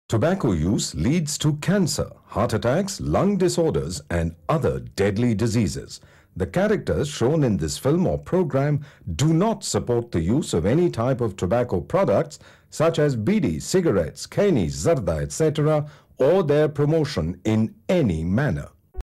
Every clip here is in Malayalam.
Tobacco use leads to cancer, heart attacks, lung disorders, and other deadly diseases. The characters shown in this film or program do not support the use of any type of tobacco products such as bidi, cigarettes, kani, zarda, etc., or their promotion in any manner.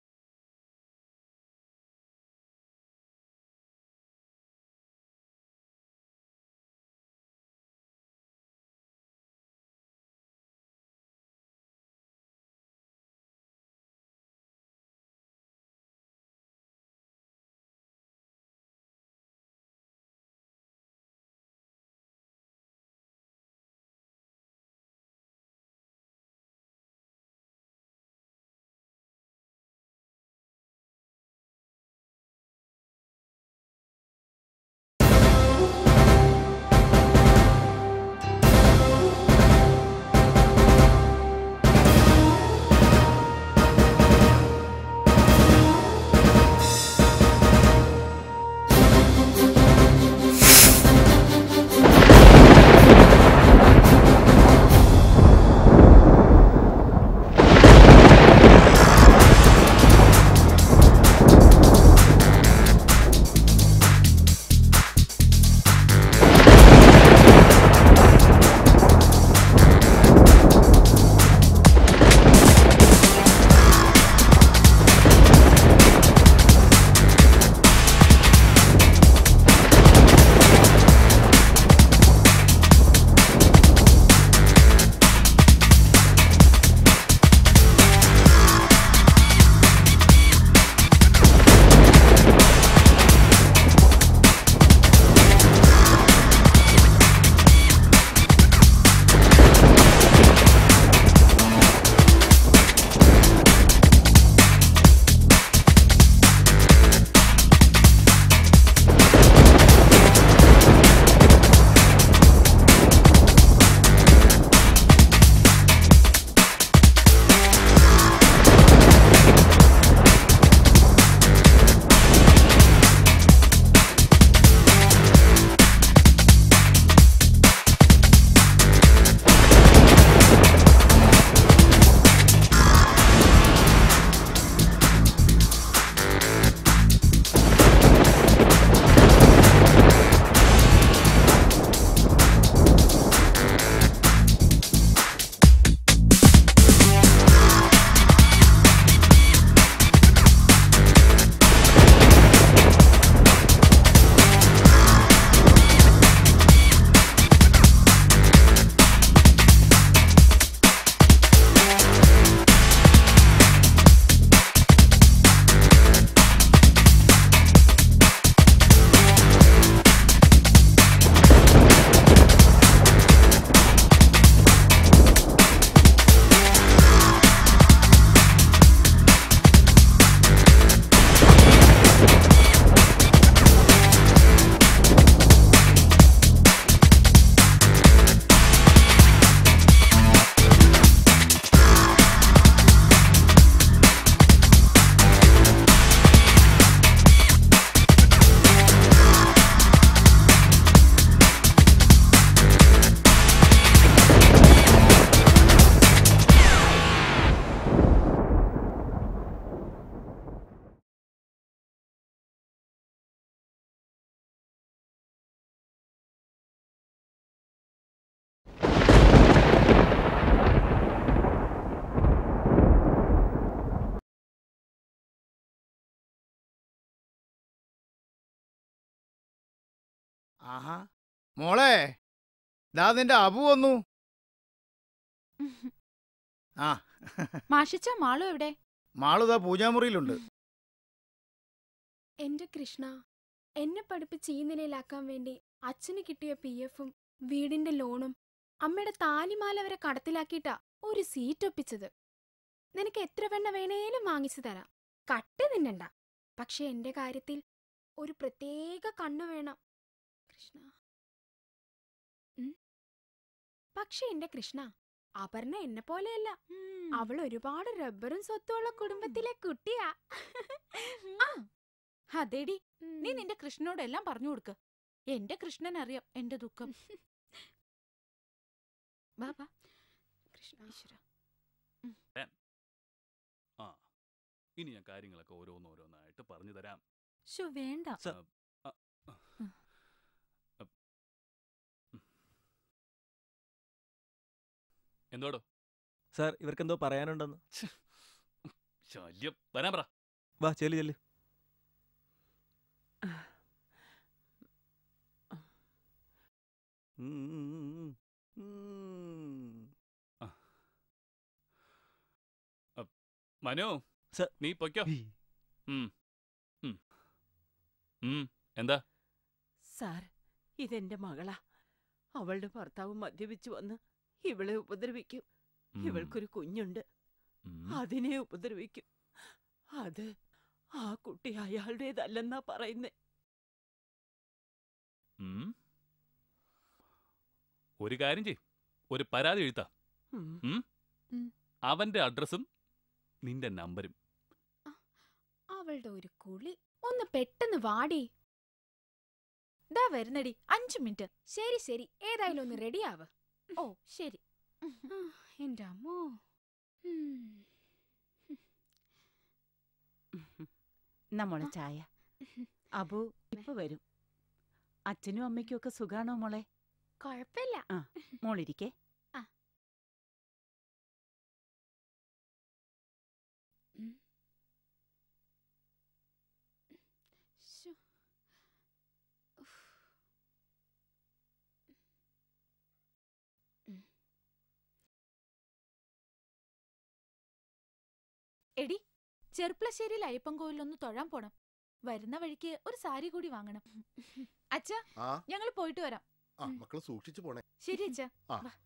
ആഹാ മോളെ ദാ നിന്റെ അബു വന്നു ആ മാഷിച്ച മാളു എവിടെ മാളുതാ പൂജാമുറിയിലുണ്ട് എന്റെ കൃഷ്ണ എന്നെ പഠിപ്പിച്ച് ഈ നിലയിലാക്കാൻ വേണ്ടി അച്ഛന് കിട്ടിയ പി എഫും വീടിന്റെ ലോണും അമ്മയുടെ താലിമാല വരെ കടത്തിലാക്കിയിട്ടാ ഒരു സീറ്റ് ഒപ്പിച്ചത് നിനക്ക് എത്ര വെണ്ണ വേണേലും വാങ്ങിച്ചു തരാം കട്ട് തിന്നണ്ട പക്ഷെ എന്റെ കാര്യത്തിൽ ഒരു പ്രത്യേക കണ്ണു വേണം കൃഷ്ണ ഉം? പക്ഷെ എന്റെ കൃഷ്ണ അപർണ എന്നെ പോലെയല്ല അവൾ ഒരുപാട് റബ്ബറും സ്വത്തുമുള്ള കുടുംബത്തിലെ കുട്ടിയാ ആ, അതേടി നീ നിന്റെ കൃഷ്ണനോടെല്ലാം പറഞ്ഞു കൊടുക്ക് എന്റെ കൃഷ്ണൻ അറിയാം എന്റെ ദുഃഖം വാ വാ കൃഷ്ണ ഈശ്വരാ. ആ ഇനി ഞാൻ കാര്യങ്ങളൊക്കെ ഓരോന്നോരോന്നായിട്ട് പറഞ്ഞു തരാം ശോ വേണ്ട സ- അ, അ, അ, ഉം. എന്തോടോ സാർ ഇവർക്കെന്തോ പറയാനുണ്ടെന്ന് ശല്യം വരാൻ പറ വാ ചെല്ലു ചെല്ലു മനു സർ. നീ പൊയ്ക്കോ ഉം. ഉം. ഉം. എന്താ സാർ ഇതെന്റെ മകളാ അവളുടെ ഭർത്താവ് മദ്യപിച്ചു വന്ന് ഇവളെ ഉപദ്രവിക്കും ഉം. ഇവൾക്കൊരു കുഞ്ഞുണ്ട് ഉം. അതിനെ ഉപദ്രവിക്കും അത് ആ കുട്ടി അയാളുടേതല്ലെന്നാ പറയുന്നേ ഉം. ഒരു കാര്യം ചെയ് ഒരു പരാതി എഴുത്താ ഉം. ഉം? ഉം. അവന്റെ അഡ്രസ്സും നിന്റെ നമ്പരും അവളുടെ ഒരു കുളി ഒന്ന് പെട്ടെന്ന് വാടി ദാ വരുന്നടി അഞ്ചു മിനിറ്റ് ശരി ശരി ഏതായാലും ഒന്ന് റെഡിയാവ് ഓ ശരി എന്റെ അമ്മോ ഉം. നമ്മളെ ചായ അബു ഇപ്പൊ വരും അച്ഛനും അമ്മയ്ക്കും ഒക്കെ സുഖാണോ മോളെ കൊഴപ്പില്ല മോളിരിക്കേ ശ്ശോ. ഉഫ്. എടി ചെർപ്പളശ്ശേരിയിൽ അയ്യപ്പൻകോവിലൊന്ന് തൊഴാൻ പോണം വരുന്ന വഴിക്ക് ഒരു സാരി കൂടി വാങ്ങണം അച്ഛ ആ ഞങ്ങൾ പോയിട്ട് വരാം ആ മക്കള് സൂക്ഷിച്ചു പോണേ ശരി അച്ഛ ആ. വാ.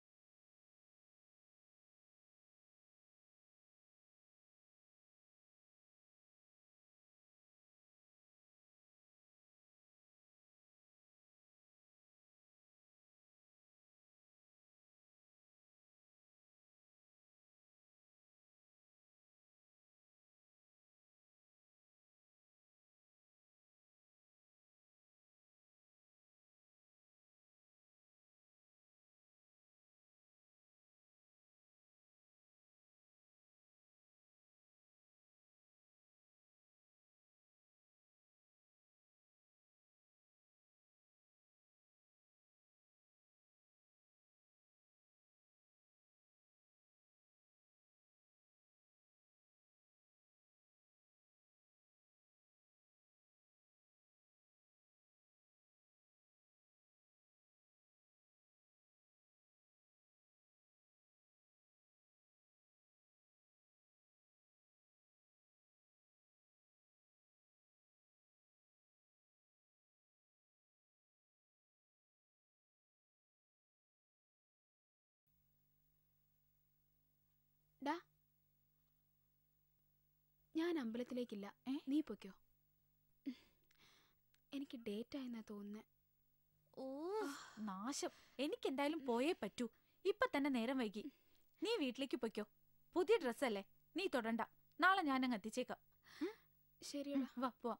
ഞാൻ അമ്പലത്തിലേക്കില്ല ഏ? നീ പൊയ്ക്കോ ഉം. എനിക്ക് ഡേറ്റ് ആയെന്നാ തോന്നുന്നേ ഓ നാശം എനിക്കെന്തായാലും പോയേ പറ്റൂ ഇപ്പൊ തന്നെ നേരം വൈകി നീ വീട്ടിലേക്ക് പൊയ്ക്കോ പുതിയ ഡ്രസ്സല്ലേ നീ തൊടണ്ട നാളെ ഞാനങ്ങ് എത്തിച്ചേക്കാം ശരിയടാ വാ പോവാം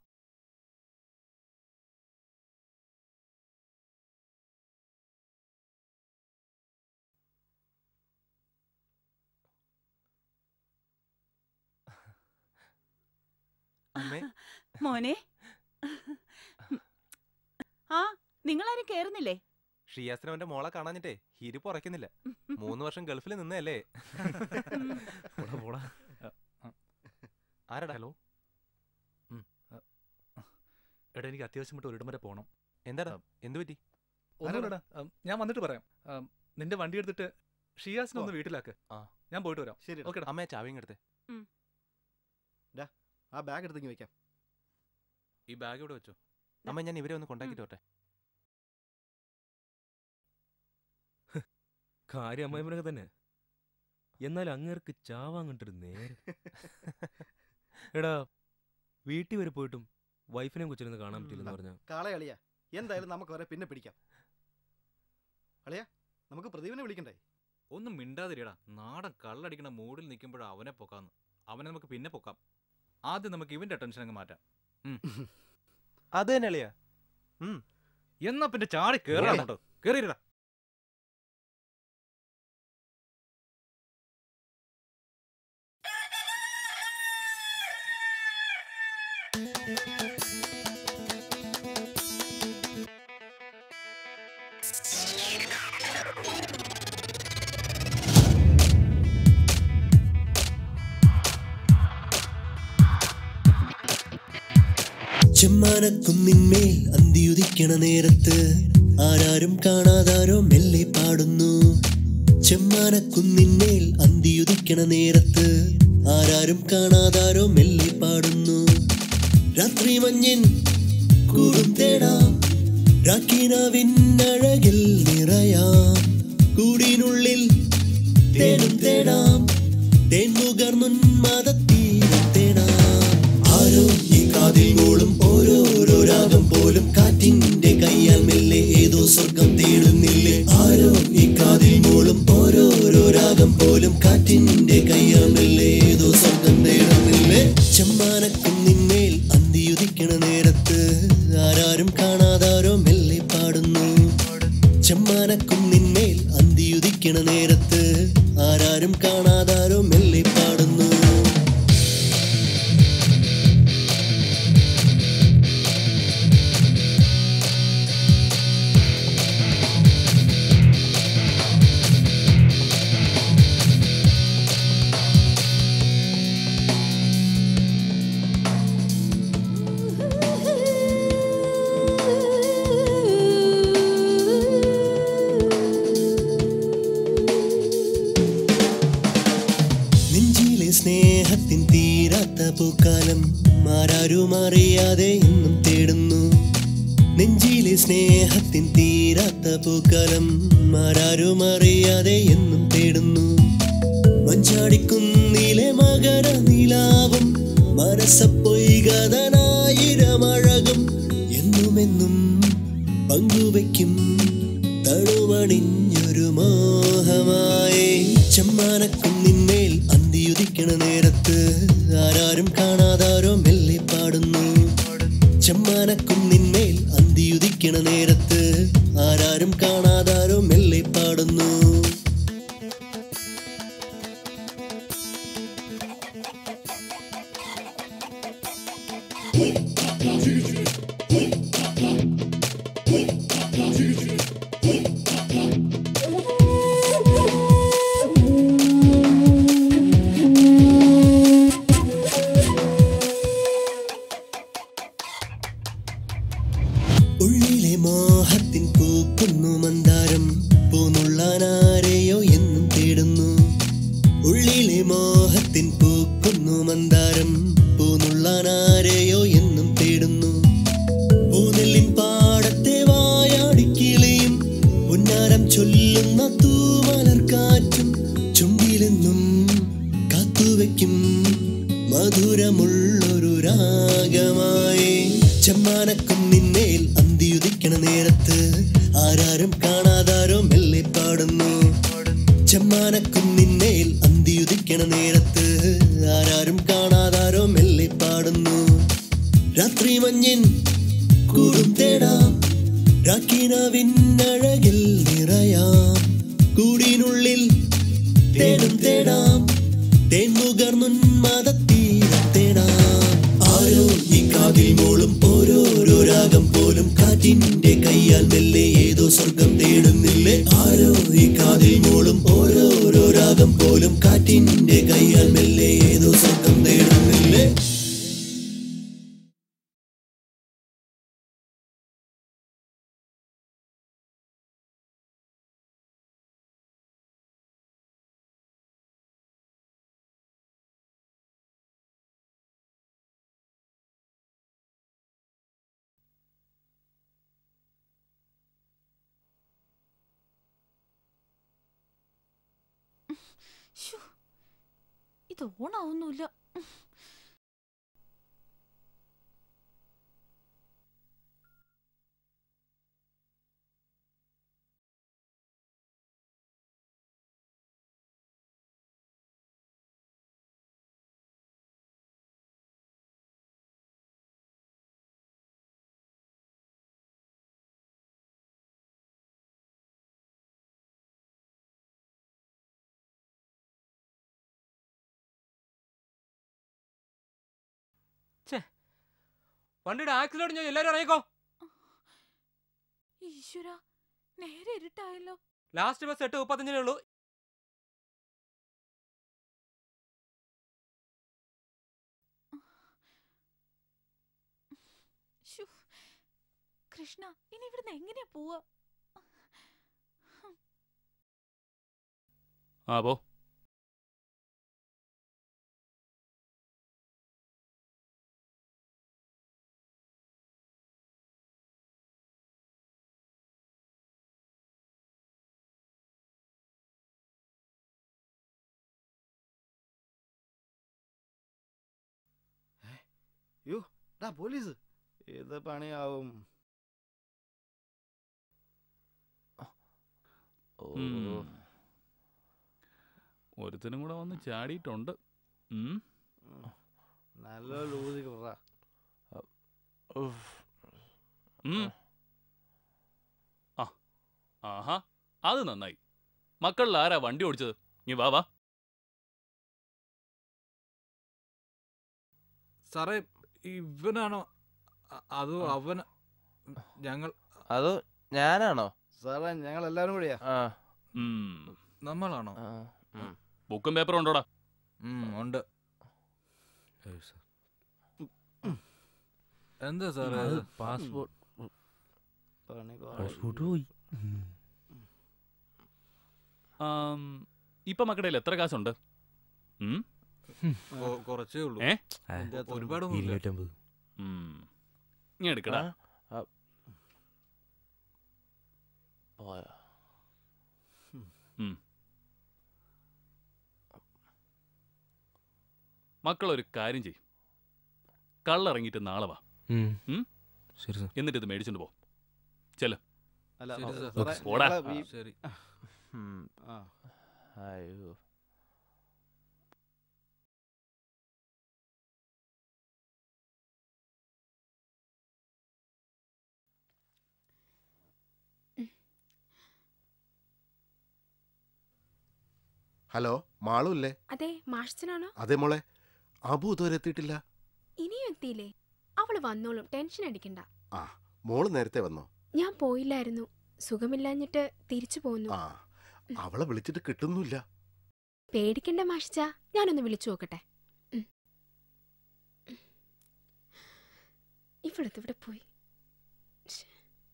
അമ്മേ മോനെ ആ നിങ്ങളാരും കേറുന്നില്ലേ ഷിയാസിന് അവന്റെ മോളെ കാണാഞ്ഞിട്ടേ ഇരിപ്പ് ഉറക്കുന്നില്ല മൂന്ന് വർഷം ഗൾഫിൽ നിന്നല്ലേ പോടാ പോടാ ആരടാ ഹലോ എടാ എനിക്ക് അത്യാവശ്യം വിട്ട് ഒരിടം വരെ പോകണം എന്താടാ എന്തു പറ്റി ഒന്നുമില്ലടാ ഉം, ഞാൻ വന്നിട്ട് പറയാം ഉം, നിന്റെ വണ്ടി എടുത്തിട്ട് ഷിയാസിനെ ഒന്ന് വീട്ടിലാക്ക് ആ. ഞാൻ പോയിട്ട് വരാം ശരി ഓക്കെടാ അമ്മയെ ചാവിയും എടുത്തേ ആ ബാഗ് എടുത്തെങ്കിൽ വെക്കാം ഈ ബാഗ് ഇവിടെ വെച്ചോ അമ്മ ഞാൻ ഇവരെ ഒന്ന് കൊണ്ടാക്കിട്ട് വരട്ടെ കാര്യം അമ്മായിമനൊക്കെ തന്നെ എന്നാൽ അങ്ങേർക്ക് ചാവാൻ കണ്ടൊരു നേരം എടാ വീട്ടിൽ വരെ പോയിട്ടും വൈഫിനെയും കൊച്ചിരുന്ന് കാണാൻ ഉം. പറ്റില്ലെന്ന് പറഞ്ഞ കാളെ അളിയ എന്തായാലും നമുക്ക് അവരെ പിന്നെ പിടിക്കാം അളിയ നമുക്ക് പ്രദീപിനെ വിളിക്കണ്ടേ ഒന്നും മിണ്ടാതിരിയടാ നാടൻ കള്ളടിക്കണ മൂഡിൽ നിൽക്കുമ്പോഴാ അവനെ പൊക്കാന്ന് അവനെ നമുക്ക് പിന്നെ പൊക്കാം ആദ്യം നമുക്ക് ഇവന്റെ ടെൻഷൻ അങ്ങ് മാറ്റാം അത് തന്നെ അളിയാ എന്നാ പിന്നെ ചാടി കേറാ ഓക്കേ. അങ്ങോട്ട് കേറിയിരടാ ചെമ്മാനക്കുന്നിന്മേൽ അന്തിയുദിക്കണ നേരത്ത് ആരാരും കാണാതാരോ മെല്ലെ പാടുന്നു ചെമ്മാനക്കുന്നിന്മേൽ അന്തിയുദിക്കണ നേരത്ത് ആരാരും കാണാതാരോ മെല്ലെ പാടുന്നു രാത്രി മഞ്ഞിൻ കൂടും തേടാം രാക്കിനാവിന്നഴകിൽ നിറയാം കൂടിനുള്ളിൽ തേനും തേടാം തേൻ മുകർന്നുന്മാതത്തീരം തേടാം ആരോ ഈ കാതിൽ മൂളും ഓരോരോ രാഗം പോലും കാറ്റിന്റെ കയ്യാൽ മെല്ലെ ഏതോ സ്വർഗം തേടുന്നില്ലേ ആരോ ഈ കാതിൽ മൂളും ഓരോരോ രാഗം പോലും കാറ്റിന്റെ കയ്യാൽ മെല്ലെ ഏതോ സ്വർഗം തേടുന്നില്ലേ ചെമ്മാനക്കുന്നിന്മേൽ അന്തിയുദിക്കണ നേരത്ത് ആരാരും കാണാതാരോ മെല്ലെ പാടുന്നു ചെമ്മാനക്കുന്നിന്മേൽ അന്തിയുദിക്കണ നേരത്ത് ആരാരും കാണാതാരോ മെല്ലെ പാടുന്നു നെഞ്ചിലെ സ്നേഹത്തിൻ തീരാത്ത പൂക്കാലം ആരാരും അറിയാതെ ഇന്നും തേടുന്നു നെഞ്ചിലെ സ്നേഹത്തിൻ തീരാത്ത പൂക്കാലം ആരാരും അറിയാതെ എന്നും തേടുന്നു മഞ്ചാടിക്കുന്നിലെ മകര നിലാവും മനസ്സപ്പൊയ്കതനായിരമഴകും എന്നുമെന്നും പങ്കുവയ്ക്കും തണുവണിഞ്ഞൊരു മോഹമായി ചെമ്മാനക്കുന്നിന്മേൽ അന്തിയുദിക്കണ നേരത്ത് ആരാരും കാണാതാരോ മെല്ലെ പാടുന്നു ചെമ്മാനക്കുന്നിന്മേൽ അന്തിയുദിക്കണ നേരത്ത് ആരാരും കാണാതാരോ മെല്ലെ പാടുന്നു ഉള്ളിലെ മോഹത്തിൻ പൂക്കുന്നു മന്ദാരം പൂന്നുള്ളാനാരെയോ എന്നും തേടുന്നു ഉള്ളിലെ മോഹത്തിൻ പൂക്കുന്നു മന്ദാരം പൂന്നുള്ളാനാരെയോ എന്നും തേടുന്നു പൂനെല്ലിൻ പാടത്തെ വായാടിക്കിളിയും പുന്നാരം ചൊല്ലുന്ന തൂമലർക്കാറ്റും ചുണ്ടിലെന്നും കാത്തുവെക്കും മധുരമുള്ളൊരു രാഗമായി ചെമ്മാനക്കുന്നിന്മേൽ അന്തിയുദിക്കണ നേരത്ത് ആരാരും കാണാതാരോ മെല്ലെ പാടുന്നു ചെമ്മാനക്കുന്നിന്മേൽ അന്തിയുദിക്കണ നേരത്ത് ആരാരും കാണാതാരോ മെല്ലെ പാടുന്നു രാത്രി മഞ്ഞിൻ കൂടും തേടാം രാക്കിനാവിന്നഴകിൽ നിറയാം കൂടിനുള്ളിൽ തേടും തേടാം തേൻ മുകർന്നുന്മാതത്തീരം തേടാം ആരോ ഈ കാതിൽ മോളും ഓരോരോ രാഗം പോലും കാറ്റിന്റെ കയ്യാൽ മെല്ലെ ഏതോ സ്വർഗം തേടുന്നില്ലേ ആരോ ഈ കാതിൽ മോളും ഓരോരോ രാഗം പോലും കാറ്റിന്റെ കയ്യാൽ മെല്ലെ ഏതോ സ്വർഗം തേടുന്നില്ലേ ശ്ശോ, ഇത് ഓണാവുന്നില്ല വണ്ടിയുടെ ആക്സിഡന്റ് ഞാൻ എല്ലാരും ഇറങ്ങിക്കോ ഈശ്വര നേരെ ഇരുട്ടായല്ലോ ലാസ്റ്റ് ബസ് എട്ട് മുപ്പത്തഞ്ചിനേ ഉള്ളൂ ശ്ശോ. കൃഷ്ണ ഇനി ഇവിടുന്ന് എങ്ങനെയാ പോവാ ആ പോ യോ ഡാ പോലീസ് ഏത് പണിയാവും ഉം. ഒരുത്തനും കൂടെ വന്ന് ചാടിയിട്ടുണ്ട് ഉം. നല്ല ലൂതി കുറ ഉം. ആ ആഹാ അത് നന്നായി മക്കളിൽ ആരാ വണ്ടി ഓടിച്ചത് നീ വാ വാ സാറേ ഇവനാണോ അ- അതോ അവൻ ഞങ്ങൾ അതോ ഞാനാണോ സാറേ ഞങ്ങൾ എല്ലാവരും കൂടിയാ ആ ഉം. നമ്മളാണോ ആ, ഉം. ബുക്കും പേപ്പറും ഉണ്ടോടാ ഉം, ഉണ്ട് എന്താ സാറേ അത് ഇത്? പാസ്പോർട്ട് പണി പാസ്പോർട്ട് പോയി ആം, ഇപ്പൊ മക്കളുടെ കയ്യിൽ എത്ര കാശുണ്ട് ഉം? കൊ- കുറച്ചേ ഉള്ളൂ ഏ? ഇതിന്റെ അകത്ത് ഒരുപാടൊന്നുമില്ല. ഇരുന്നൂറ്റമ്പത് ഉം. നീ എടുക്കടാ ആ, ആ. പോയോ മക്കൾ ഒരു കാര്യം ചെയ്യും കള്ളിറങ്ങിയിട്ട് നാളെ വാ ഉം? ശരി സാർ എന്നിട്ട് ഇത് മേടിച്ചോണ്ട് പോ ചെല് അല്ല ശരി, സാറേ, സാർ. സാറേ, പോടാ. ഞങ്ങളെ ഈ- ശരി ഉം. ആ. അയ്യോ ഹലോ മാളുല്ലേ അതെ മാഷച്ചനാണോ അതെ മോളെ അബു ഇതുവരെ എത്തിയിട്ടില്ല ഇനിയും എത്തിയില്ലേ അവള് വന്നോളും ടെൻഷൻ അടിക്കണ്ട ആ മോള് നേരത്തെ വന്നോ ഞാൻ പോയില്ലായിരുന്നു സുഖമില്ലാഞ്ഞിട്ട് തിരിച്ചു പോന്നു ആ അവളെ വിളിച്ചിട്ട് കിട്ടുന്നില്ല പേടിക്കണ്ട മാഷിച്ച ഞാനൊന്ന് വിളിച്ചു നോക്കട്ടെ ഉം. ഇവിടത്ത് ഇവിടെ പോയി ശ്ശെ.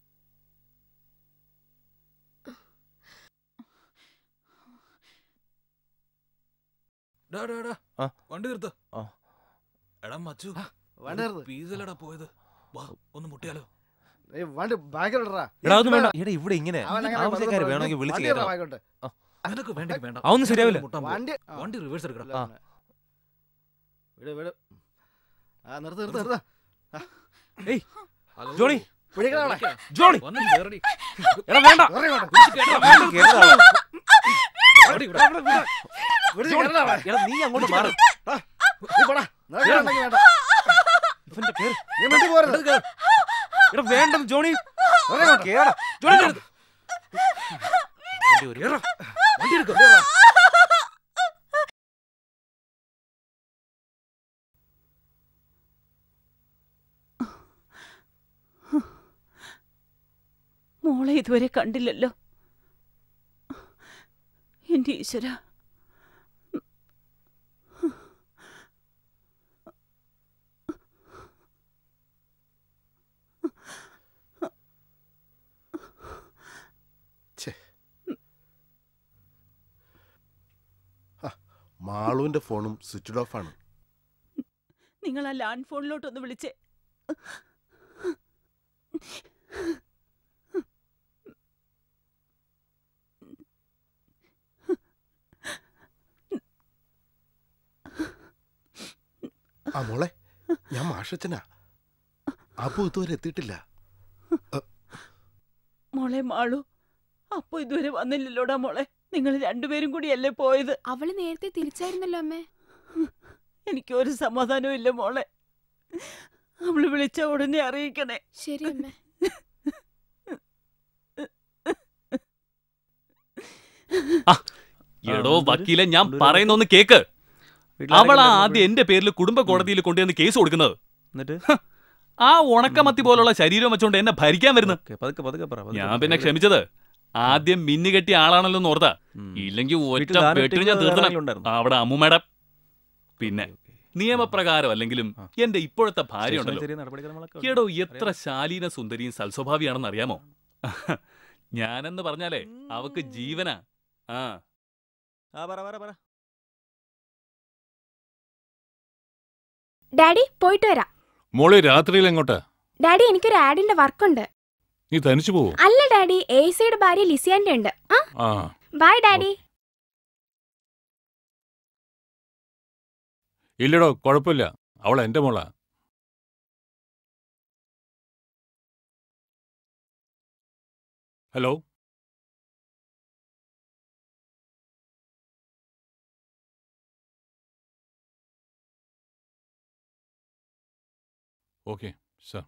ഡാ, ഡാ, ഡാ. ആ. വണ്ടി നിർത്ത ആ. എടാ മച്ചു വണ്ടി നിർത്ത്. പീസലടാ പോയത് വാ ഒന്ന് മുട്ടിയാലോ ഏയ് വണ്ടി ബാക്കിലിടറാ എടാ അതൊന്നും വേണ്ട എടാ ഇവിടെ ഇങ്ങനെ അവൻ അങ്ങനെ ആവശ്യക്കാർ വെറുതെ വേണമെങ്കിൽ വിളിച്ച് വണ്ടി ഇടറാ കയറ്റാം ബാക്കിലോട്ട്. നിനക്ക് വേണ്ടെങ്കിൽ വേണ്ട അതൊന്നും ശരിയാവില്ല. മുട്ടാൻ പോ. വണ്ടി ആ. വണ്ടി റിവേഴ്സ് എടുക്കണം ഇല്ല, പിന്നെ. വിട് വിട് ആ നിർത്ത് നിർത്ത് നിർത്ത് ഏയ് ഹലോ. ജോണി പിടിക്കണ അവളെ. വിളിക്കാം. ജോണി വന്ന് കേറടി. എടാ വേണ്ട കേറി ഇങ്ങോട്ട്. കേട്ടോ ഓടി ഇവിടെ. പിടിച്ച് കേറണ അവളെ. എടാ നീ അങ്ങോട്ട് മാറി നീ പോടാ. നിനക്ക് വേണ്ടെങ്കിൽ വേണ്ട. ഇവന്റെ കേറ്. നീ മിണ്ടി പോരുത്. അടുത്ത് കേറ്. എടാ വേണ്ടെന്ന് ജോണി കേറി ഇങ്ങോട്ട്. കേടാ ജോണി കേറ്. വണ്ടി ഒരു കേറ്. വണ്ടി എടുക്ക മോളെ ഇതുവരെ കണ്ടില്ലല്ലോ എന്റെ ഈശ്വര മാളുവിന്റെ ഫോണും സ്വിച്ച്ഡ് ഓഫ് ആണ് നിങ്ങൾ ആ ലാൻഡ് ഫോണിലോട്ടൊന്ന് വിളിച്ചേ ആ മോളെ ഞാൻ മാഷച്ചനാ അബു ഇതുവരെ എത്തിയിട്ടില്ല മോളെ മാളു അപ്പൊ ഇതുവരെ വന്നില്ലല്ലോടാ മോളെ നിങ്ങൾ രണ്ടുപേരും കൂടിയല്ലേ പോയത് അവള് നേരത്തെ തിരിച്ചായിരുന്നല്ലോ അമ്മേ എനിക്ക് ഒരു സമാധാനവും ഇല്ല മോളെ അവള് വിളിച്ച ഉടനെ അറിയിക്കണേ ശരി അമ്മേ എടോ വക്കീലെ ഞാൻ പറയുന്നൊന്ന് കേക്ക് അവളാ ആദ്യം എന്റെ പേരിൽ കുടുംബ കോടതിയിൽ കൊണ്ടുവന്ന് കേസ് കൊടുക്കുന്നത് എന്നിട്ട് ആ ഉണക്കമത്തി പോലുള്ള ശരീരം വെച്ചോണ്ട് എന്നെ ഭരിക്കാൻ വരുന്നു ഓക്കേ, പതുക്കെ പതുക്കെ പറ പതുക്കെ ഞാൻ പറ. പിന്നെ ക്ഷമിച്ചത് ആദ്യം മിന്നു കെട്ടിയ ആളാണല്ലോ എന്ന് ഓർത്താ ഇല്ലെങ്കിൽ ഒറ്റ വീട്ടിൽ ദാനം വെട്ടിന് ഞാൻ ഇട്ടിരിക്കുന്നത് വേറെ തീർത്തണം ആരെങ്കിലും ഉണ്ടായിരുന്നോ? അവിടെ അമ്മുമ്മയുടെ പിന്നെ നിയമപ്രകാരം അല്ലെങ്കിലും എന്റെ ഇപ്പോഴത്തെ ഭാര്യ സ്റ്റേഷനിൽ ഉണ്ടല്ലോ ചെറിയ നടപടിക്രമങ്ങളൊക്കെ ഉണ്ട്. എടോ എത്ര ശാലീന സുന്ദരിയും സൽസ്വഭാവിയാണെന്ന് അറിയാമോ ഞാനെന്ന് പറഞ്ഞാലേ അവക്ക് ജീവനാ ആ ആ പറ പറ പറ ഡാഡി പോയിട്ട് വരാം മോളെ രാത്രിയിൽ എങ്ങോട്ടാ ഡാഡി എനിക്കൊരു ആഡിന്റെ വർക്കുണ്ട് നീ തനിച്ചു പോവോ അല്ല ഡാഡി എ സിയുടെ ഭാര്യ ലിസിയാന്റെ ഉണ്ട് ആ ആ ബൈ ഡാഡി ഇല്ലടോ കുഴപ്പമില്ല അവൾ എന്റെ മോളാ ഹലോ ഓക്കെ സർ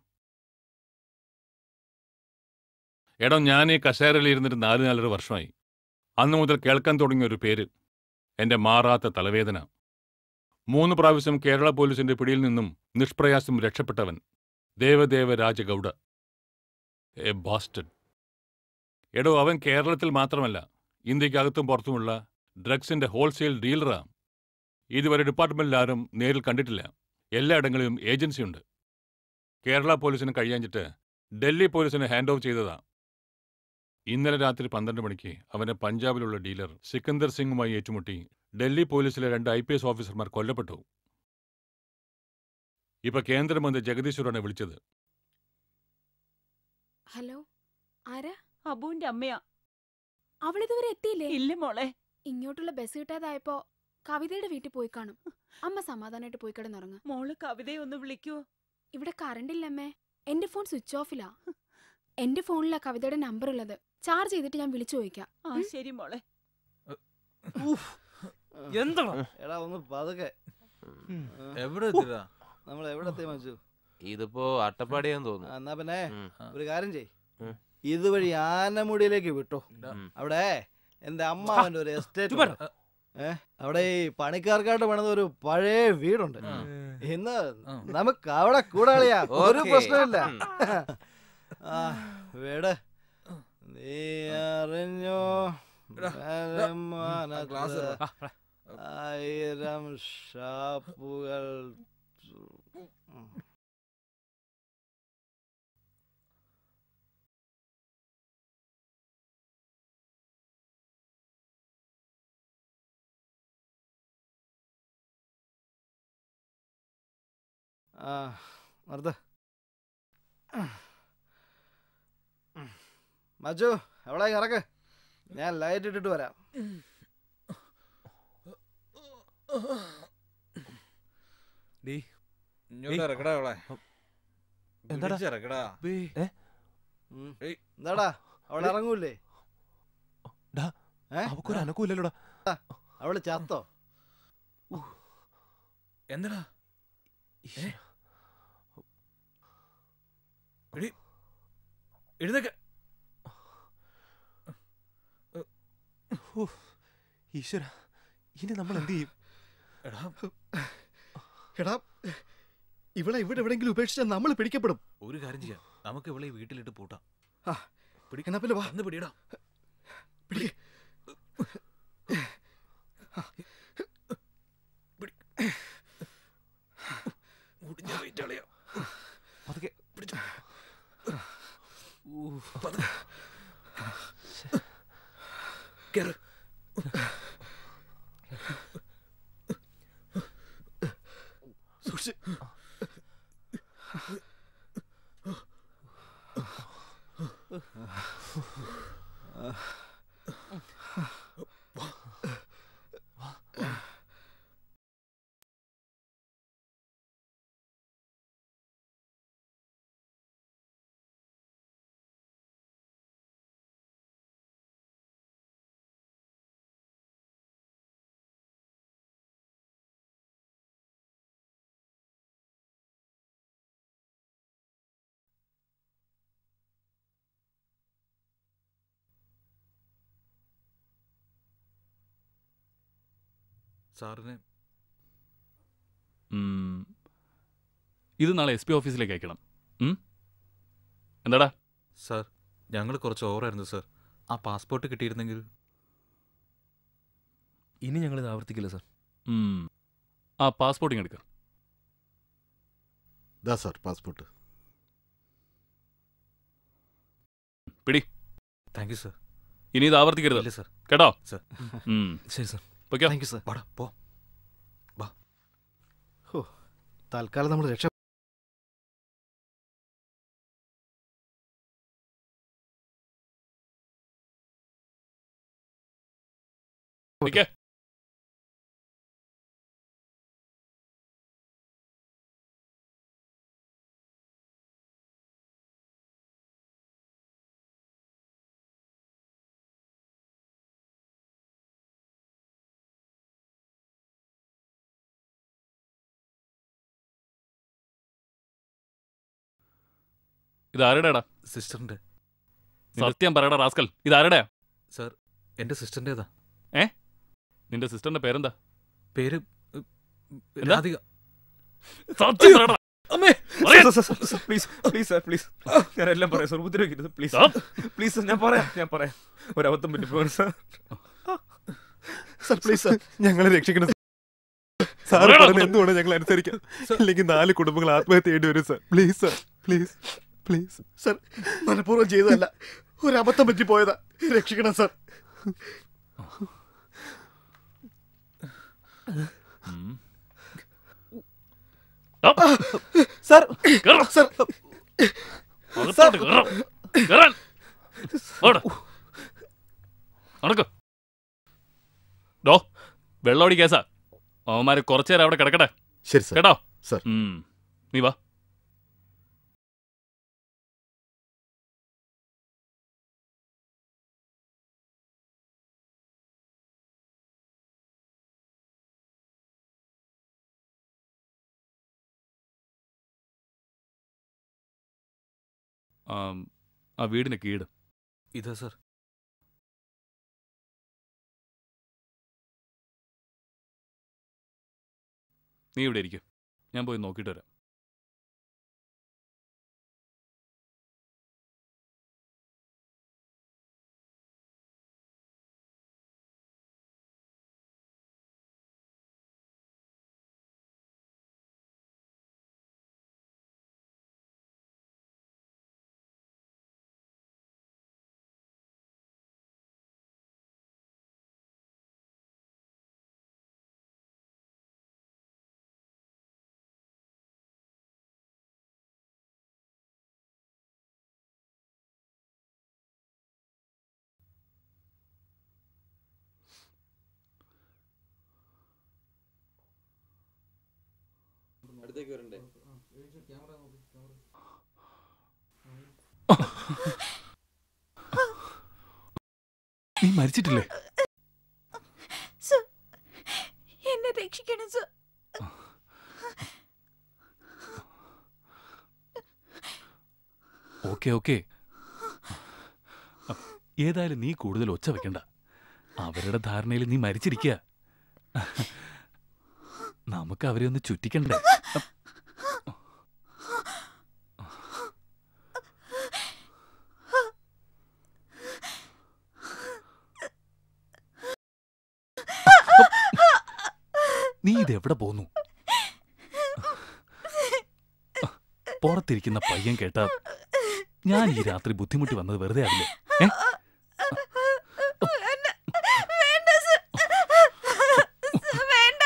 എടോ ഞാൻ ഈ കസേരയിൽ ഇരുന്നിട്ട് നാല് നാലര വർഷമായി അന്ന് മുതൽ കേൾക്കാൻ തുടങ്ങിയ ഒരു പേര് എൻ്റെ മാറാത്ത തലവേദന മൂന്ന് പ്രാവശ്യം കേരള പോലീസിന്റെ പിടിയിൽ നിന്നും നിഷ്പ്രയാസം രക്ഷപ്പെട്ടവൻ ദേവദേവ രാജഗൗഡ എ ബാസ്റ്റഡ് എടോ അവൻ കേരളത്തിൽ മാത്രമല്ല ഇന്ത്യക്കകത്തും പുറത്തുമുള്ള ഡ്രഗ്സിന്റെ ഹോൾസെയിൽ ഡീലറാ ഇതുവരെ ഡിപ്പാർട്ട്മെന്റിൽ ആരും നേരിൽ കണ്ടിട്ടില്ല എല്ലായിടങ്ങളിലും ഏജൻസിയുണ്ട് കേരള പോലീസിന് കഴിയാഞ്ഞിട്ട് ഡൽഹി പോലീസിന് ഹാൻഡ് ഓഫ് ചെയ്തതാ ഇന്നലെ രാത്രി പന്ത്രണ്ട് മണിക്ക് അവനെ പഞ്ചാബിലുള്ള ഡീലർ സിക്കന്ദർ സിംഗുമായി ഏറ്റുമുട്ടി ഡൽഹി പോലീസിലെ രണ്ട് ഐ പി എസ് ഓഫീസർമാർ കൊല്ലപ്പെട്ടു ഇപ്പൊ കേന്ദ്രമന്ത്രി ജഗദീശ്വറാണ് വിളിച്ചത് ഹലോ ആരാ അബുവിന്റെ അമ്മയാ അവളിതുവരെ എത്തിയില്ലേ ഇല്ല മോളെ ഇങ്ങോട്ടുള്ള ബസ് കിട്ടാതായപ്പോ കവിതയുടെ വീട്ടിൽ പോയി കാണും അമ്മ സമാധാനമായിട്ട് പോയി കിടന്നുറങ്ങ മോള് കവിതയെ ഒന്ന് വിളിക്കൂ ഇവിടെ കറണ്ട് ഇല്ലമ്മേ എന്റെ ഫോൺ സ്വിച്ച് ഓഫിലാ എന്റെ ഫോണിലാ കവിതയുടെ നമ്പർ ഉള്ളത് ചാർജ് ചെയ്തിട്ട് ഞാൻ വിളിച്ചു ചോദിക്കാം ആ ശരി മോളെ എന്താണ് എടാ ഒന്ന് പതുക്കെ എവിടെ എത്തിയതാ? നമ്മൾ എവിടെ എത്തി മച്ചു ഇതിപ്പോ അട്ടപ്പാടിയാന്ന് തോന്നുന്നു എന്നാ പിന്നെ ഉം. ഒരു കാര്യം ചെയ് ഉം. ഇതുവഴി ആനമുടിയിലേക്ക് വിട്ടോ അവിടെ എന്റെ അമ്മാവന്റെ ഒരു എസ്റ്റേറ്റ് ചുമ്മാ ഉണ്ട്. ഏ അവിടെ ഈ പണിക്കാർക്കായിട്ട് പണിത ഒരു പഴയ വീടുണ്ട് ഇന്ന് നമുക്ക് അവിടെ കൂടാളിയാ ഒരു ഓക്കേ. പ്രശ്നമില്ല ഉം. ആ വീട് നീ അറിഞ്ഞോ ഗ്ലാസ് പരമാനത്ത് ആയിരം ഷാപ്പുകൾ ആ നിർത്ത് മജു എവിടെ ഇറക്ക് ഞാൻ ലൈറ്റ് ഇട്ടിട്ട് വരാം ഡീ ഇങ്ങോട്ട് ഇറക്കടാ അവളെ എന്താടാ? ഇറക്കടാ ഏ? ഉം. എന്താടാ അവൾ ഇറങ്ങൂലേ ഡാ, ഏ? അവക്കൊരു അനക്കൂല്ലല്ലോടാ അവള് ചത്തോ എന്താടാ ഏ? എടി, എഴുന്നേക്ക് ഈശ്വര ഇനി നമ്മൾ എന്ത് ചെയ്യും എടാ എടാ ഇവളെ ഇവിടെ എവിടെയെങ്കിലും ഉപേക്ഷിച്ചാൽ നമ്മൾ പിടിക്കപ്പെടും ഒരു കാര്യം ചെയ്യാം നമുക്ക് ഇവളെ ഈ വീട്ടിലിട്ട് പൂട്ടാം ആ, എന്നാ പിന്നെ വാ. ഒന്ന് പിടിയടാ പിടിക്ക്. മുടിഞ്ഞ വെയിറ്റ് കളയാ പതുക്കെ പിടിച്ചോ കേറ് സൂക്ഷിച്ച് സാറിന് ഉം. ഇത് നാളെ എസ് പി ഓഫീസിലേക്ക് അയക്കണം ഉം? എന്താടാ സാർ ഞങ്ങൾ കുറച്ച് ഓവറായിരുന്നു സാർ ആ പാസ്പോർട്ട് കിട്ടിയിരുന്നെങ്കിൽ ഇനി ഞങ്ങൾ ഇത് ആവർത്തിക്കില്ല സാർ ഉം. ആ പാസ്പോർട്ടിങ് എടുക്ക ദാ സാർ പാസ്പോർട്ട് പിടി താങ്ക് യു സർ ഇനി ഇത് ആവർത്തിക്കരുത് ഇല്ല, സർ. കേട്ടോ സർ. ഉം. ശരി സർ പൊയ്ക്കോ. താങ്ക് യു സർ വാടാ പോ ഹോ തൽക്കാലം നമ്മൾ രക്ഷ നിക്ക്. ഇത് ആരുടെടാ സിസ്റ്ററിന്റെ സത്യം പറയടാ റാസ്കൽ ഇത് ആരുടെയാ സർ എന്റെ സിസ്റ്ററിന്റേതാ ഏ നിന്റെ സിസ്റ്ററിന്റെ പേരെന്താ പേര് ഉം, എന്താ? രാധിക സത്യം പറയടാ അമ്മേ പറയാൻ. Sir, sir, sir, please please sir please ഞാൻ എല്ലാം പറയാം സാർ ഉപദ്രവിക്കരുത് പ്ലീസ് സാർ. പ്ലീസ് സാർ ഞാൻ പറയാം ഞാൻ പറയാം ഒരബദ്ധം പറ്റിപ്പോണ് സാർ സർ പ്ലീസ് സർ ഞങ്ങളെ രക്ഷിക്കണം സാർ പറയടാ. പറഞ്ഞ എന്തുകൊണ്ട് ഞങ്ങൾ അനുസരിക്കാം ഇല്ലെങ്കിൽ നാല് കുടുംബങ്ങൾ ആത്മഹത്യ ചെയ്യേണ്ടി വരും sir please sir please please sir മനഃപൂർവ്വം ചെയ്തതല്ല ഒരു അബദ്ധം പറ്റിപ്പോയതാ രക്ഷിക്കണം സർ ഉം. സർ കേറ്. സർ അകത്തോട്ട് കേറ്. കേറാൻ. ഓട്. നടക്ക്. ഡോ വെള്ളോടി കേസാ അവന്മാര് കുറച്ചേരം അവിടെ കിടക്കട്ടെ ശരി സർ കേട്ടോ സർ ഉം. നീ വാ ആം, ആ വീടിന് കീട് ഇതാ സർ നീ ഇവിടെ ഇരിക്കും ഞാൻ പോയി നോക്കിയിട്ട് വരാം അടുത്തേക്ക് വരണ്ടേ നീ മരിച്ചിട്ടില്ലേ സർ എന്നെ രക്ഷിക്കണം സർ ഓക്കെ ഓക്കെ ഏതായാലും നീ കൂടുതൽ ഒച്ച വെക്കണ്ട അവരുടെ ധാരണയിൽ നീ മരിച്ചിരിക്കുക നമുക്ക് അവരെ ഒന്ന് ചുറ്റിക്കണ്ടേ നീ ഇതെവിടെ പോന്നു പുറത്തിരിക്കുന്ന പയ്യൻ കേട്ടാ ഞാൻ ഈ രാത്രി ബുദ്ധിമുട്ടി വന്നത് വെറുതെ ആവില്ലേ ഏ വേണ്ട സർ വേണ്ട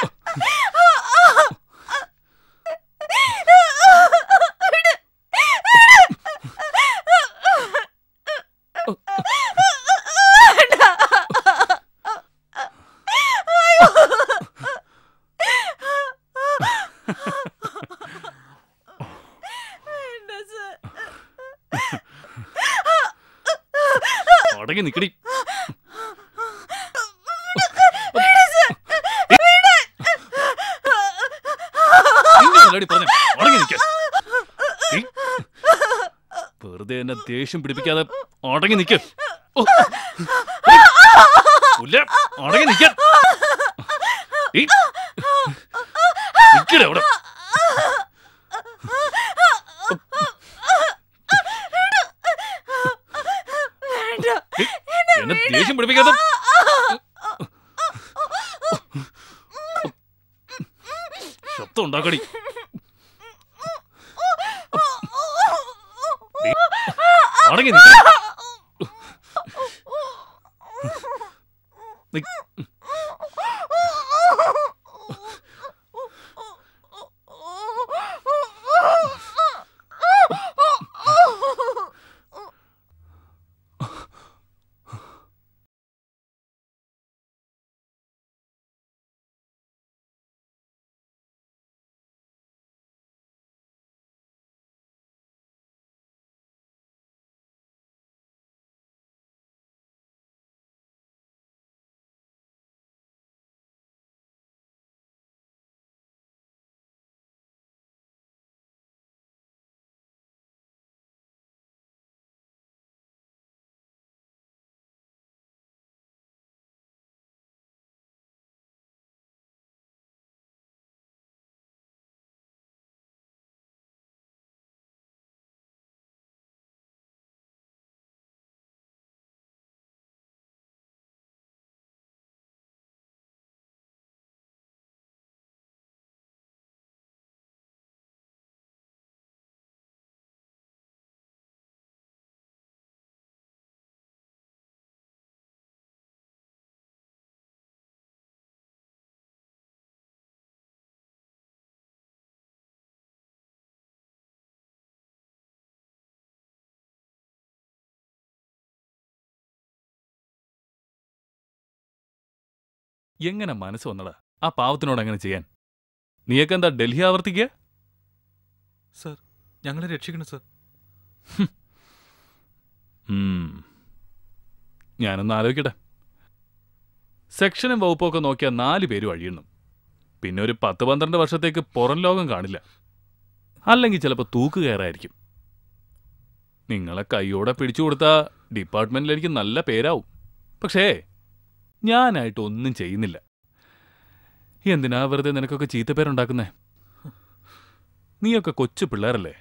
അടങ്ങി നിക്കടി നിങ്ങളല്ലടി പറഞ്ഞെ, അടങ്ങി നിക്ക. നീ വെറുതെ എന്നെ ദേഷ്യം പിടിപ്പിക്കാതെ അടങ്ങി നിക്ക ഓ. പുല്ല, അടങ്ങി നിക്ക നിക്കടെ അവിടെ എന്നെ ദേഷ്യം പിടിപ്പിക്കാതെ ശബ്ദം ഉണ്ടാക്കടി നീ അടങ്ങി നിക്ക്. നിക്ക്. എങ്ങനെ മനസ്സ് വന്നടാ ആ പാവത്തിനോട് അങ്ങനെ ചെയ്യാൻ നീയൊക്കെ എന്താ ഡൽഹി ആവർത്തിക്കുക സർ ഞങ്ങളെ രക്ഷിക്കണം സർ ഉം. ഞാനൊന്ന് ആലോചിക്കട്ടെ സെക്ഷനും വകുപ്പൊക്കെ നോക്കിയാൽ നാല് പേര് വഴിയുന്നു പിന്നെ ഒരു പത്ത് പന്ത്രണ്ട് വർഷത്തേക്ക് പുറം ലോകം കാണില്ല അല്ലെങ്കിൽ ചിലപ്പോൾ തൂക്ക് കയറായിരിക്കും നിങ്ങളെ കൈയോടെ പിടിച്ചു കൊടുത്താൽ ഡിപ്പാർട്ട്മെന്റിൽ എനിക്ക് നല്ല പേരാവും പക്ഷേ ഞാനായിട്ട് ഒന്നും ചെയ്യുന്നില്ല എന്തിനാ വെറുതെ നിനക്കൊക്കെ ചീത്തപ്പേരുണ്ടാക്കുന്നേ നീയൊക്കെ കൊച്ചു പിള്ളേരല്ലേ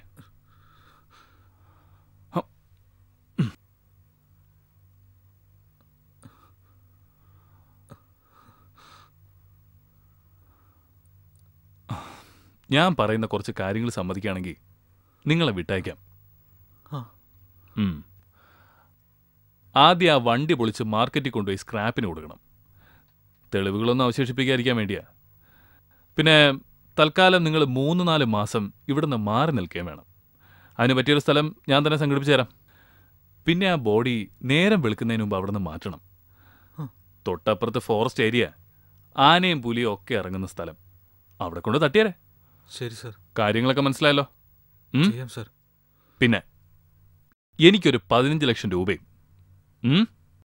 ഞാൻ പറയുന്ന കുറച്ച് കാര്യങ്ങൾ സമ്മതിക്കുകയാണെങ്കിൽ നിങ്ങളെ വിട്ടയക്കാം ആ. ഉം. ആദ്യം ആ വണ്ടി പൊളിച്ച് മാർക്കറ്റിൽ കൊണ്ടുപോയി സ്ക്രാപ്പിന് കൊടുക്കണം തെളിവുകളൊന്നും അവശേഷിപ്പിക്കാതിരിക്കാൻ വേണ്ടിയാ പിന്നെ തൽക്കാലം നിങ്ങൾ മൂന്ന് നാല് മാസം ഇവിടുന്ന് മാറി നിൽക്കുകയും വേണം അതിന് പറ്റിയൊരു സ്ഥലം ഞാൻ തന്നെ സംഘടിപ്പിച്ചു തരാം പിന്നെ ആ ബോഡി നേരം വെളുക്കുന്നതിന് മുമ്പ് അവിടുന്ന് മാറ്റണം തൊട്ടപ്പുറത്ത് ഫോറസ്റ്റ് ഏരിയ ആനയും പുലിയും ഒക്കെ ഇറങ്ങുന്ന സ്ഥലം അവിടെ കൊണ്ട് തട്ടിയാരേ ശരി സർ കാര്യങ്ങളൊക്കെ മനസ്സിലായല്ലോ ഉം? ചെയ്യാം സർ പിന്നെ എനിക്കൊരു പതിനഞ്ച് ലക്ഷം രൂപയും ഉം?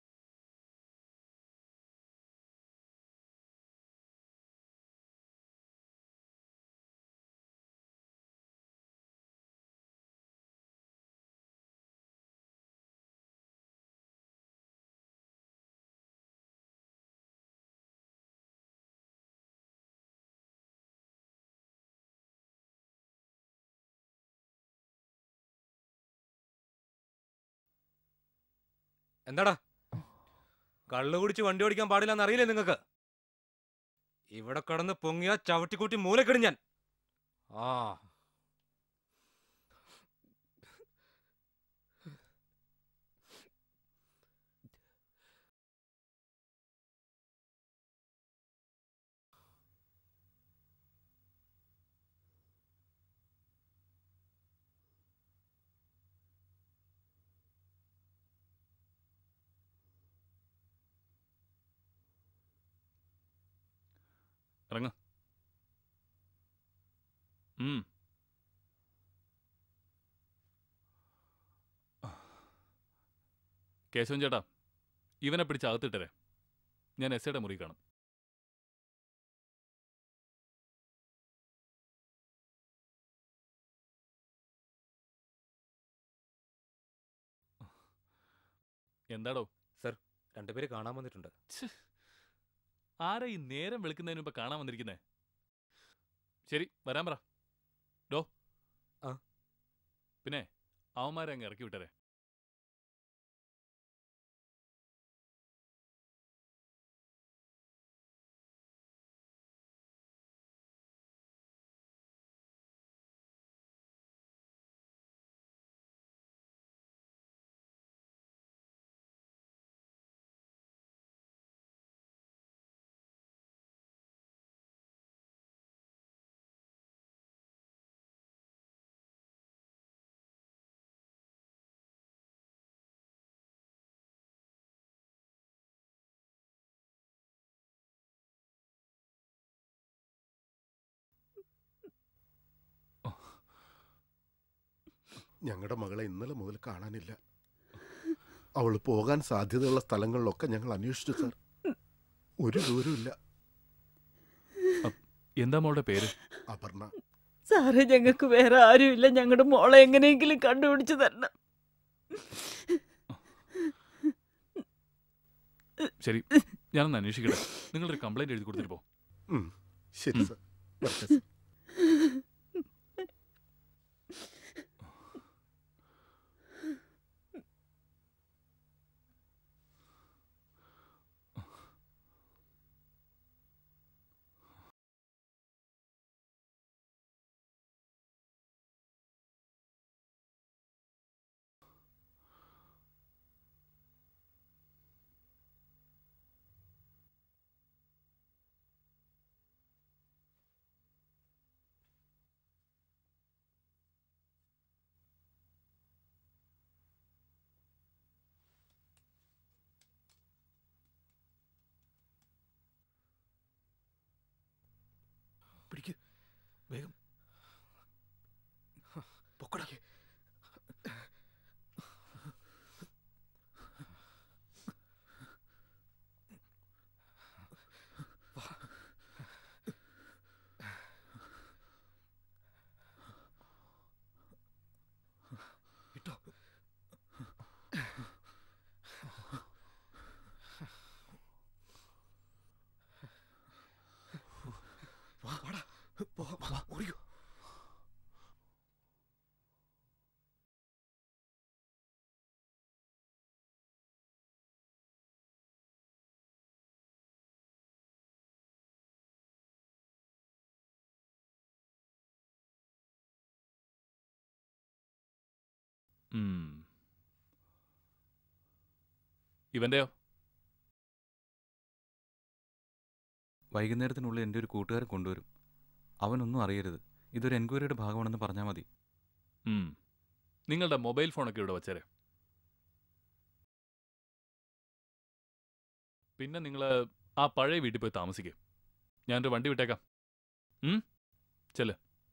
എന്താടാ കള്ളു കുടിച്ച് വണ്ടി ഓടിക്കാൻ പാടില്ലെന്ന് അറിയില്ലേ നിങ്ങൾക്ക് ഇവിടെ കിടന്ന് പൊങ്ങിയ ചവിട്ടിക്കൂട്ടി മൂലക്കിടും ഞാൻ ആ ഇറങ്ങ ഉം. കേശവൻ ചേട്ടാ ഇവനെ പിടിച്ച് അകത്തിട്ടരെ ഞാൻ എസ് ഐയുടെ മുറി കാണും എന്താടോ സർ രണ്ടുപേര് കാണാൻ വന്നിട്ടുണ്ട് ആരാ ഈ നേരം വെളുക്കുന്നതിന് മുമ്പ് കാണാൻ വന്നിരിക്കുന്നേ ശരി വരാൻ പറ ഡോ ആ. പിന്നെ അവന്മാരെ അങ്ങ് ഇറക്കി വിട്ടരെ ഞങ്ങളുടെ മകളെ ഇന്നലെ മുതൽ കാണാനില്ല അവൾ പോകാൻ സാധ്യതയുള്ള സ്ഥലങ്ങളിലൊക്കെ ഞങ്ങൾ അന്വേഷിച്ചു സാർ ഒരു ദൂരമില്ല എന്താ മോളുടെ പേര് അപർണ സാറേ ഞങ്ങൾക്ക് വേറെ ആരുമില്ല ഞങ്ങളുടെ മോളെ എങ്ങനെയെങ്കിലും കണ്ടുപിടിച്ചു തരണം ശരി ഞാനൊന്ന് അന്വേഷിക്കട്ടെ നിങ്ങളൊരു കംപ്ലൈന്റ് എഴുതി കൊടുത്തിട്ട് പോ ഉം, ശരി സാർ വരട്ടെ സാർ പിടിക്ക് വേഗം പൊക്കടാ ഇട്ടോ വാ വാടാ പോ വാ ഓടിക്കോ ഉം. ഇവന്റെയോ വൈകുന്നേരത്തിനുള്ളിൽ എൻ്റെ ഒരു കൂട്ടുകാരൻ കൊണ്ടുവരും അവനൊന്നും അറിയരുത് ഇതൊരു എൻക്വയറിയുടെ ഭാഗമാണെന്ന് പറഞ്ഞാൽ മതി ഉം. നിങ്ങളുടെ മൊബൈൽ ഫോണൊക്കെ ഇവിടെ വച്ചേരെ പിന്നെ നിങ്ങൾ ആ പഴയ വീട്ടിൽ പോയി താമസിക്കുക ഞാനൊരു വണ്ടി വിട്ടേക്കാം ഉം? ചെല്ല്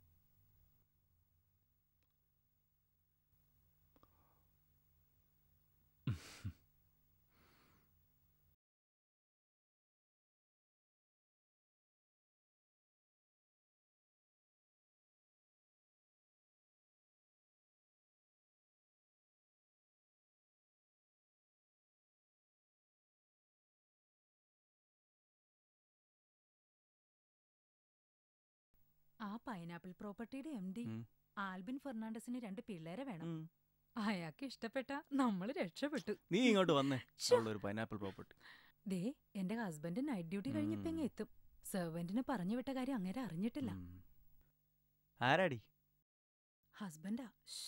ആ പൈനാപ്പിൾ പ്രോപ്പർട്ടിയുടെ എം ഡി ഉം. ആൽബിൻ ഫെർണാണ്ടസിന് രണ്ട് പിള്ളേരെ വേണം അയാൾക്ക് ഇഷ്ടപ്പെട്ട നമ്മൾ രക്ഷപ്പെട്ടു നീ ഇങ്ങോട്ട് വന്നേ ശ്ശോ. ഒരു പൈനാപ്പിൾ പ്രോപ്പർട്ടി ദേ എന്റെ ഹസ്ബൻഡ് നൈറ്റ് ഡ്യൂട്ടി കഴിഞ്ഞപ്പോ ഇങ്ങ് എത്തും സെർവന്റിന് പറഞ്ഞു വിട്ട കാര്യം അങ്ങനെ അറിഞ്ഞിട്ടില്ല ആരാടി ഹസ്ബൻഡാ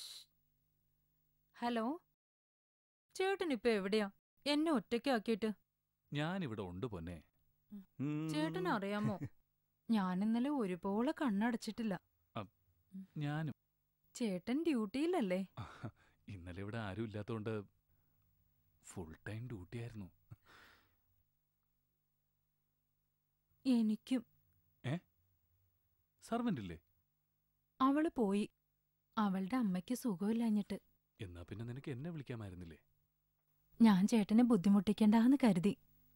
ഹലോ ചേട്ടൻ ഇപ്പൊ എവിടെയാ എന്നെ ഒറ്റയ്ക്കാക്കിയിട്ട് ഞാനിവിടെ ഉണ്ട് പൊന്നെ ചേട്ടൻ അറിയാമോ ഞാൻ ഇന്നലെ ഒരുപോലെ കണ്ണടച്ചിട്ടില്ല ഞാനും ചേട്ടൻ ഡ്യൂട്ടിയിലല്ലേ ഇന്നലെ ഇവിടെ ആരും ഇല്ലാത്തതുകൊണ്ട് ഫുൾ ടൈം ഡ്യൂട്ടി ആയിരുന്നു എനിക്കും ഏ സർവന്റ് ഇല്ലേ അവള് പോയി അവളുടെ അമ്മയ്ക്ക് സുഖമില്ലാഞ്ഞിട്ട് എന്നാ പിന്നെ നിനക്ക് എന്നെ വിളിക്കാമായിരുന്നില്ലേ ഞാൻ ചേട്ടനെ ബുദ്ധിമുട്ടിക്കണ്ടെന്ന് കരുതി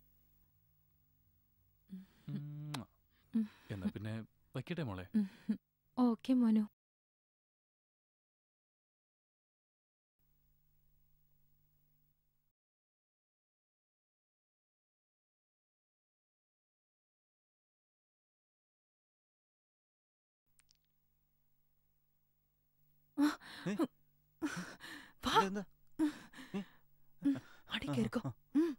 ഉം. എന്നാ പിന്നെ വയ്ക്കട്ടെ മോളെ ഓക്കെ മോനു വാ. അടി കേറിക്കോ ഉം.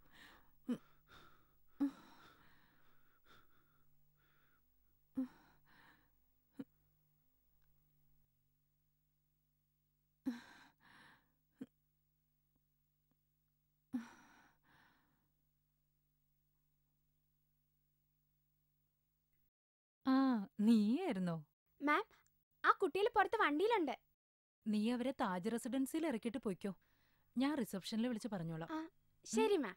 ആ നീയായിരുന്നോ മാം ആ കുട്ടികൾ പുറത്ത് വണ്ടിയിലുണ്ട് നീ അവരെ താജ് റെസിഡൻസിയിൽ ഇറക്കിയിട്ട് പൊയ്ക്കോ ഞാൻ റിസപ്ഷനിൽ വിളിച്ച് പറഞ്ഞോളാം ശരി മാം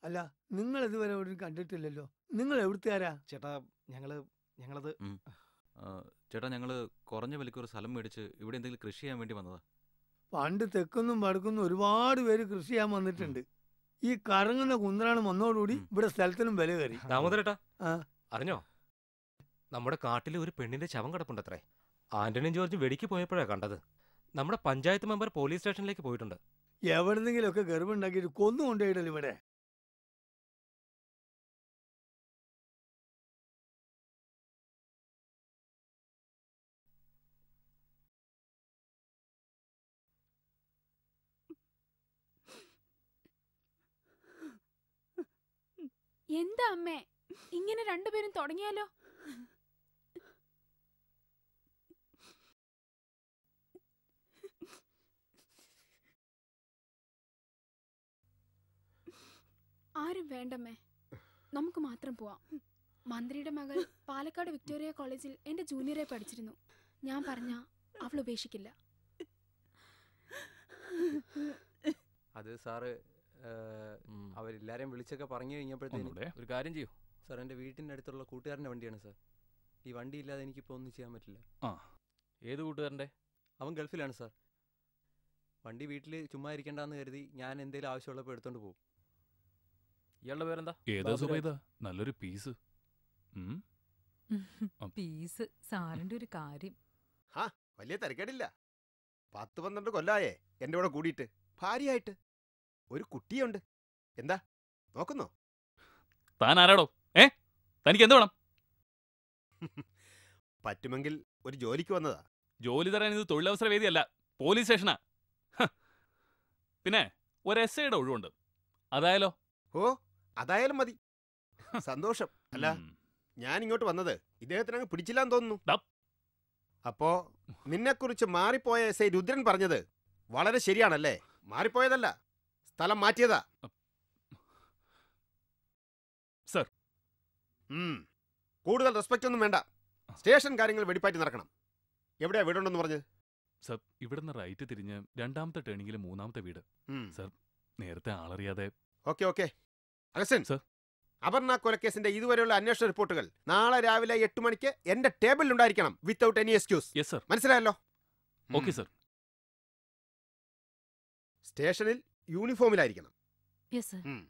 അല്ല നിങ്ങൾ ഇതുവരെ എവിടെയും കണ്ടിട്ടില്ലല്ലോ നിങ്ങൾ എവിടുത്തുകാരാ ചേട്ടാ ഞങ്ങള് ഞങ്ങളത് ആ, ചേട്ടാ ഞങ്ങള് കുറഞ്ഞ വിലയ്ക്ക് ഒരു സ്ഥലം മേടിച്ച് ഇവിടെ എന്തെങ്കിലും കൃഷി ചെയ്യാൻ വേണ്ടി വന്നതാ പണ്ട് തെക്കുന്നും വടക്കുന്നും ഒരുപാട് പേര് കൃഷി ചെയ്യാൻ വന്നിട്ടുണ്ട് ഈ കറങ്ങുന്ന കുന്തറാണ് വന്നതോടുകൂടി ഇവിടെ സ്ഥലത്തിനും വില കയറി ദാമോദരേട്ടാ ആ. അറിഞ്ഞോ നമ്മുടെ കാട്ടിൽ ഒരു പെണ്ണിന്റെ ശവം കിടപ്പുണ്ടത്രേ ആന്റണിയും ജോർജ് വെടിക്ക് പോയപ്പോഴാ കണ്ടത് നമ്മുടെ പഞ്ചായത്ത് മെമ്പർ പോലീസ് സ്റ്റേഷനിലേക്ക് പോയിട്ടുണ്ട് എവിടെന്നെങ്കിലുമൊക്കെ ഗർഭുണ്ടാക്കിയിട്ട് കൊന്നു കൊണ്ടുപോയിടല്ലോ ഇവിടെ എന്താ അമ്മേ ഇങ്ങനെ രണ്ടുപേരും തുടങ്ങിയാലോ ആരും വേണ്ടമ്മേ നമുക്ക് മാത്രം പോവാം മന്ത്രിയുടെ മകൾ പാലക്കാട് വിക്ടോറിയ കോളേജിൽ എന്റെ ജൂനിയറെ പഠിച്ചിരുന്നു ഞാൻ പറഞ്ഞ അവൾ ഉപേക്ഷിക്കില്ല അത് സാറ് ഏഹ്, അവരെല്ലാരെയും വിളിച്ചൊക്കെ പറഞ്ഞു കഴിഞ്ഞപ്പോഴത്തേനും ഒന്നൂടെ. ഒരു കാര്യം ചെയ്യൂ സാർ എൻ്റെ വീട്ടിൻ്റെ അടുത്തുള്ള കൂട്ടുകാരൻ്റെ വണ്ടിയാണ് സാർ ഈ വണ്ടി ഇല്ലാതെ എനിക്കിപ്പോൾ ഒന്നും ചെയ്യാൻ പറ്റില്ല ആ ഏത് കൂട്ടുകാരൻ്റെ അവൻ ഗൾഫിലാണ് സാർ വണ്ടി വീട്ടിൽ ചുമ്മാ ഇരിക്കണ്ടെന്ന് കരുതി ഞാൻ എന്തെങ്കിലും ആവശ്യമുള്ളപ്പോൾ എടുത്തോണ്ട് പോകും ഇയാളുടെ പേരെന്താ ഏതാ സുബൈദ നല്ലൊരു പീസ് ഉം. ആ. പീസ് സാറിന്റെ ഒരു കാര്യം ഹാ വലിയ തിരക്കേടില്ല പത്ത് പന്ത്രണ്ട് കൊല്ലായേ എൻ്റെ കൂടെ കൂടിയിട്ട് ഭാര്യയായിട്ട് ഒരു കുട്ടിയുണ്ട് എന്താ നോക്കുന്നോ താൻ ആരാടോ ഏ തനിക്ക് എന്ത് വേണം പറ്റുമെങ്കിൽ ഒരു ജോലിക്ക് വന്നതാ ജോലി തരാൻ ഇത് തൊഴിലവസര വേദിയല്ല പോലീസ് സ്റ്റേഷനാ ഹ. പിന്നെ ഒരു എസ് ഐയുടെ ഒഴിവുണ്ട് അതായാലോ ഓ അതായാലും മതി സന്തോഷം അല്ല ഞാൻ ഇങ്ങോട്ട് വന്നത് ഇദ്ദേഹത്തിന് അങ്ങ് പിടിച്ചില്ലാന്ന് തോന്നുന്നു അപ്പോ നിന്നെക്കുറിച്ച് മാറിപ്പോയ എസ് ഐ രുദ്രൻ പറഞ്ഞത് വളരെ ശരിയാണല്ലേ മാറിപ്പോയതല്ല സ്ഥലം മാറ്റിയതാ സർ ഉം. കൂടുതൽ റെസ്പെക്റ്റ് ഒന്നും വേണ്ട സ്റ്റേഷൻ കാര്യങ്ങൾ വെടിപ്പാറ്റി നടക്കണം എവിടെയാ വീടുണ്ടെന്ന് പറഞ്ഞത് സർ ഇവിടുന്ന് റൈറ്റ് തിരിഞ്ഞ് രണ്ടാമത്തെ ടേണിങ്ങിൽ മൂന്നാമത്തെ വീട് ഉം. സർ നേരത്തെ ആളറിയാതെ okay okay Augustine sir Aparna കൊലക്കേസിന്റെ ഇതുവരെയുള്ള അന്വേഷണ റിപ്പോർട്ടുകൾ നാളെ രാവിലെ എട്ട് മണിക്ക് എന്റെ ടേബിളിൽ ഉണ്ടായിരിക്കണം without any excuse yes sir മനസ്സിലായല്ലോ ഓക്കെ സർ സ്റ്റേഷനിൽ യൂണിഫോമിലായിരിക്കണം യെസ് സർ ഉം.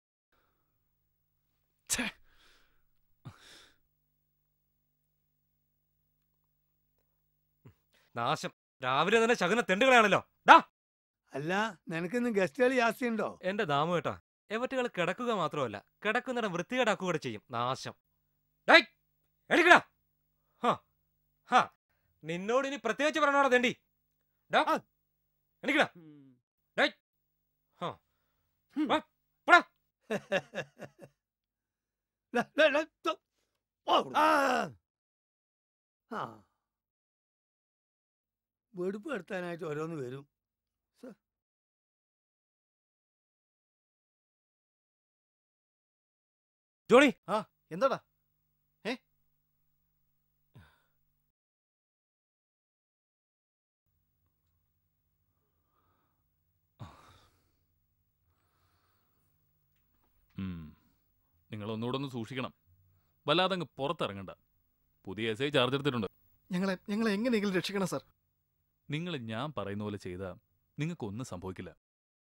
നാശം രാവിലെ തന്നെ ശകുന തെണ്ടുകളാണല്ലോ ഡാ അല്ല നിനക്കിന്ന് ഗസ്റ്റുകൾ ജാസ്തിയുണ്ടോ എന്റെ ദാമു കേട്ടാ എവറ്റുകൾ കിടക്കുക മാത്രമല്ല കിടക്കുന്നിടം വൃത്തികേടാക്കുക കൂടെ ചെയ്യും നാശം ഡേയ്, എണീക്കടാ. ഹ, ഹ, നിന്നോട് ഇനി പ്രത്യേകിച്ച് പറഞ്ഞോടാ തെണ്ടി ഡാ, എണീക്കടാ. ഡേയ്, ഹ, വാ, പോടാ. ല, ല, ല, തൊ. ഓ, ആ. ആ. വെടുപ്പ് എടുത്താനായിട്ട് ഓരോന്ന് വരും സ- ജോണി ആ എന്താടാ ഏ നിങ്ങൾ ഒന്നുകൂടെ ഒന്ന് സൂക്ഷിക്കണം വല്ലാതെ അങ്ങ് പുറത്തിറങ്ങണ്ട പുതിയ എസ് ഐ ചാർജ് എടുത്തിട്ടുണ്ട് ഞങ്ങളെ ഞങ്ങളെ എങ്ങനെയെങ്കിലും രക്ഷിക്കണം സാർ നിങ്ങൾ ഞാൻ പറയുന്ന പോലെ ചെയ്താൽ നിങ്ങൾക്കൊന്നും സംഭവിക്കില്ല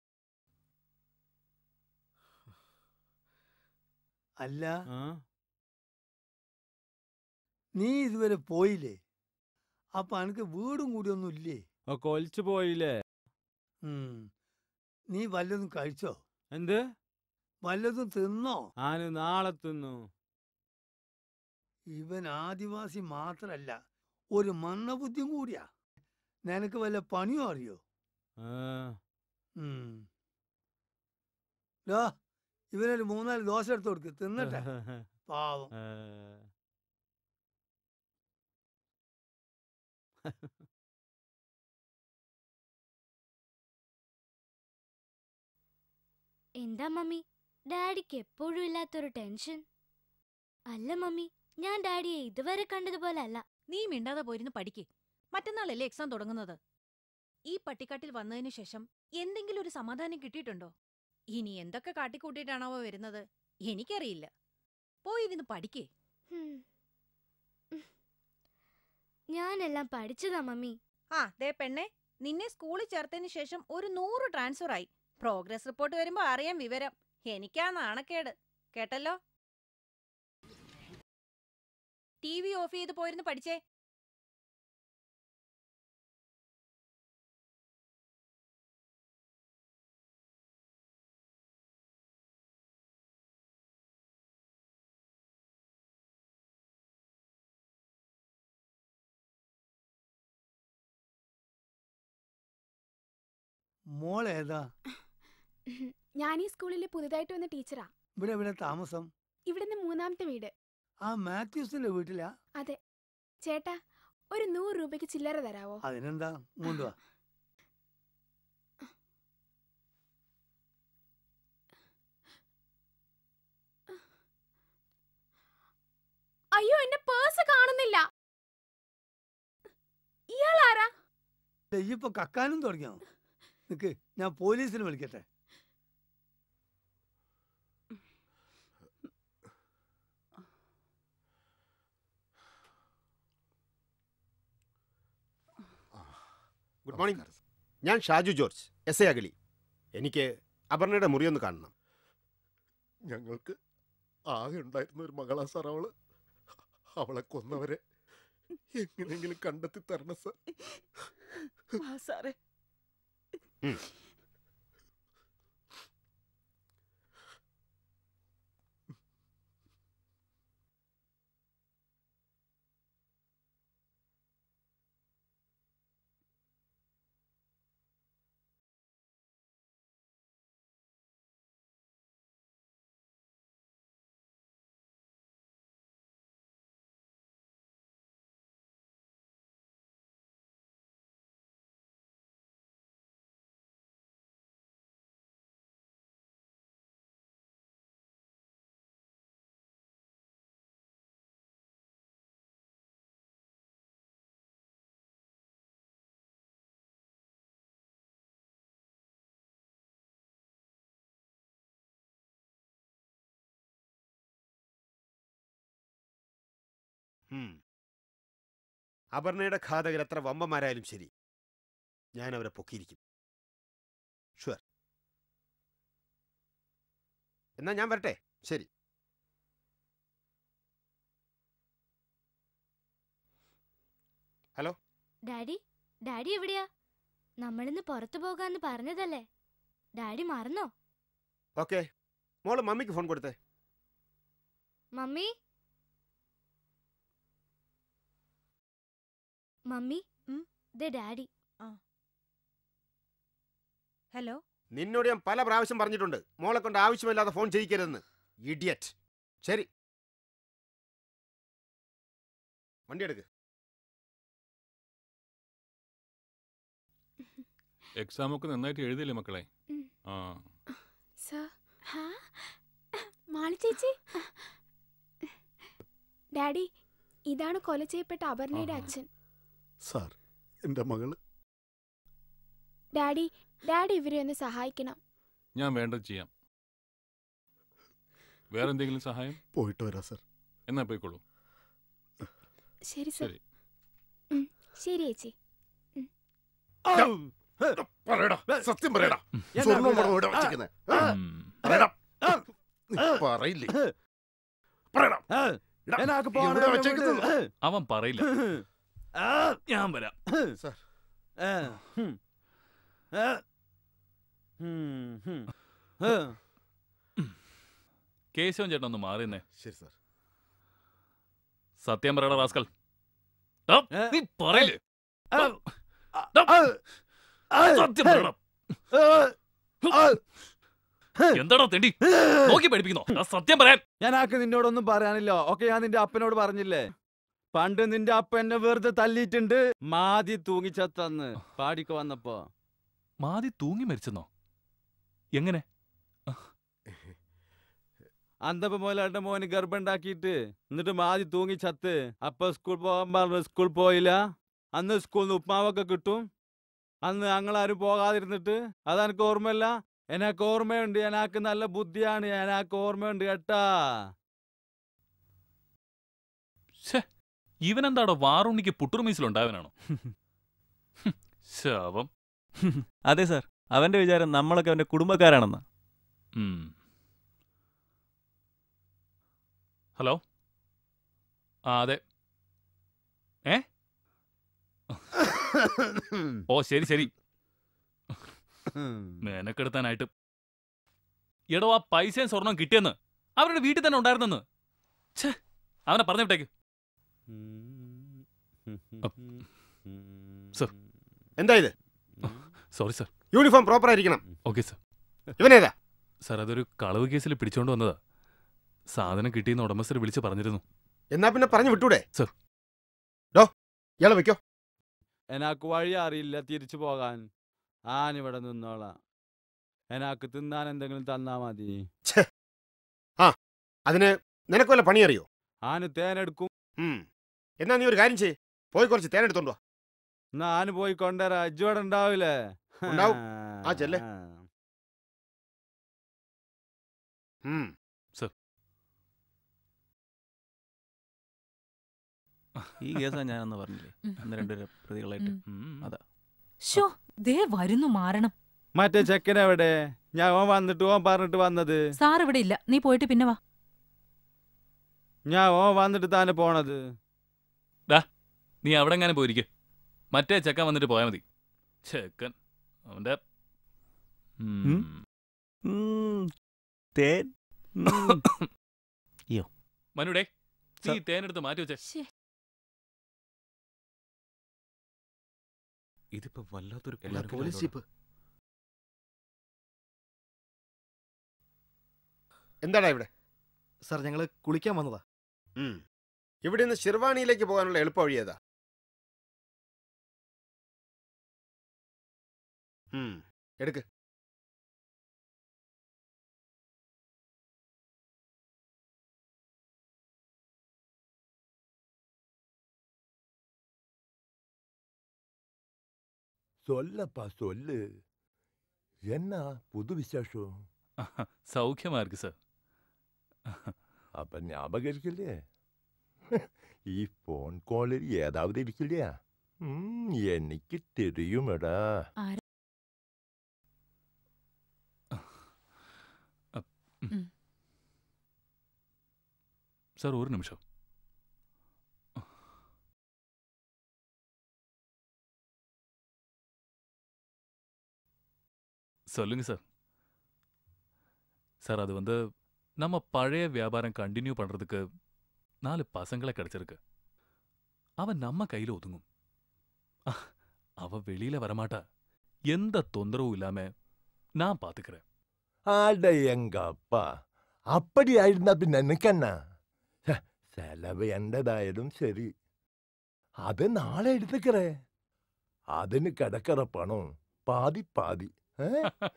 അല്ല നീ ഇതുവരെ പോയില്ലേ അപ്പൊ അനക്ക് വീടും കൂടി ഒന്നും ഇല്ലേ കൊലിച്ചു പോയില്ലേ ഉം. നീ വല്ലതും കഴിച്ചോ എന്ത് വല്ലതും തിന്നോ ആന് നാളെ തിന്നു ഇവൻ ആദിവാസി മാത്രല്ല ഒരു മന്ദബുദ്ധിയും കൂടിയാ നിനക്ക് വല്ല പണിയോ അറിയോ ആ, ഉം. ഡാ, ഇവനൊരു മൂന്നാല് ദോശ എടുത്ത് കൊടുക്ക് തിന്നട്ടെ പാവം ആ. എന്താ മമ്മി ഡാഡിക്ക് എപ്പോഴും ഇല്ലാത്തൊരു ടെൻഷൻ അല്ല മമ്മി ഞാൻ ഡാഡിയെ ഇതുവരെ കണ്ടതുപോലെ അല്ല നീ മിണ്ടാതെ പോയിരുന്ന് പഠിക്ക് മറ്റന്നാളല്ലേ എക്സാം തുടങ്ങുന്നത് ഈ പട്ടിക്കാട്ടിൽ വന്നതിന് ശേഷം എന്തെങ്കിലും ഒരു സമാധാനം കിട്ടിയിട്ടുണ്ടോ ഇനി എന്തൊക്കെ കാട്ടിക്കൂട്ടിയിട്ടാണാവോ വരുന്നത് എനിക്കറിയില്ല പോയിരുന്ന് പഠിക്കേ ഹും. ഞാനെല്ലാം പഠിച്ചതാ മമ്മി ആ ദേ പെണ്ണെ നിന്നെ സ്കൂളിൽ ചേർത്തതിന് ശേഷം ഒരു നൂറ് ട്രാൻസ്ഫർ ആയി പ്രോഗ്രസ് റിപ്പോർട്ട് വരുമ്പോ അറിയാം വിവരം എനിക്കാ നാണക്കേട് കേട്ടല്ലോ ടി വി ഓഫ് ചെയ്ത് പോയിരുന്ന് പഠിച്ചേ മോളേതാ ഞാൻ ഈ സ്കൂളിലെ പുതുതായിട്ട് വന്ന ടീച്ചറാ ഇവിടെ ഇവിടെ താമസം ഇവിടുന്ന് മൂന്നാമത്തെ വീട് ആ മാത്യൂസിന്റെ വീട്ടിലാ അതെ ചേട്ടാ ഒരു നൂറ് രൂപയ്ക്ക് ചില്ലറ തരാവോ അതിനെന്താ കൊണ്ടുവാ അയ്യോ എന്റെ പേഴ്സ് കാണുന്നില്ല ഇയാളാരാ ഇപ്പൊ കക്കാനും തുടങ്ങിയോ നിക്ക് ഞാൻ പോലീസിനെ വിളിക്കട്ടെ ഗുഡ് മോർണിംഗ് ഞാൻ ഷാജു ജോർജ് എസ് എ അഗളി എനിക്ക് അപർണയുടെ മുറി ഒന്ന് കാണണം ഞങ്ങൾക്ക് ആകെ ഉണ്ടായിരുന്ന ഒരു മകളാ സാർ അവള് അവളെ കൊന്നവരെ എങ്ങനെയെങ്കിലും കണ്ടെത്തി തരണം സാർ സാറേ ഉം. അപർണയുടെ ഘാതകർ എത്ര വമ്പന്മാരായാലും ശരി ഞാൻ അവരെ പൊക്കിയിരിക്കും ഷുവർ എന്നാ ഞാൻ വരട്ടെ ശരി ഹലോ ഡാഡി ഡാഡി എവിടെയാ നമ്മളിന്ന് പുറത്തു പോകാന്ന് പറഞ്ഞതല്ലേ ഡാഡി മറന്നോ ഓക്കെ മോള് മമ്മിക്ക് ഫോൺ കൊടുത്തേ മമ്മി മമ്മി ദേ ഡാഡി ഹലോ നിന്നോട് ഞാൻ പല പ്രാവശ്യം പറഞ്ഞിട്ടുണ്ട് മോളെ കൊണ്ട് ആവശ്യമില്ലാതെ ഫോൺ ചെയ്യിക്കരുതെന്ന് ഇഡിയറ്റ് ശരി വണ്ടി എടുക്ക് എക്സാം ഒക്കെ നന്നായിട്ട് എഴുതിയില്ലേ മക്കളെ ആ സർ ഹാ മാളി ചേച്ചി ഡാഡി ഇതാണ് കൊല ചെയ്യപ്പെട്ട അപർണയുടെ അച്ഛൻ സാർ എൻ്റെ മകള് ഡാഡി ഡാഡി ഇവരെ ഒന്ന് സഹായിക്കണം ഞാൻ വേണ്ടത് ചെയ്യാം വേറെ എന്തെങ്കിലും സഹായം പോയിട്ട് വരാം സാർ എന്നാ പോയിക്കോളൂ ശരി സർ ശരി ഉം, ശരി ചേച്ചി പറയടാ സത്യം പറയടാ എന്നാ സ്വർണ്ണവും ഇവിടെ? പണവും ഇവിടെ ആ, വെച്ചിരിക്കുന്നെ. ആ, പറയടാ ആ, നീ ആ, പറയില്ലേ പറയടാ ആ, എടാ, എന്നാക്ക് പോണം, ഇവിടെ ഇവിടെ വെച്ചേക്കുന്നത് വീട്. അവൻ പറയില്ല ആ, ഞാൻ വരാം സാർ ആ, ഹും. ആ, ഹും, ഹും. ആ, കേശവൻ ചേട്ടൻ ഒന്ന് മാറിയെന്നേ ശരി സാർ സത്യം പറയടാ റാസ്കൽ ആ, നീ പറയില്ലേ ആ, ഡാ, ആ, സത്യം പറയടാ ആ, ആ, എന്താടാ തെണ്ടി നോക്കി പഠിപ്പിക്കുന്നോ ആ സത്യം പറയാൻ ഞാൻ ആക്ക് നിന്നോടൊന്നും പറയാനില്ല ഓക്കെ ഞാൻ നിന്റെ അപ്പനോട് പറഞ്ഞില്ലേ പണ്ട് നിന്റെ അപ്പ എന്നെ വെറുതെ തല്ലിയിട്ടുണ്ട് മാതി തൂങ്ങിച്ചത്തന്ന് പാടിക്ക് വന്നപ്പോ മാതി തൂങ്ങി മരിച്ചെന്നോ എങ്ങനെ അന്തപ്പ മോലാട്ട മോന് ഗർഭമുണ്ടാക്കിയിട്ട് എന്നിട്ട് മാതി തൂങ്ങി ചത്ത് അപ്പ സ്കൂൾ പോകാൻ പറഞ്ഞു സ്കൂൾ പോയില്ല അന്ന് സ്കൂളിൽ നിന്ന് ഉപ്മാവൊക്കെ കിട്ടും അന്ന് ഞങ്ങളാരും പോകാതിരുന്നിട്ട് അതെനിക്ക് ഓർമ്മയില്ല എനക്ക് ഓർമ്മയുണ്ട് എനക്ക് നല്ല ബുദ്ധിയാണ് എനക്ക് ഓർമ്മയുണ്ട് കേട്ടാ ഛേ ഇവനെന്താടോ വാറുണ്ണിക്ക് പുട്ടുറുമീസിലുണ്ടാവനാണോ ശാപം അതെ സാർ അവന്റെ വിചാരം നമ്മളൊക്കെ അവന്റെ കുടുംബക്കാരാണെന്നാ ഉം. ഹലോ ആ അതെ ഏ ഓ ശരി ശരി മേനക്കെടുത്താനായിട്ട് എടോ ആ പൈസയും സ്വർണം കിട്ടിയെന്ന് അവരുടെ വീട്ടിൽ തന്നെ ഉണ്ടായിരുന്നെന്ന് ഛേ അവനെ പറഞ്ഞു വിട്ടേക്ക് സർ എന്താ ഇത് സോറി സർ യൂണിഫോം പ്രോപ്പർ ആയിരിക്കണം ഓക്കെ സർ ഇവനേതാ സർ അതൊരു കളവ് കേസിൽ പിടിച്ചോണ്ട് വന്നതാ സാധനം കിട്ടിയെന്ന് ഉടമസ്ഥർ വിളിച്ച് പറഞ്ഞിരുന്നു എന്നാ പിന്നെ പറഞ്ഞു വിട്ടൂടെ സർ ഡോ ഇയാളെ വെക്കോ എനക്ക് വഴി അറിയില്ല തിരിച്ചു പോകാൻ ആനിവിടെ നിന്നോളാം എനക്ക് തിന്നാൻ എന്തെങ്കിലും തന്നാ മതി ആ അതിന് നിനക്ക് വല്ല പണി അറിയോ ആന് തേനെടുക്കും ഉം. എന്നാ നീ ഒരു കാര്യം ചെയ്യ് പോയി കുറച്ച് തേൻ എടുത്തോണ്ട് വാ എന്നാ ആന് പോയി കൊണ്ടുവരാ അജ്ജോടെ ഉണ്ടാവില്ലേ ഉണ്ടാവും ആ ചെല്ലേ സർ ഈ കേസാ ഞാനെന്ന് പറഞ്ഞില്ലേ അന്ന് രണ്ടുപേരെ പ്രതികളായിട്ട് അതാ ഷോ ദേ വരുന്നു മാറണം മറ്റേ ചെക്കനെവിടെ ഞാൻ ഓൻ വന്നിട്ട് ഓൻ പറഞ്ഞിട്ട് വന്നത് സാർ ഇവിടെ ഇല്ല നീ പോയിട്ട് പിന്നെ വാ ഞാൻ ഓൻ വന്നിട്ട് താനെ പോണത് ഡാ നീ അവിടെ എങ്ങനെ പോയിരിക്കെ മറ്റേ ചെക്കൻ വന്നിട്ട് പോയാൽ മതി ചെക്കൻ അവന്റെ ഉം. തേൻ അയ്യോ മനുടേ നീ ഈ തേനെടുത്ത് മാറ്റി വെച്ചേ ഇതിപ്പോ വല്ലാത്തൊരു എല്ലാ കുളറുകലാണ് പോലീസ് ഇവിടെ. ജീപ്പ് എന്താടാ ഇവിടെ സാർ ഞങ്ങൾ കുളിക്കാൻ വന്നതാ ഉം. ഇവിടെ നിന്ന് ഷിർവാണിയിലേക്ക് പോകാനുള്ള എളുപ്പ വഴി ഏതാ ഉം. എടുക്ക് சொல்லப்பா சொல்லு என்ன புது விசேஷம் സൗഖ്യമാ இருக்கு സർ அப்ப ஞாபகம் இருக்குல்லையே ഈ ഫോൺ കോളിൽ ഏതാവത് ഇരിക്കില്ല ഉം, എനിക്ക് தெரியுமடா സാർ ഒരു നിമിഷം சொல்லுங்க சார் சார் அது வந்து நம்ம பழைய வியாபாரம் கண்டினியூ பண்றதுக்கு நாலு பசங்களை கிடைச்சிருக்கு அவன் நம்ம கையில ஒதுங்கும் அஹ், அவ வெளியில வரமாட்டா எந்த தொந்தரவும் இல்லாம நான் பாத்துக்கிறேன் ആട എങ്ക അപ്പ അപ്പടി ആയിരുന്നാ പിന്നെ എനിക്കെന്നാ ഹ, ചെലവ് എന്റേതായാലും ശരി അത് നാളെ എടുത്തുക്കറേ അതിന് കിടക്കറ പണം പാതി പാതി ഏ?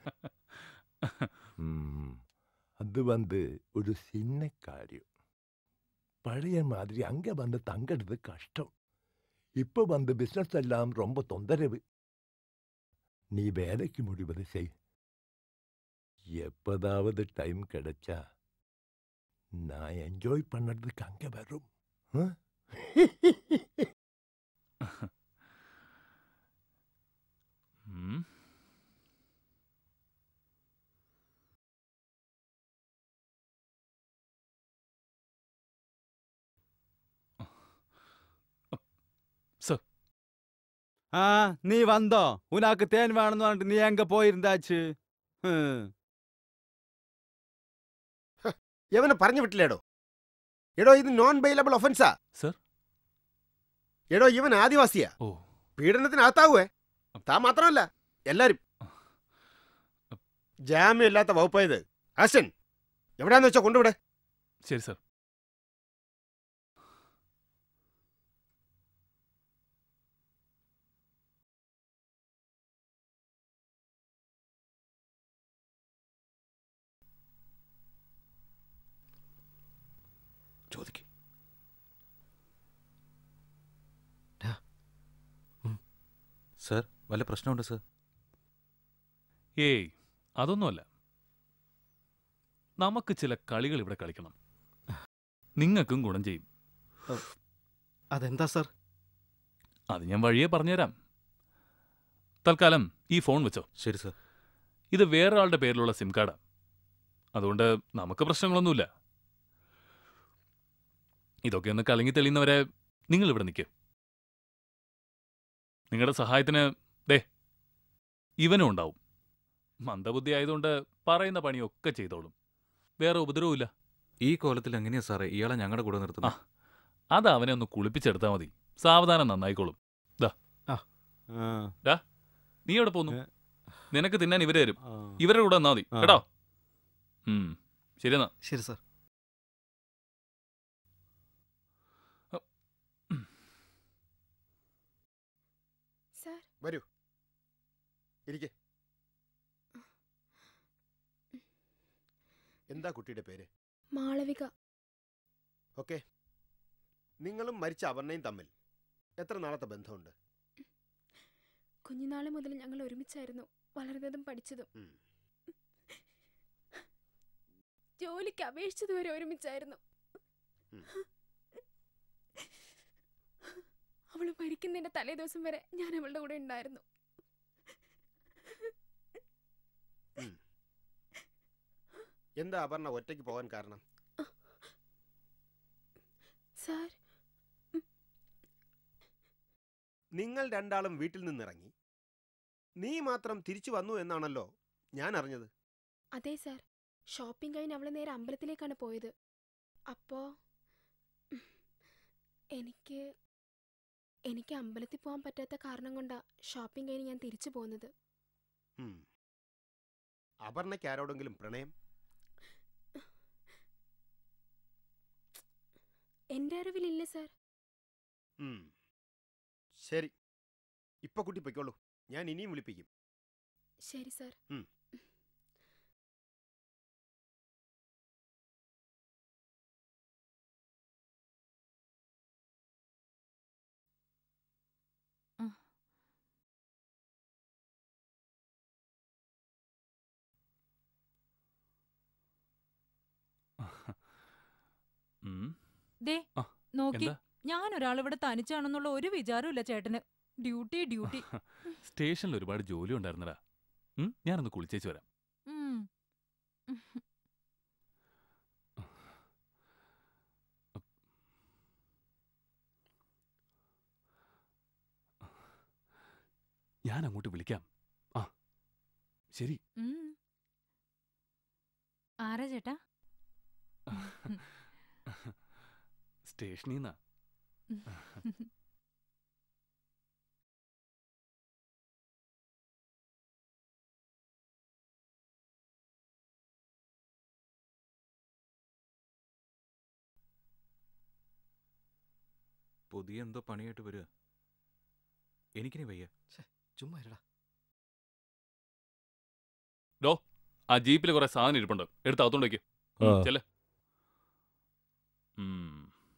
ഉം, അത് வந்து ஒரு சின்ன காரியம் பழைய மாதிரி அங்க வந்து தங்கிறது கஷ்டம் இப்ப வந்து பிசினஸ் எல்லாம் ரொம்ப தொந்தரவு நீ வேலைக்கு முடிவது செய் எப்பதாவது டைம் கிடைச்சா நான் என்ஜாய் பண்ணறதுக்கு அங்க வரும் ஆ? ഉം. சார் ആ നീ വന്നോ ഉനാക്ക് തേൻ വേണമെന്ന് പറഞ്ഞിട്ട് നീ എങ്ക പോയിരുന്നാച്ച് യവനെ പറഞ്ഞു വിട്ടില്ലേടോ എടോ ഇത് നോൺ ബെയിലബിൾ ഒഫൻസാ സർ എടോ ഇവൻ ആദിവാസിയാ ഓ പീഡനത്തിനകത്താവുവേ താൻ മാത്രമല്ല എല്ലാരും ജാമ്യം ഇല്ലാത്ത വകുപ്പായത് അശ്വൻ എവിടാന്ന് വെച്ചാ കൊണ്ടുവിടെ ശരി സാർ ചോദിക്ക് സർ വല്ല പ്രശ്നമുണ്ടോ സർ ഏയ് അതൊന്നുമല്ല നമുക്ക് ചില കളികൾ ഇവിടെ കളിക്കണം നിങ്ങൾക്കും ഗുണം ചെയ്യും അതെന്താ സർ അത് ഞാൻ വഴിയെ പറഞ്ഞുതരാം തൽക്കാലം ഈ ഫോൺ വെച്ചോ ശരി സർ ഇത് വേറൊരാളുടെ പേരിലുള്ള സിം കാർഡാ അതുകൊണ്ട് നമുക്ക് പ്രശ്നങ്ങളൊന്നുമില്ല ഇതൊക്കെ ഒന്ന് കലങ്ങി തെളിയുന്നവരെ നിങ്ങൾ ഇവിടെ നിൽക്കുക നിങ്ങളുടെ സഹായത്തിന് ദേ ഇവനും ഉണ്ടാവും മന്ദബുദ്ധി ആയതുകൊണ്ട് പറയുന്ന പണിയൊക്കെ ചെയ്തോളും വേറെ ഉപദ്രവമില്ല ഈ കോലത്തിൽ എങ്ങനെയാ സാറേ ഇയാളെ ഞങ്ങളുടെ കൂടെ നിർത്തുന്നത് അത് അവനെ ഒന്ന് കുളിപ്പിച്ചെടുത്താൽ മതി സാവധാനം നന്നായിക്കോളും ദാ ഡാ നീ എവിടെ പോന്നു നിനക്ക് തിന്നാൻ ഇവര് തരും ഇവരുടെ കൂടെ വന്നാ മതി ആ. കേട്ടോ ഉം ശരി എന്നാ ശരി സർ സർ വരൂ ഇരിക്കെ എന്താ കുട്ടിയുടെ പേര് മാളവിക ഓക്കെ നിങ്ങളും മരിച്ച അപർണയും തമ്മിൽ എത്ര നാളത്തെ ബന്ധമുണ്ട് കുഞ്ഞുനാള് മുതൽ ഞങ്ങൾ ഒരുമിച്ചായിരുന്നു വളർന്നതും പഠിച്ചതും ഉം. ജോലിക്ക് അപേക്ഷിച്ചതുവരെ ഒരുമിച്ചായിരുന്നു ഉം. അവള് മരിക്കുന്നതിന്റെ തലേ ദിവസം വരെ ഞാൻ അവളുടെ കൂടെ ഉണ്ടായിരുന്നു ഉം. എന്താ അപർണ ഒറ്റയ്ക്ക് പോകാൻ കാരണം സാർ നിങ്ങൾ രണ്ടാളും വീട്ടിൽ നിന്നിറങ്ങി നീ മാത്രം തിരിച്ചു വന്നു എന്നാണല്ലോ ഞാൻ അറിഞ്ഞത് അതെ സാർ ഷോപ്പിംഗ് കഴിഞ്ഞ് അവള് നേരെ അമ്പലത്തിലേക്കാണ് പോയത് അപ്പോ ഉം, എനിക്ക് എനിക്ക് അമ്പലത്തിൽ പോകാൻ പറ്റാത്ത കാരണം കൊണ്ടാ ഷോപ്പിംഗ് കഴിഞ്ഞ് ഞാൻ തിരിച്ചു പോകുന്നത് ഉം. അപർണയ്ക്ക് ആരോടെങ്കിലും പ്രണയം എന്റെ അറിവിലില്ല സാർ ഉം. ശരി ഇപ്പൊ കുട്ടി പൊയ്ക്കോളൂ ഞാൻ ഇനിയും വിളിപ്പിക്കും ശരി സാർ ഉം. ഉം. ദേ ആ, നോക്കി എന്താ? ഞാൻ ഒരാളിവിടെ തനിച്ചാണെന്നുള്ള ഒരു വിചാരമില്ല ചേട്ടന് ഡ്യൂട്ടി ഡ്യൂട്ടി സ്റ്റേഷനിൽ ഒരുപാട് ജോലി ഉണ്ടായിരുന്നടാ ഉം, ഞാനൊന്ന് കുളിച്ചേച്ച് വരാം ഉം. ഞാൻ അങ്ങോട്ട് വിളിക്കാം ആ ശരി ഉം. ആരാ ചേട്ടാ സ്റ്റേഷനിൽ നിന്നാ പുതിയ എന്തോ പണിയായിട്ട് വരിക എനിക്കിനി വയ്യ ചുമ്മാ ഇരടാ ഡോ ആ ജീപ്പിൽ കുറെ സാധനം ഇരിപ്പുണ്ട് എടുത്ത് അകത്തോണ്ട് വയ്ക്ക് ആ. ചെല്ലേ ഉം.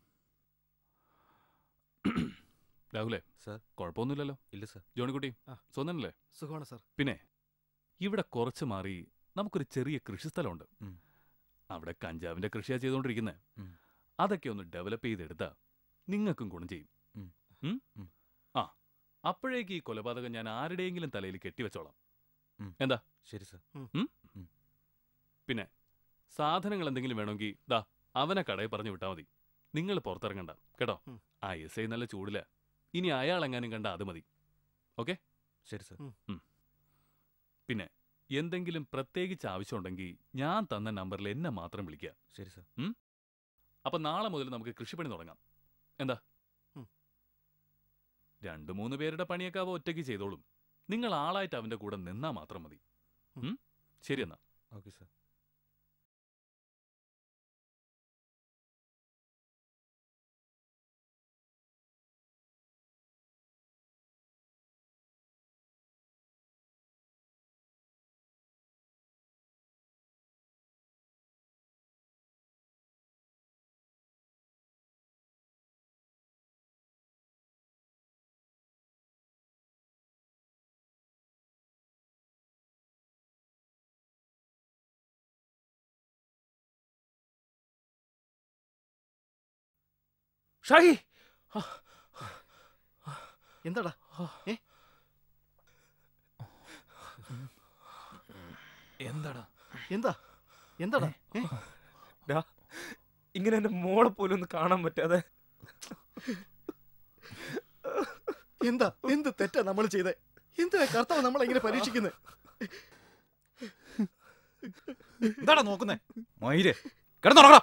രാഹുലേ സാർ കുഴപ്പമൊന്നുമില്ലല്ലോ ഇല്ല സാർ ജോണിക്കുട്ടി സ്വന്തനല്ലേ സുഖമാണ് സാർ പിന്നെ ഇവിടെ കുറച്ച് മാറി നമുക്കൊരു ചെറിയ കൃഷിസ്ഥലമുണ്ട് ഉം. അവിടെ കഞ്ചാവിന്റെ കൃഷിയാ ചെയ്തുകൊണ്ടിരിക്കുന്നത് ഉം. അതൊക്കെ ഒന്ന് ഡെവലപ്പ് ചെയ്തെടുത്താ നിങ്ങൾക്കും ഗുണം ചെയ്യും ഉം. ഉം? ഉം. ആ അപ്പോഴേക്ക് ഈ കൊലപാതകം ഞാൻ ആരുടെയെങ്കിലും തലയിൽ കെട്ടിവെച്ചോളാം ഉം. എന്താ ശരി സാർ ഉം? ഉം. പിന്നെ സാധനങ്ങൾ എന്തെങ്കിലും വേണമെങ്കിൽ ദാ അവനെ കടയിൽ പറഞ്ഞു വിട്ടാൽ മതി നിങ്ങൾ പുറത്തിറങ്ങണ്ട കേട്ടോ ആ എസ് ഐ നല്ല ചൂടില്ല ഇനി അയാൾ എങ്ങാനും കണ്ട അത് മതി ഓക്കെ ശരി സാർ പിന്നെ എന്തെങ്കിലും പ്രത്യേകിച്ച് ആവശ്യമുണ്ടെങ്കിൽ ഞാൻ തന്ന നമ്പറിൽ എന്നെ മാത്രം വിളിക്കുക ശരി സാർ ഉം? അപ്പൊ നാളെ മുതൽ നമുക്ക് കൃഷിപ്പണി തുടങ്ങാം എന്താ ഉം. രണ്ടു മൂന്ന് പേരുടെ പണിയൊക്കെ അവ ഒറ്റയ്ക്ക് ചെയ്തോളും നിങ്ങൾ ആളായിട്ട് അവന്റെ കൂടെ നിന്നാ മാത്രം മതി ഉം? ശരി എന്നാ ഓക്കെ സാർ ഷാഹി എന്താടാ ഏ എന്താടാ എന്താ എന്താടാ ഏ? ഡാ ഇങ്ങനെ എന്റെ മോളെ പോലും ഒന്ന് കാണാൻ പറ്റാതെ എന്താ എന്ത് തെറ്റാ നമ്മൾ ചെയ്തേ എന്തിനാ കർത്താവ് നമ്മളെ ഇങ്ങനെ പരീക്ഷിക്കുന്നത് എന്താടാ നോക്കുന്നേ മയിര് കിടന്നുറങ്ങടാ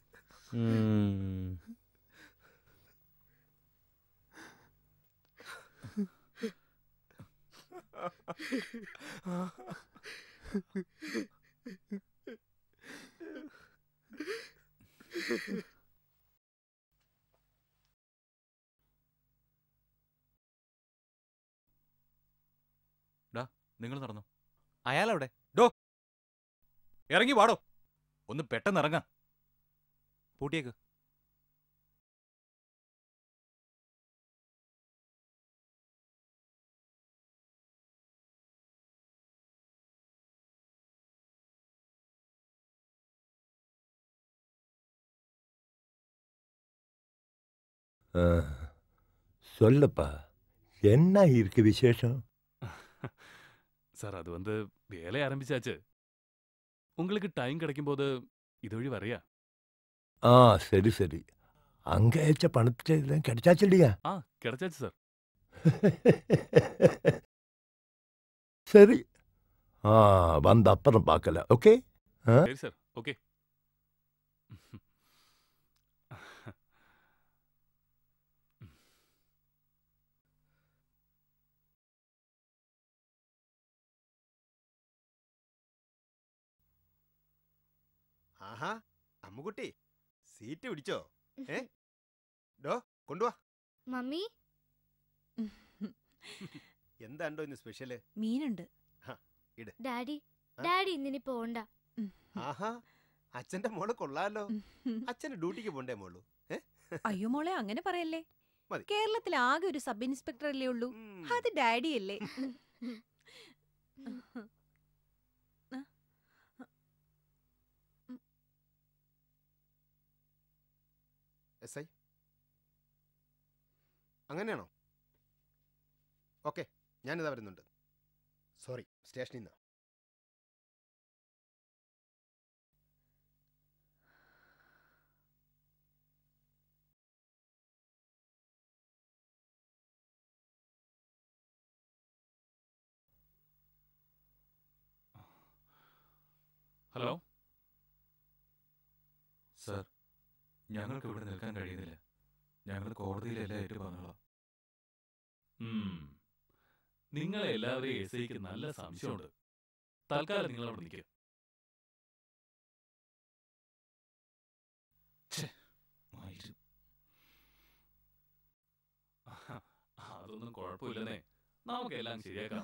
ഡാ നിങ്ങൾ നടന്നു അയാളെവിടെ ഡോ ഇറങ്ങി വാടോ ഒന്ന് പെട്ടെന്ന് ഇറങ്ങാ പൂട്ടിയേക്ക് ஆ, சொல்லப்பா என்ன இருக்கு விசேஷம் சார் அது வந்து வேலை ஆரம்பிச்சாச்சு உங்களுக்கு டைம் கிடைக்கும் போது இதுவழி வரையா ஆ சரி சரி அங்க அயச்ச பணத்தை எல்லாம் கிடைச்சாச்சு இல்லையா ஆ கிடைச்சாச்சு சார் சரி ஆ வந்த அப்புறம் பார்க்கல ஓகே ஆ சரி சார் ஓகே ആഹാ അമ്മുകുട്ടി സീറ്റ് പിടിച്ചോ ഏ ഡോ കൊണ്ടുവാ മമ്മി എന്താണ്ടോ ഇന്ന് സ്പെഷ്യല് മീനുണ്ട് ഹ, ഇട് ഡാഡി ഡാഡി ഇന്നിനി പോണ്ട ആഹാ അച്ഛന്റെ മോള് കൊള്ളാലോ അച്ഛന് ഡ്യൂട്ടിക്ക് പോണ്ടേ മോളു ഏ അയ്യോ മോളെ അങ്ങനെ പറയല്ലേ മതി. കേരളത്തിൽ ആകെ ഒരു സബ് ഇൻസ്പെക്ടർ അല്ലേ ഉള്ളൂ അത് ഡാഡി അല്ലേ എസ് ഐ അങ്ങനെയാണോ ഓക്കെ ഞാനിതാ വരുന്നുണ്ട് സോറി സ്റ്റേഷനിൽ നിന്ന് ഹലോ സർ ഞങ്ങൾക്ക് ഇവിടെ നിൽക്കാൻ കഴിയുന്നില്ല ഞങ്ങൾ കോടതിയിലെല്ലാം ഏറ്റു പറഞ്ഞോളാം ഉം. നിങ്ങളെ എല്ലാവരെയും എസ് ഐക്ക് നല്ല സംശയമുണ്ട് തൽക്കാലം നിങ്ങൾ അവിടെ നിൽക്കുക അതൊന്നും കുഴപ്പമില്ലെന്നേ നമുക്കെല്ലാം ശരിയാക്കാം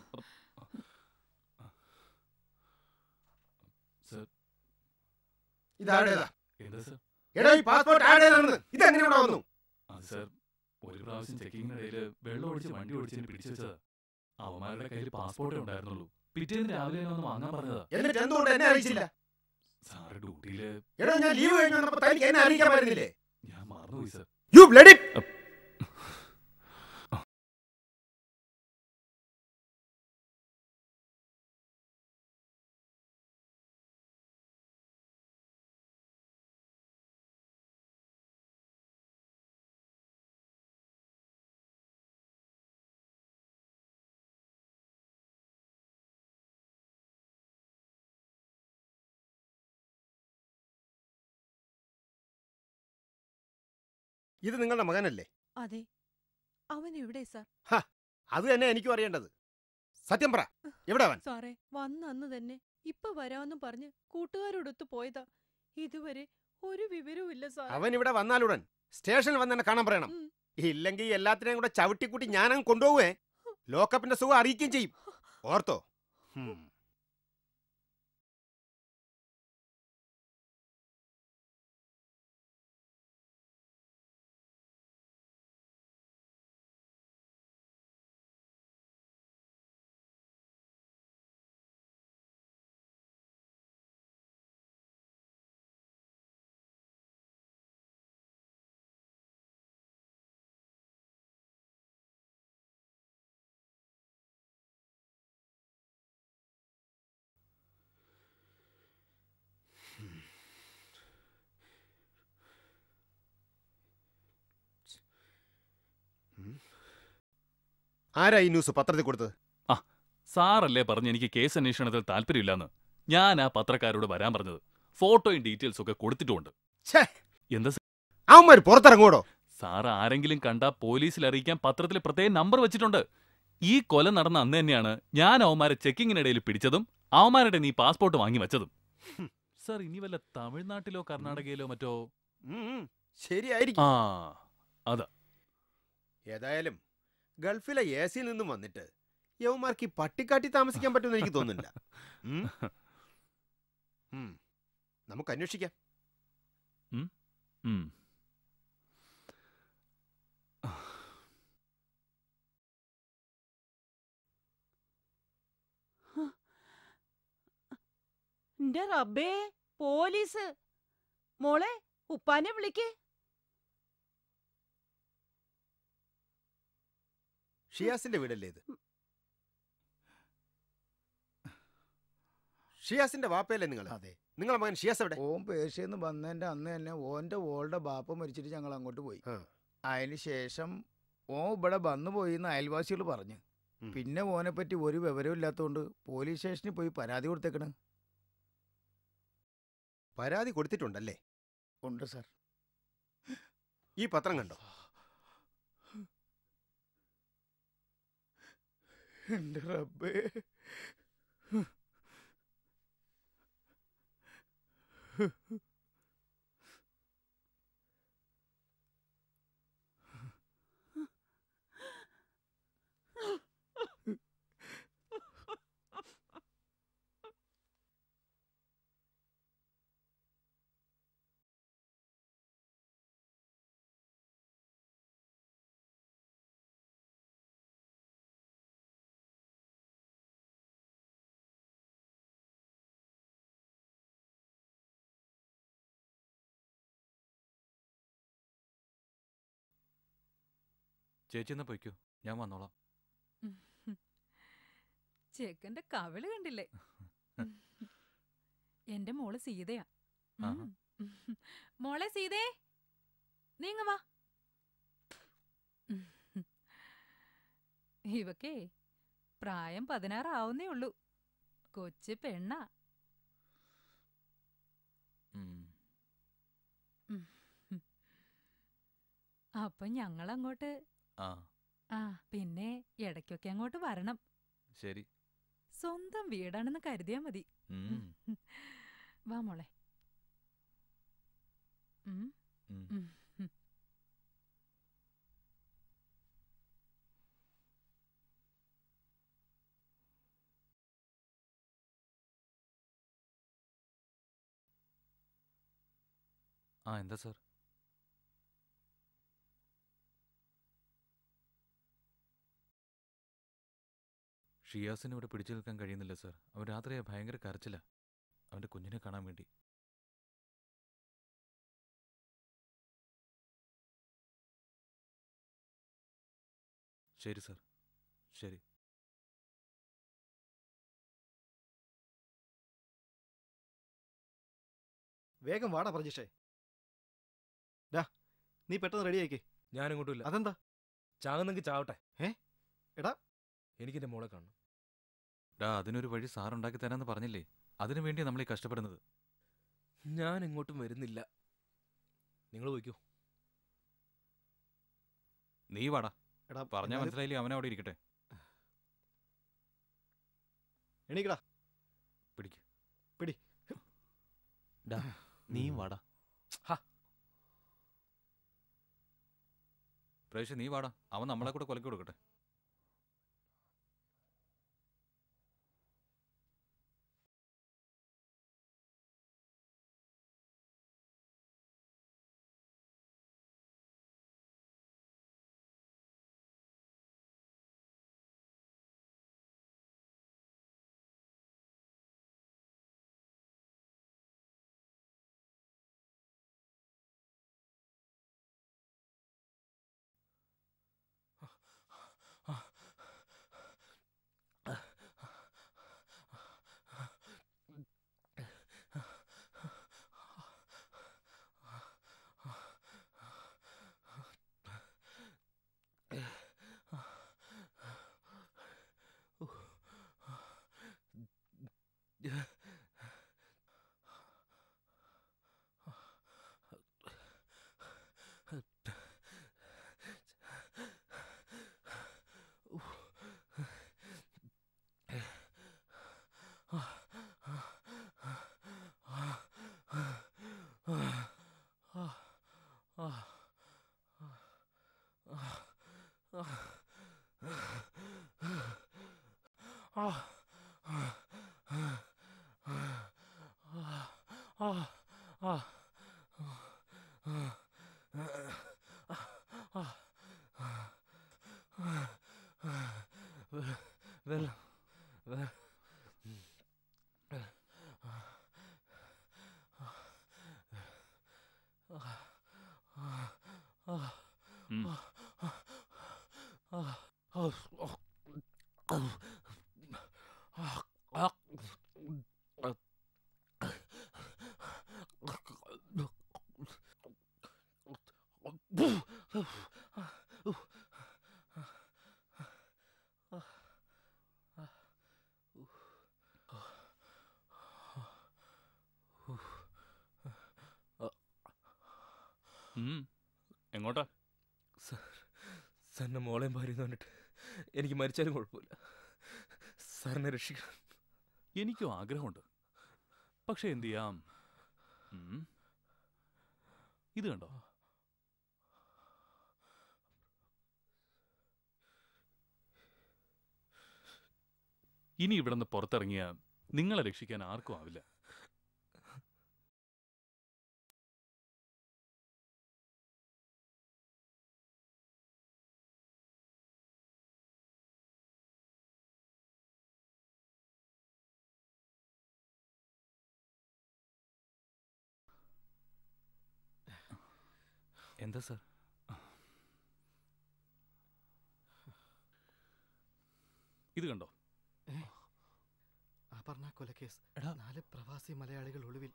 സർ ഇതാരുടേതാ എന്താ സർ എടോ ഈ പാസ്പോർട്ട് ആരുടേതാണെന്ന് ഇതെങ്ങനെ ഇവിടെ വന്നു അത് സർ ഒരു പ്രാവശ്യം ചെക്കിങ്ങിനിടയിൽ വെള്ളം ഒഴിച്ച് വണ്ടി ഓടിച്ചതിന് പിടിച്ചു വെച്ചതാ അവന്മാരുടെ കയ്യിൽ പാസ്പോർട്ടേ ഉണ്ടായിരുന്നുള്ളൂ പിറ്റേന്ന് രാവിലെ തന്നെ ഒന്ന് വാങ്ങാൻ പറഞ്ഞതാ എന്നിട്ട് എന്തുകൊണ്ട് എന്നെ അറിയിച്ചില്ല സാറ് ഡ്യൂട്ടിയില് എടോ ഞാൻ ലീവ് കഴിഞ്ഞ് വന്നപ്പോ തനിക്ക് എന്നെ അറിയിക്കാൻ പറ്റുന്നില്ലേ ഞാൻ മറന്നുപോയി സർ യു ബ്ലഡി ഇത് നിങ്ങളുടെ മകനല്ലേ അതെ അവൻ എവിടെ സാർ ഹ, അത് തന്നെ എനിക്കും അറിയേണ്ടത് സത്യം പറ എവിടെ അവൻ സാറേ വന്ന അന്ന് തന്നെ ഇപ്പൊ വരാമെന്നും പറഞ്ഞ് കൂട്ടുകാരോടൊത്ത് പോയതാ ഇതുവരെ ഒരു വിവരവും ഇല്ല സാർ അവൻ ഇവിടെ വന്നാലുടൻ സ്റ്റേഷനിൽ വന്ന് എന്നെ കാണാൻ പറയണം ഇല്ലെങ്കിൽ എല്ലാത്തിനെയും കൂടെ ചവിട്ടിക്കൂട്ടി ഞാനങ്ങ് കൊണ്ടുപോവേ ലോക്കപ്പിന്റെ സുഖം അറിയിക്കുകയും ചെയ്യും ഓർത്തോ ഹും. ആരാ ഈ ന്യൂസ് പത്രത്തിൽ കൊടുത്തത് ആ സാറല്ലേ പറഞ്ഞ് എനിക്ക് കേസ് അന്വേഷണത്തിൽ താല്പര്യമില്ലെന്ന് ഞാൻ ആ പത്രക്കാരോട് വരാൻ പറഞ്ഞത് ഫോട്ടോയും ഡീറ്റെയിൽസ് ഒക്കെ കൊടുത്തിട്ടുമുണ്ട് എന്താ സ- അവന്മാർ പുറത്തിറങ്ങൂടോ സാർ ആരെങ്കിലും കണ്ടാ പോലീസിൽ അറിയിക്കാൻ പത്രത്തിൽ പ്രത്യേകം നമ്പർ വെച്ചിട്ടുണ്ട് ഈ കൊല നടന്ന അന്ന് തന്നെയാണ് ഞാൻ അവന്മാരെ ചെക്കിങ്ങിനിടയിൽ പിടിച്ചതും അവന്മാരുടെ നീ പാസ്പോർട്ട് വാങ്ങി വെച്ചതും സാർ ഇനി വല്ല തമിഴ്നാട്ടിലോ കർണാടകയിലോ മറ്റോ ശരിയായിരിക്കും ആ അതാ ഏതായാലും ഗൾഫിലെ എ സിയിൽ നിന്നും വന്നിട്ട് യവന്മാർക്ക് ഈ പട്ടിക്കാട്ടി താമസിക്കാൻ പറ്റുമെന്ന് എനിക്ക് തോന്നുന്നില്ല ഉം? ഉം. നമുക്ക് അന്വേഷിക്കാം ഉം? ഉം. എന്റെ റബ്ബേ പോലീസ് മോളെ ഉപ്പാനെ വിളിക്ക് ഷിയാസിന്റെ വീടല്ലേ ഇത് ഷിയാസിന്റെ വാപ്പയല്ലേ നിങ്ങൾ അതെ നിങ്ങളെ മകൻ ഷിയാസ് എവിടെ ഓൻ പേർഷ്യന്ന് വന്നതിന്റെ അന്ന് തന്നെ ഓന്റെ ഓളുടെ ബാപ്പ മരിച്ചിട്ട് ഞങ്ങൾ അങ്ങോട്ട് പോയി അതിന് ശേഷം ഓൻ ഇവിടെ വന്നു പോയി എന്ന് അയൽവാസികൾ പറഞ്ഞു പിന്നെ ഓനെ പറ്റി ഒരു വിവരവും ഇല്ലാത്തതുകൊണ്ട് പോലീസ് സ്റ്റേഷനിൽ പോയി പരാതി കൊടുത്തേക്കണ് പരാതി കൊടുത്തിട്ടുണ്ടല്ലേ ഉണ്ട് സാർ ഈ പത്രം കണ്ടോ എന്റെ റബ്ബേ ചേച്ചി എന്നാ പൊയ്ക്കോ ഞാൻ വന്നോളാം ചെക്കന്റെ കവിള് കണ്ടില്ലേ എന്റെ മോള് സീതയാ ഉം. ആഹാ. മോളെ സീതേ നീങ്ങ വാ ഇവക്കേ പ്രായം പതിനാറാവുന്നേ ഉള്ളൂ കൊച്ചു പെണ്ണാ ഉം. അപ്പൊ ഞങ്ങളങ്ങോട്ട് ആ ആ പിന്നെ ഇടയ്ക്കൊക്കെ അങ്ങോട്ട് വരണം ശരി സ്വന്തം വീടാണെന്ന് കരുതിയാ മതി ഉം. വാ മോളെ ഉം. ഉം. ഉം. ഉം. ആ എന്താ സാർ ഷിയാസിന് ഇവിടെ പിടിച്ചു നിൽക്കാൻ കഴിയുന്നില്ല സാർ അവൻ രാത്രി ഭയങ്കര കരച്ചില്ല അവൻ്റെ കുഞ്ഞിനെ കാണാൻ വേണ്ടി ശരി സാർ ശരി വേഗം വാടാ പ്രജീഷേ ഡാ നീ പെട്ടെന്ന് റെഡി ആയിക്കേ ഞാനിങ്ങോട്ടും ഇല്ല അതെന്താ ചാകുന്നെങ്കിൽ ചാവട്ടെ ഏ എടാ എനിക്ക് എന്റെ മോളെ കാണണം ഡാ അതിനൊരു വഴി സാർ ഉണ്ടാക്കി തരാമെന്ന് പറഞ്ഞില്ലേ അതിനു വേണ്ടി നമ്മൾ ഈ കഷ്ടപ്പെടുന്നത് ഞാൻ എങ്ങോട്ടും വരുന്നില്ല നിങ്ങൾ പോയിക്കോ നീ വാടാ എടാ, പറഞ്ഞാൽ എന്നാലും- മനസ്സിലായില്ലേ അവൻ അവിടെ ഇരിക്കട്ടെ എണീക്കടാ പിടിക്ക് പിടി ഡാ നീയും വാടാ പ്രേക്ഷ നീ വാടാ അവൻ നമ്മളെ കൂടെ കൊലക്കി കൊടുക്കട്ടെ വെള്ളം വെ- ഉം. എങ്ങോട്ടാ സാർ സാറിൻ്റെ മോളെയും ഭാര്യയും പറഞ്ഞിട്ട് എനിക്ക് മരിച്ചാലും കുഴപ്പമില്ല സാറിനെ രക്ഷിക്കണം എനിക്കും ആഗ്രഹമുണ്ട് പക്ഷെ എന്ത് ചെയ്യാം ഉം. ഇത് കണ്ടോ ഇനി ഇവിടുന്ന് പുറത്തിറങ്ങിയ നിങ്ങളെ രക്ഷിക്കാൻ ആർക്കും ആവില്ല എന്താ സാർ ഇത് കണ്ടോ ആ പറഞ്ഞ കൊലക്കേസ് നാല് പ്രവാസി മലയാളികൾ ഒളിവിൽ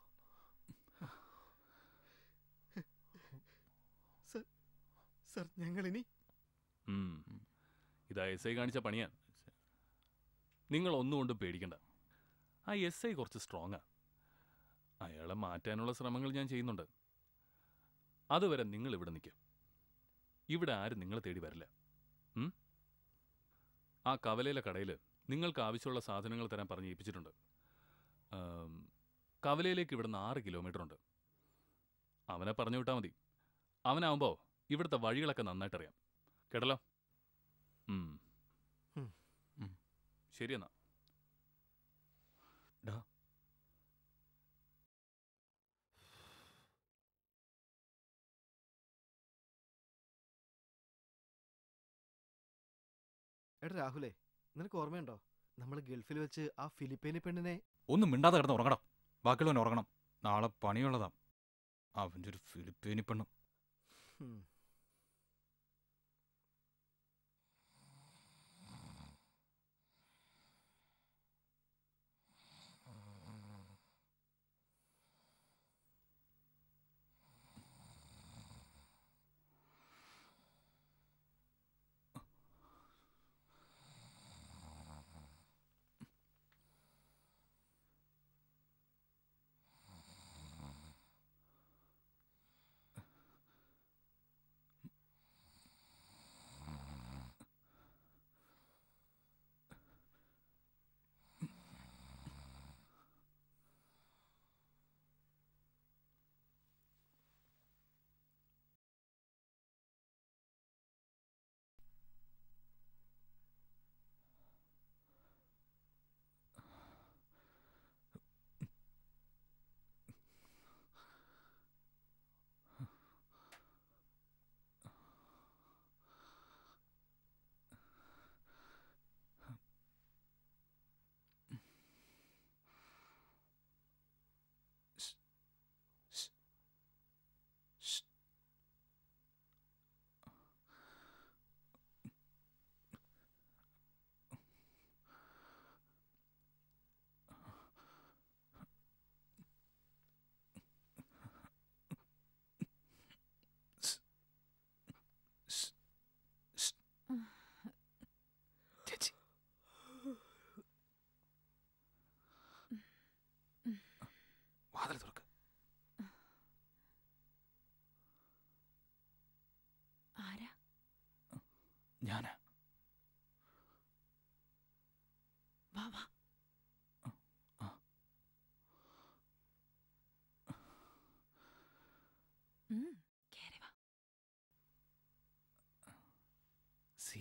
സർ സർ ഞങ്ങളിനി ഉം. ഇതാ എസ് ഐ കാണിച്ച പണിയാ നിങ്ങൾ ഒന്നുകൊണ്ടും പേടിക്കണ്ട ആ എസ് ഐ കുറച്ച് സ്ട്രോങ്ങാ അയാളെ മാറ്റാനുള്ള ശ്രമങ്ങൾ ഞാൻ ചെയ്യുന്നുണ്ട് അതുവരെ നിങ്ങൾ ഇവിടെ നിൽക്കും ഇവിടെ ആരും നിങ്ങളെ തേടി വരില്ല ഉം? ആ കവലയിലെ കടയിൽ നിങ്ങൾക്ക് ആവശ്യമുള്ള സാധനങ്ങൾ തരാൻ പറഞ്ഞ് ഏൽപ്പിച്ചിട്ടുണ്ട് ആം, കവലയിലേക്ക് ഇവിടുന്ന് ആറ് കിലോമീറ്റർ ഉണ്ട് അവനെ പറഞ്ഞു വിട്ടാൽ മതി അവനാവുമ്പോൾ ഇവിടുത്തെ വഴികളൊക്കെ നന്നായിട്ടറിയാം കേട്ടല്ലോ ഉം. ഉം. ഉം. ശരി എന്നാ ഡാ എടാ രാഹുലേ നിനക്ക് ഓർമ്മയുണ്ടോ നമ്മൾ ഗൾഫിൽ വെച്ച് ആ ഫിലിപ്പീനി പെണ്ണിനെ ഒന്നും മിണ്ടാതെ കിടന്ന് ഉറങ്ങണം ബാക്കിയുള്ളവൻ ഉറങ്ങണം നാളെ പണിയുള്ളതാ അവൻ്റെ ഒരു ഫിലിപ്പീനി പെണ്ണ് ഉം.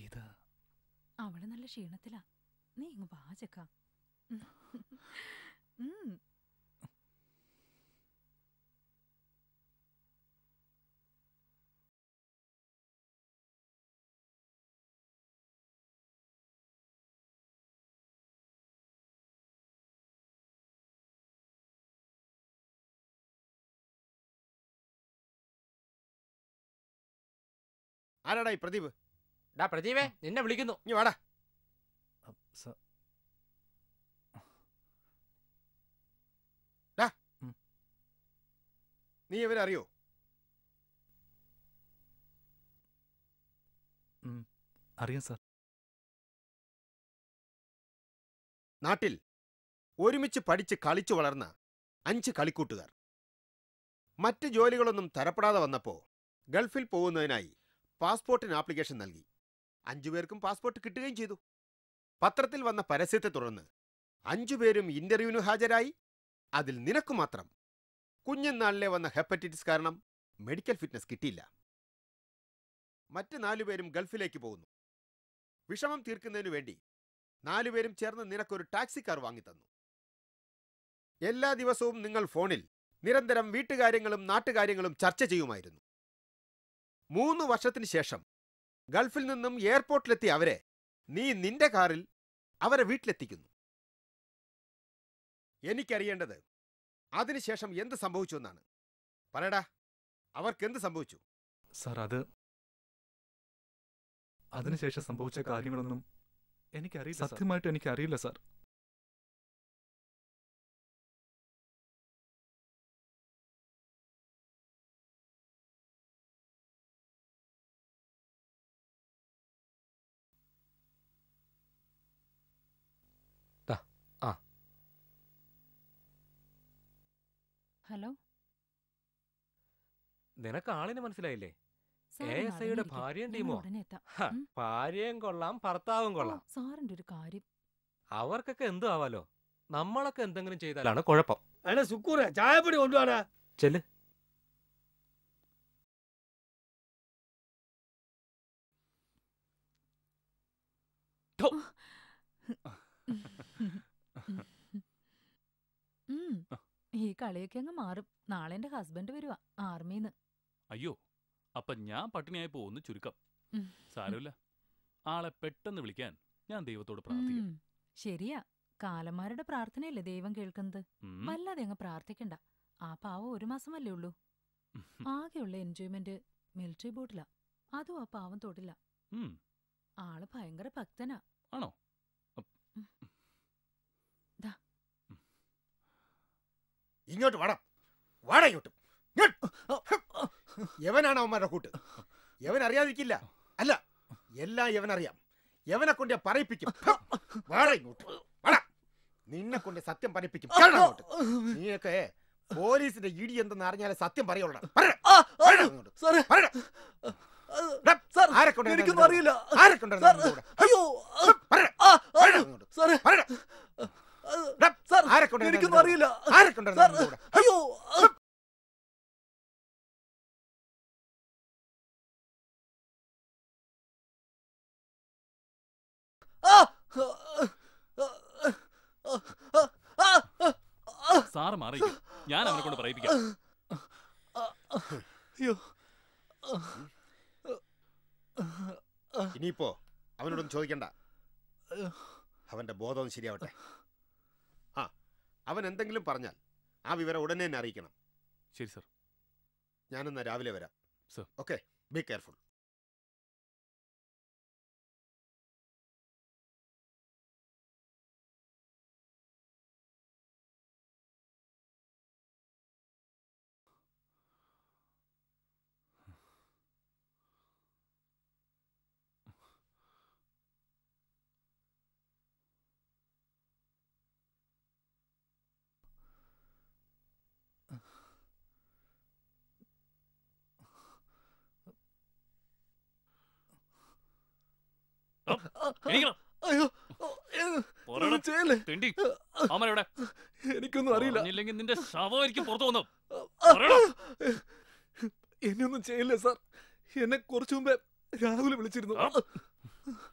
ഇത് അവള് നല്ല ക്ഷീണത്തിലാ നീ ഇങ്ങ് വാ ചെക്ക ഉം. ആരാടാ ഈ പ്രദീപ് ഡാ പ്രദീപേ നിന്നെ വിളിക്കുന്നു ഇനി വാടാ ഡാ. നീ ഇവരെ അറിയോ അറിയാം സാർ നാട്ടിൽ ഒരുമിച്ച് പഠിച്ച് കളിച്ചു വളർന്ന അഞ്ച് കളിക്കൂട്ടുകാർ മറ്റ് ജോലികളൊന്നും തരപ്പെടാതെ വന്നപ്പോൾ ഗൾഫിൽ പോകുന്നതിനായി പാസ്പോർട്ടിന് ആപ്ലിക്കേഷൻ നൽകി അഞ്ചുപേർക്കും പാസ്പോർട്ട് കിട്ടുകയും ചെയ്തു പത്രത്തിൽ വന്ന പരസ്യത്തെ തുടർന്ന് അഞ്ചുപേരും ഇന്റർവ്യൂവിന് ഹാജരായി അതിൽ നിനക്കു മാത്രം കുഞ്ഞുനാളിലെ വന്ന ഹെപ്പറ്റൈറ്റിസ് കാരണം മെഡിക്കൽ ഫിറ്റ്നസ് കിട്ടിയില്ല മറ്റ് നാലുപേരും ഗൾഫിലേക്ക് പോകുന്നു വിഷമം തീർക്കുന്നതിനു വേണ്ടി നാലുപേരും ചേർന്ന് നിനക്കൊരു ടാക്സി കാർ വാങ്ങിത്തന്നു എല്ലാ ദിവസവും നിങ്ങൾ ഫോണിൽ നിരന്തരം വീട്ടുകാര്യങ്ങളും നാട്ടുകാര്യങ്ങളും ചർച്ച ചെയ്യുമായിരുന്നു മൂന്ന് വർഷത്തിന് ശേഷം ഗൾഫിൽ നിന്നും എയർപോർട്ടിലെത്തിയ അവരെ നീ നിന്റെ കാറിൽ അവരെ വീട്ടിലെത്തിക്കുന്നു എനിക്കറിയേണ്ടത് അതിനുശേഷം എന്ത് സംഭവിച്ചു എന്നാണ് പറയടാ അവർക്ക് എന്ത് സംഭവിച്ചു സാർ അത് അതിനുശേഷം സംഭവിച്ച കാര്യങ്ങളൊന്നും എനിക്കറിയില്ല സാർ. സത്യമായിട്ട് എനിക്കറിയില്ല സാർ ആ ഹലോ നിനക്ക് ആളിനെ മനസ്സിലായില്ലേ സാറ് എ എസ് ഐയുടെ നടന്നിരിക്ക്. ഭാര്യയും ഞങ്ങൾ ടീമോ ഉടനെ എത്താം. ഹ, ഉം. ഭാര്യയും കൊള്ളാം ഭർത്താവും ഓ, കൊള്ളാം സാറിന്റെ ഒരു കാര്യം അവർക്കൊക്കെ എന്തു ആവാലോ നമ്മളൊക്കെ എന്തെങ്കിലും ചെയ്താലാണ് കുഴപ്പം എടാ സുക്കൂറെ ചായപ്പൊടി കൊണ്ടുവാടാ ചെല്ല് ഉം. ഈ കളിയൊക്കെ അങ്ങ് മാറും നാളെ എന്റെ ഹസ്ബൻഡ് വരുവാ ആർമിന്ന് അയ്യോ അപ്പൊ ഞാൻ പട്ടിണിയായി പോകുന്നു ചുരുക്കം ഉം. സാരമില്ല ആളെ പെട്ടെന്ന് വിളിക്കാൻ ഞാൻ ദൈവത്തോട് പ്രാർത്ഥിക്കാം ഉം. ശരിയാ കാലന്മാരുടെ പ്രാർത്ഥനയല്ലേ ദൈവം കേൾക്കുന്നത് ഉം. വല്ലാതെ അങ്ങ് പ്രാർത്ഥിക്കണ്ട ആ പാവം ഒരു മാസമല്ലേ ഉള്ളൂ ആകെയുള്ള എൻജോയ്മെന്റ് മിലിറ്ററി ബോട്ടിലാ അതും ആ പാവം തൊടില്ല ഉം. ആള് ഭയങ്കര ഭക്തനാ ആണോ ഇങ്ങോട്ട് വാടാ വാടാ ഇങ്ങോട്ട് ഇങ്ങോട്ട്. യവനാണ് അവന്മാരുടെ കൂട്ട് യവൻ അറിയാതിരിക്കില്ല അല്ല എല്ലാം യവനറിയാം യവനെ കൊണ്ട് ഞാൻ പറയിപ്പിക്കും വാടാ ഇങ്ങോട്ട് വാടാ നിന്നെ കൊണ്ട് സത്യം പറയിപ്പിക്കും കേറടാ അങ്ങോട്ട്. നീയൊക്കെ പോലീസിന്റെ ഇടി എന്തെന്ന് അറിഞ്ഞാലേ സത്യം പറയുള്ളൂ ആരെ കൊണ്ടാ എനിക്കൊന്നും അറിയില്ല ആരെ കൊണ്ടാ സാർ, നിന്റെ കൂടെ? അയ്യോ പറയടാ. ആ, പറയടാ ആ, അങ്ങോട്ട്. സാറേ പറയടാ. സാർ, ആരെ കൊണ്ടാ നിന്റെ എനിക്കൊന്നും കൂടെ? അറിയില്ല ആരെ കൊണ്ടാ സാർ, നിന്റെ കൂടെ? അയ്യോ സാറ് മാറിയിരിക്കും ഞാൻ അവനെ കൊണ്ട് പറയിപ്പിക്കാം അയ്യോ ഇനിയിപ്പോ അവനോടൊന്നും ചോദിക്കണ്ട അവന്റെ ബോധം ഒന്ന് ശരിയാവട്ടെ ആ അവൻ എന്തെങ്കിലും പറഞ്ഞാൽ ആ വിവരം ഉടനെ തന്നെ അറിയിക്കണം ശരി സർ ഞാനെന്നാ രാവിലെ വരാം സർ ഓക്കെ ബി കെയർഫുൾ എണീക്കണം. അയ്യോ പോരാടാ. ചെയ്യല്ലേ തെണ്ടി. അവനെവിടെ? എനിക്കൊന്നും അറിയില്ല പറഞ്ഞില്ലെങ്കിൽ നിന്റെ ശവമായിരിക്കും പുറത്തു വന്നു എന്നെ ഒന്നും ചെയ്യില്ല സാർ എന്നെ കുറച്ചു മുമ്പേ രാഹുൽ വിളിച്ചിരുന്നു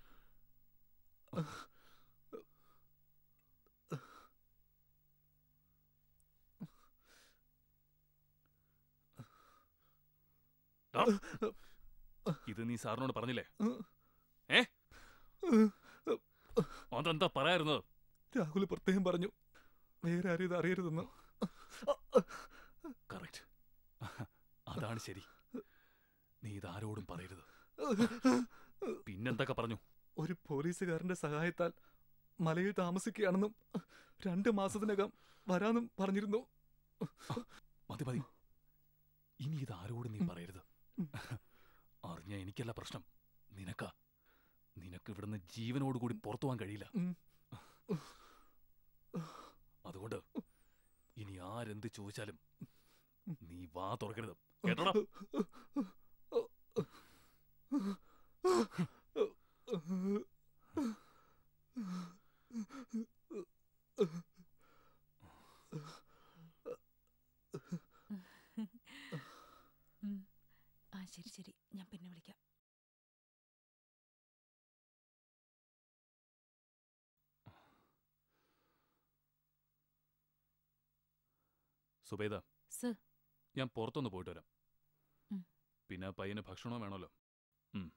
ഇത് നീ സാറിനോട് പറഞ്ഞില്ലേ ഏ അതെന്താ പറയായിരുന്നത് രാഹുൽ പ്രത്യേകം പറഞ്ഞു വേറെ ആരും ഇത് അറിയരുതെന്ന് കറക്റ്റ് അതാണ് ശരി നീ ഇതാരോടും പറയരുത് പിന്നെന്തൊക്കെ പറഞ്ഞു ഒരു പോലീസുകാരന്റെ സഹായത്താൽ മലയിൽ താമസിക്കുകയാണെന്നും രണ്ട് മാസത്തിനകം വരാന്നും പറഞ്ഞിരുന്നു മതി മതി ഇനി ഇത് ആരോടും നീ പറയരുത് അറിഞ്ഞ എനിക്കല്ല പ്രശ്നം നിനക്കാ നിനക്ക് ഇവിടുന്ന് ജീവനോടുകൂടി പുറത്തു പോകാൻ കഴിയില്ല അതുകൊണ്ട് ഇനി ആരെന്ത് ചോദിച്ചാലും നീ വാ തുറക്കരുത് കേട്ടോടാ ഉം. ആ ശരി ശരി ഞാൻ പിന്നെ വിളിക്കാം സുബേദ സർ ഞാൻ പുറത്തൊന്ന് പോയിട്ട് വരാം ഉം. പിന്നെ പയ്യന് ഭക്ഷണവും വേണമല്ലോ ഉം.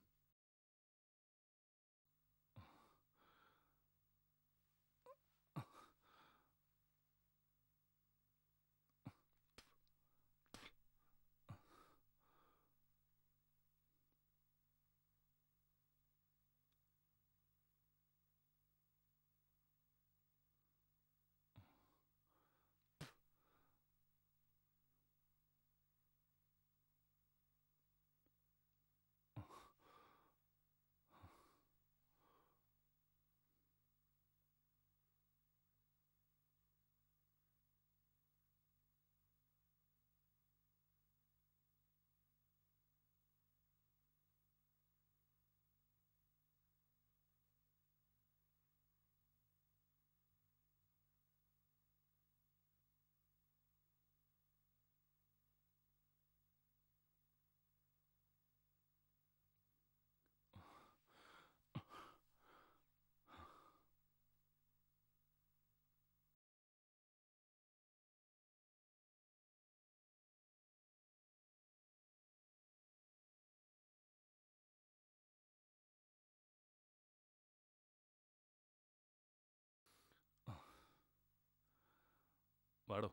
വാടോ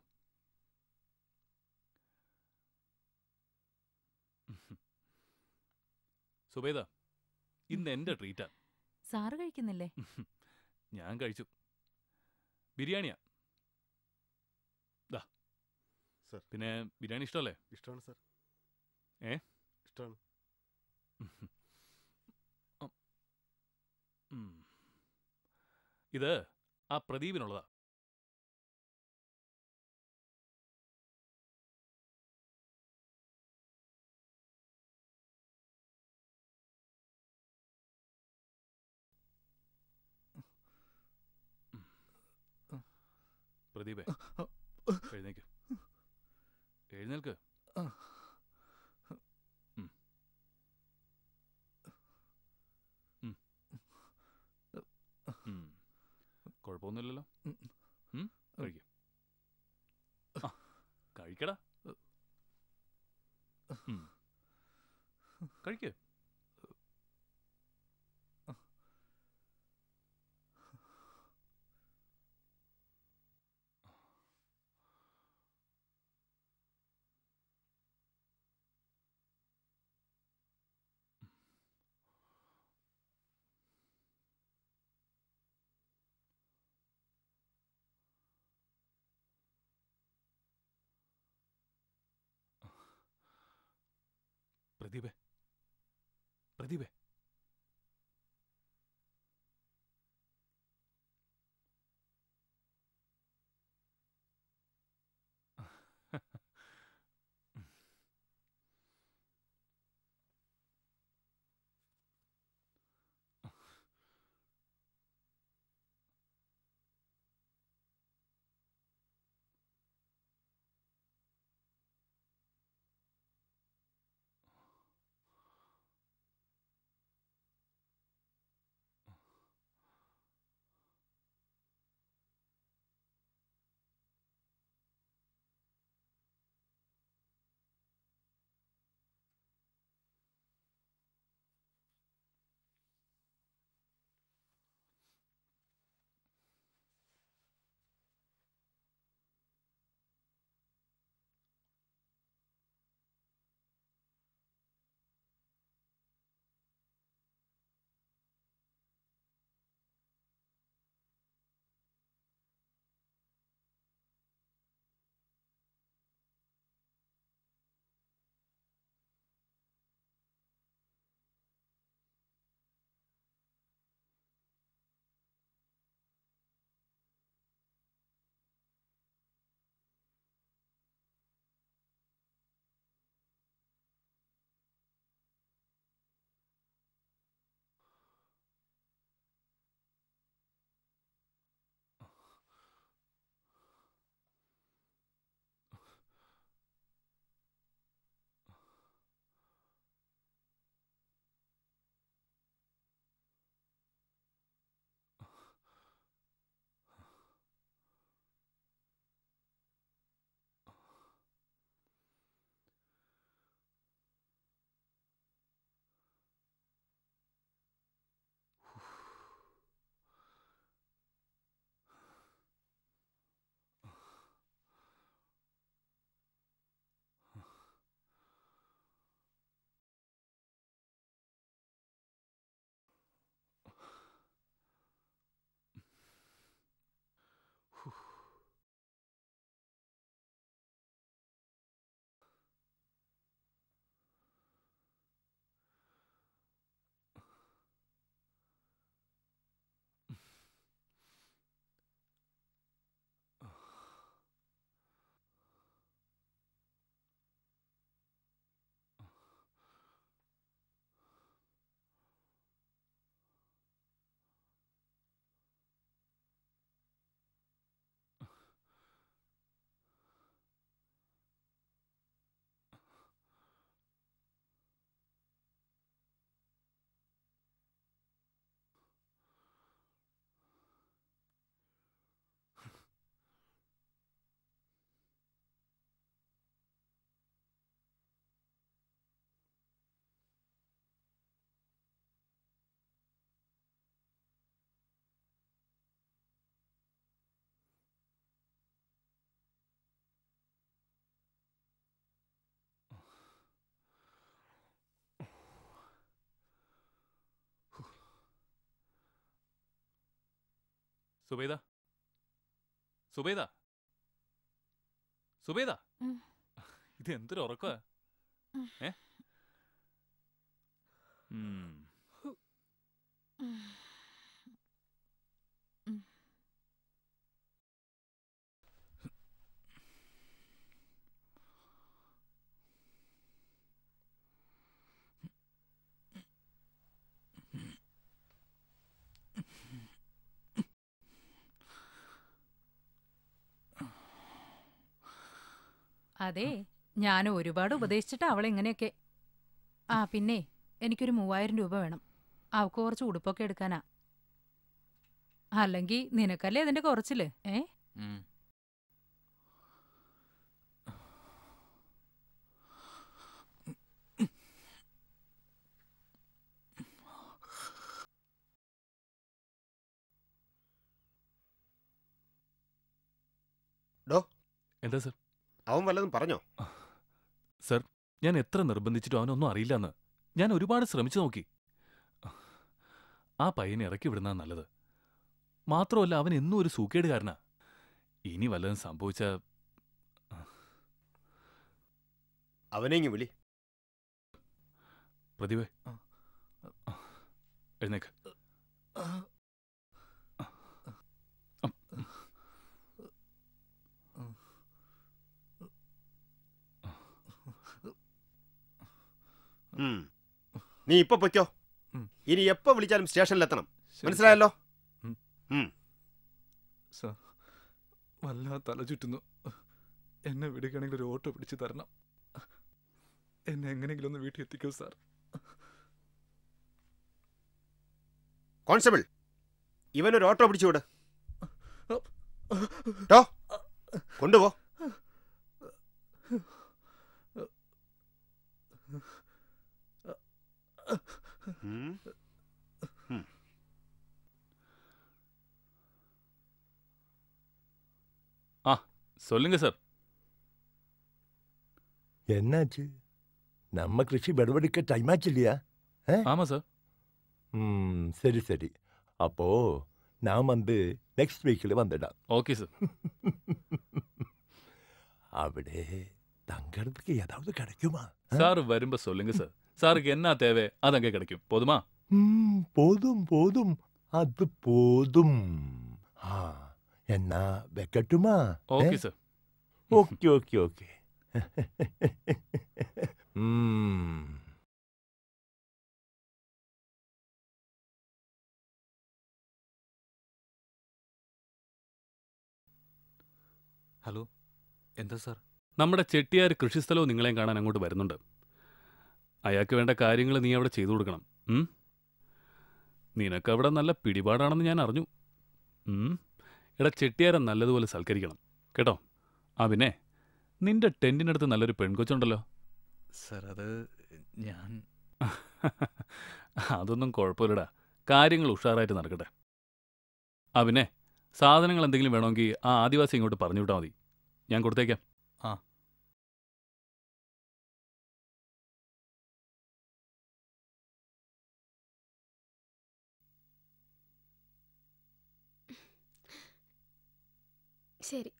സുബേദ ഇന്ന് എന്റെ ട്രീറ്റാ സാറ് കഴിക്കുന്നില്ലേ ഞാൻ കഴിച്ചു ബിരിയാണിയാ ദാ സർ പിന്നെ ബിരിയാണി ഇഷ്ടമല്ലേ ഇഷ്ടമാണ് സർ ഏ ഇഷ്ടമാണ് ഉം. ഇത് ആ പ്രദീപിനുള്ളതാ പ്രദീപേ എഴുന്നേക്ക് എഴുന്നേൽക്ക് ഉം. ഉം. ഉം. കുഴപ്പമൊന്നുമില്ലല്ലോ ഉം? കഴിക്ക് ആ, കഴിക്കടാ ഉം. കഴിക്ക് പ്രദീപേ പ്രദീപേ സുബൈദ സുബൈദ സുബൈദ ഉം. ഇത് എന്തൊരു ഉറക്കമാ ഏ ഉം. അതെ ഞാൻ ഒരുപാട് ഉപദേശിച്ചിട്ട് അവളെ ഇങ്ങനെയൊക്കെ ആ പിന്നെ എനിക്കൊരു മൂവായിരം രൂപ വേണം അവൾക്ക് കുറച്ച് ഉടുപ്പൊക്കെ എടുക്കാനാ അല്ലെങ്കിൽ നിനക്കല്ലേ ഇതിന്റെ കുറച്ചില് ഏ ഡോ എന്താ സർ അവൻ വല്ലതും പറഞ്ഞോ സർ ഞാൻ എത്ര നിർബന്ധിച്ചിട്ടും അവനൊന്നും അറിയില്ലെന്ന് ഞാൻ ഒരുപാട് ശ്രമിച്ചു നോക്കി ആ പയ്യനെ ഇറക്കി വിടുന്ന നല്ലത് മാത്രമല്ല അവൻ എന്നും ഒരു സൂക്കേടുകാരനാ ഇനി വല്ലതും സംഭവിച്ച അവനെ ഇങ്ങ് വിളി പ്രതിഭേ എഴുന്നേക്ക് ഉം. നീ ഇപ്പൊ പൊയ്ക്കോ ഇനി എപ്പോ വിളിച്ചാലും സ്റ്റേഷനിലെത്തണം മനസ്സിലായല്ലോ ഉം. സാർ വല്ലാതെ തല ചുറ്റുന്നു എന്നെ വിടുകയാണെങ്കിൽ ഒരു ഓട്ടോ പിടിച്ച് തരണം എന്നെ എങ്ങനെയെങ്കിലും ഒന്ന് വീട്ടിൽ എത്തിക്കൂ സാർ കോൺസ്റ്റബിൾ ഇവനൊരു ഓട്ടോ പിടിച്ചു വിട് ടോ കൊണ്ടുപോ ഉം. ഉം. ஆ சொல்லுங்க சார் என்னாச்சு நம்ம கிருஷி விடவெடுக்க டைம் ஆச்சு இல்லையா ஆமா சார் ம் சரி சரி அப்போ நான் வந்து நெக்ஸ்ட் வீக்கில் வந்துடாம் ஓகே சார் അവിടെ தங்கறதுக்கு ஏதாவது கிடைக்குமா சார் வரும்ப சொல்லுங்க சார் சாருக்கு என்ன தேவை அது அங்கே கிடைக்கும் போதுமா ம், போதும் போதும் அது போதும் ஆ என்ன வைக்கட்டுமா ஓகே ஏ? சார் ஓகே ஓகே ஓகே ம் ഹലോ എന്താ സാർ നമ്മുടെ ചെട്ടിയാർ കൃഷിസ്ഥലവും നിങ്ങളെയും കാണാൻ അങ്ങോട്ട് വരുന്നുണ്ട് അയാൾക്ക് വേണ്ട കാര്യങ്ങൾ നീ അവിടെ ചെയ്തു കൊടുക്കണം ഉം? നിനക്കവിടെ നല്ല പിടിപാടാണെന്ന് ഞാൻ അറിഞ്ഞു ഉം? എടാ ചെട്ടിയാരെ നല്ലതുപോലെ സൽക്കരിക്കണം കേട്ടോ ആ പിന്നെ നിന്റെ ടെൻറ്റിനടുത്ത് നല്ലൊരു പെൺകൊച്ചുണ്ടല്ലോ സാർ അത് ഞാൻ അതൊന്നും കുഴപ്പമില്ലടാ കാര്യങ്ങൾ ഉഷാറായിട്ട് നടക്കട്ടെ ആ പിന്നെ സാധനങ്ങൾ എന്തെങ്കിലും വേണമെങ്കിൽ ആ ആദിവാസി ഇങ്ങോട്ട് പറഞ്ഞു വിട്ടാൽ മതി ഞാൻ കൊടുത്തേക്കാം ആ ശരി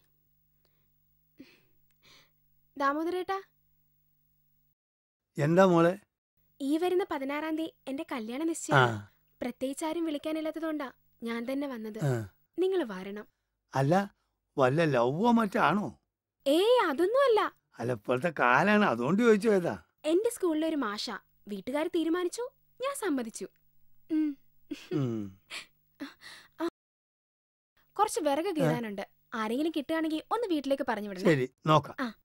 ദാമോദരേട്ടാ എന്താ മോളെ ഈ വരുന്ന പതിനാറാം തീയതി എന്റെ കല്യാണ ആ നിശ്ചയം പ്രത്യേകിച്ച് ആരും വിളിക്കാനില്ലാത്തതുകൊണ്ടാ ഞാൻ തന്നെ വന്നത് ആ. നിങ്ങൾ വരണം അല്ല വല്ല ലവ്വോ മറ്റാണോ ഏയ് അതൊന്നുമല്ല അല്ല ഇപ്പോഴത്തെ കാലാണ് അതുകൊണ്ട് ചോദിച്ചു ഏതാ എന്റെ സ്കൂളിലെ ഒരു മാഷ വീട്ടുകാർ തീരുമാനിച്ചു ഞാൻ സമ്മതിച്ചു ഉം. ഉം. കുറച്ച് വിറക് കീറാനുണ്ട് ആരെങ്കിലും കിട്ടുകയാണെങ്കിൽ ഒന്ന് വീട്ടിലേക്ക് പറഞ്ഞു വിടണം ശരി നോക്കാം ആ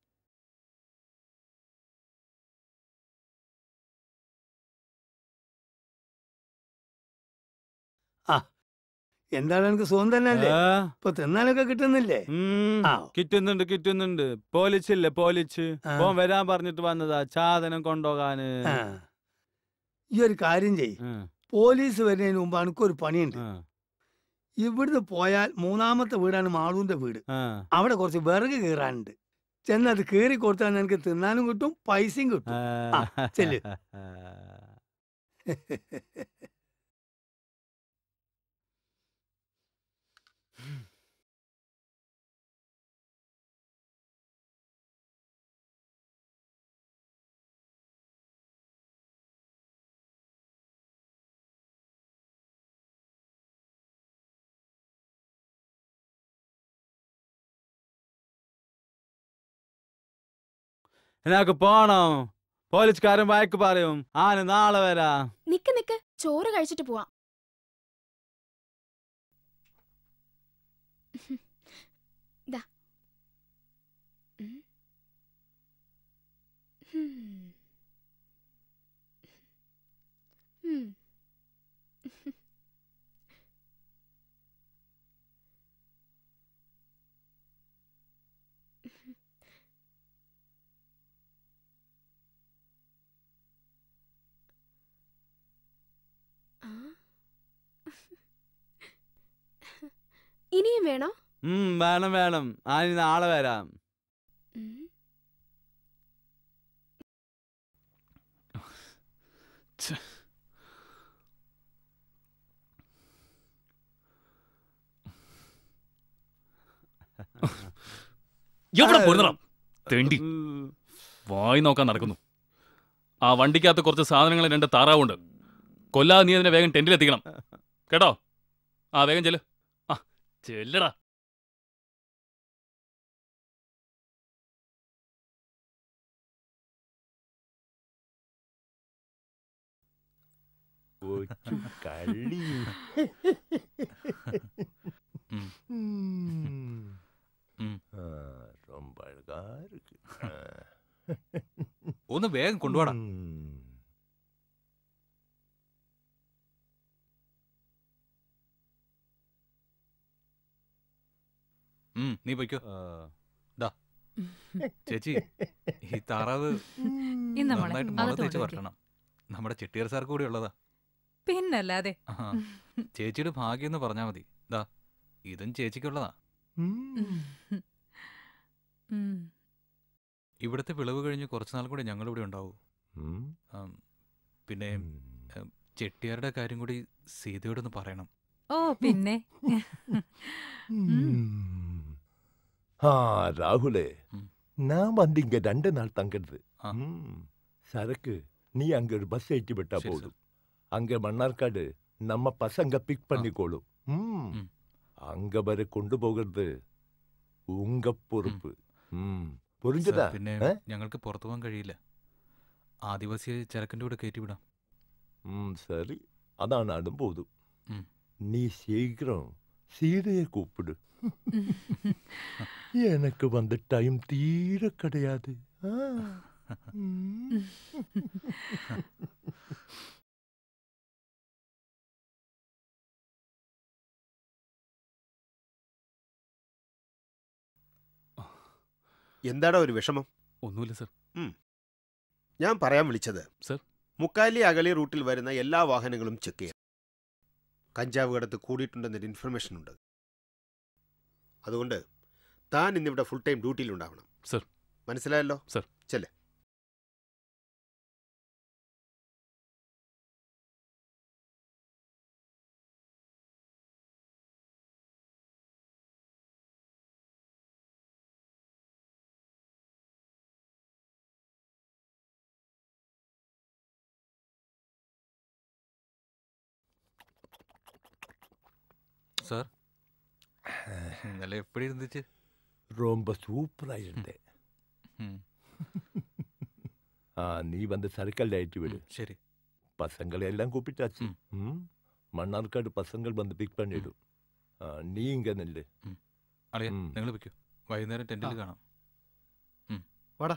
ആ എന്താണ് എനിക്ക് സുഖം തന്നെയല്ലേ ആ. ഇപ്പൊ തിന്നാനൊക്കെ കിട്ടുന്നില്ലേ ഉം, ആ. കിട്ടുന്നുണ്ട് കിട്ടുന്നുണ്ട് പോലിച്ചില്ലേ പോലിച്ച് ആ. ഓൻ വരാൻ പറഞ്ഞിട്ട് വന്നതാ സാധനം കൊണ്ടുപോകാന് ആ. ഈ ഒരു കാര്യം ചെയ് പോലീസ് വരുന്നതിന് മുമ്പ് എനിക്കൊരു പണിയുണ്ട് ഇവിടുന്ന് പോയാൽ മൂന്നാമത്തെ വീടാണ് മാളൂന്റെ വീട് അവിടെ കുറച്ച് വിറക് കീറാനുണ്ട് ചെന്ന് അത് കീറി കൊടുത്താൽ നിനക്ക് തിന്നാനും കിട്ടും പൈസയും കിട്ടും ആ, ചെല്ല് എനിക്ക് പോണം പോലീസുകാരൻ വഴക്ക് പറയും ആന് നാളെ വരാ നിക്ക് നിക്ക് ചോറ് കഴിച്ചിട്ട് പോവാം ദാ. ഉം. ഹും. ഉം. ആ? ഇനിയും വേണോ ഉം വേണം വേണം ആന് നാളെ വരാം ഉം. എവിടെ പോയിരുന്നടാ തെണ്ടി വായി നോക്കാൻ നടക്കുന്നു ആ വണ്ടിക്കകത്ത് കുറച്ച് സാധനങ്ങൾ രണ്ട് താറാവുണ്ട് കൊല്ലാതെ നീ അതിനെ വേഗം ടെന്റിലെത്തിക്കണം കേട്ടോ ആ വേഗം ചെല്ല് ആ ചെല്ലടാ കൊച്ചു കള്ളി ഉം. ആ, ரொம்ப அழகா இருக்கு. ஆ. ഒന്ന് വേഗം കൊണ്ടുപോടാ ഉം. ഉം, നീ പൊയ്ക്കോ ദാ ചേച്ചി ഈ താറാവ് ഇന്ന് മോളെ, നന്നായിട്ട് അകത്ത് മുളക് തേച്ച് കൊണ്ടുവയ്ക്ക്. വറക്കണം നമ്മുടെ ചെട്ടിയാർ സാർക്ക് കൂടി ഉള്ളതാ പിന്നല്ലാതെ ആഹാ. ചേച്ചിയുടെ ഭാഗ്യം എന്ന് പറഞ്ഞാ മതി ദാ ഇതും ചേച്ചിക്കുള്ളതാ ഉം. ഇവിടുത്തെ വിളവ് കഴിഞ്ഞ് കുറച്ച് നാൾ കൂടി ഞങ്ങൾ ഇവിടെ ഉണ്ടാവൂ ഉം. ആം, പിന്നെ ഉം, ചെട്ടിയാരുടെ കാര്യം കൂടി സീതയോടൊന്ന് പറയണം ഓ പിന്നെ ஆ ராகுலே நான் வந்து இங்க ரெண்டு நாள் தங்குறது ம். சரக்கு நீ அங்க ஒரு பஸ் ஏற்றி விட்டா போதும் அங்க மன்னார்காடு நம்ம பசங்க பிக் பண்ணிக்கோளும் ம். அங்க வரை கொண்டு போகிறது உங்க பொறுப்பு ம். புரிஞ்சுதா സാർ, പിന്നെ ஆ? ഞങ്ങൾക്ക് പുറത്തു പോകാൻ കഴിയില്ല ആദിവാസിയെ ചരക്കിന്റെ കൂടെ കയറ്റിവിടാം ம் சரி அதான் நானும் போதும் ம். நீ சீக்கிரம் சீதையை கூப்பிடு எனக்கு வந்த டைம் தீர கிடையாது ஆ. ம். എന്താടാ ഒരു വിഷമം ഒന്നുമില്ല സർ ഉം. ഞാൻ പറയാൻ വിളിച്ചത് സർ മുക്കാലി അകലി റൂട്ടിൽ വരുന്ന എല്ലാ വാഹനങ്ങളും ചെക്ക് ചെയ്യാം കഞ്ചാവ് കടത്ത് കൂടിയിട്ടുണ്ടെന്നൊരു ഇൻഫർമേഷൻ ഉണ്ട് അതുകൊണ്ട് താൻ ഇന്നിവിടെ ഫുൾ ടൈം ഡ്യൂട്ടിയിൽ ഉണ്ടാവണം സർ മനസ്സിലായല്ലോ സർ ചെല്ലേ സാർ ഇന്നലെ എപ്പടി ഇരുந்துச்சு ரொம்ப சூப்பரா இருந்தேன் ம். ஆ நீ வந்து சரக்கல்ல ஏற்றி விடு சரி பசங்களை எல்லாம் கூப்பிட்டாச்சு ம். மன்னார்காடு பசங்கள் வந்து பிக் பண்ணிடும் ஆ, நீ இங்க நில்லு അളിയ ഉം. നിങ്ങൾ വെക്കൂ വൈകുന്നേരം ടെന്റിൽ കാണാം ഉം. വാടാ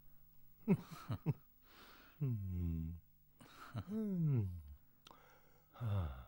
ம். ம். ஆ.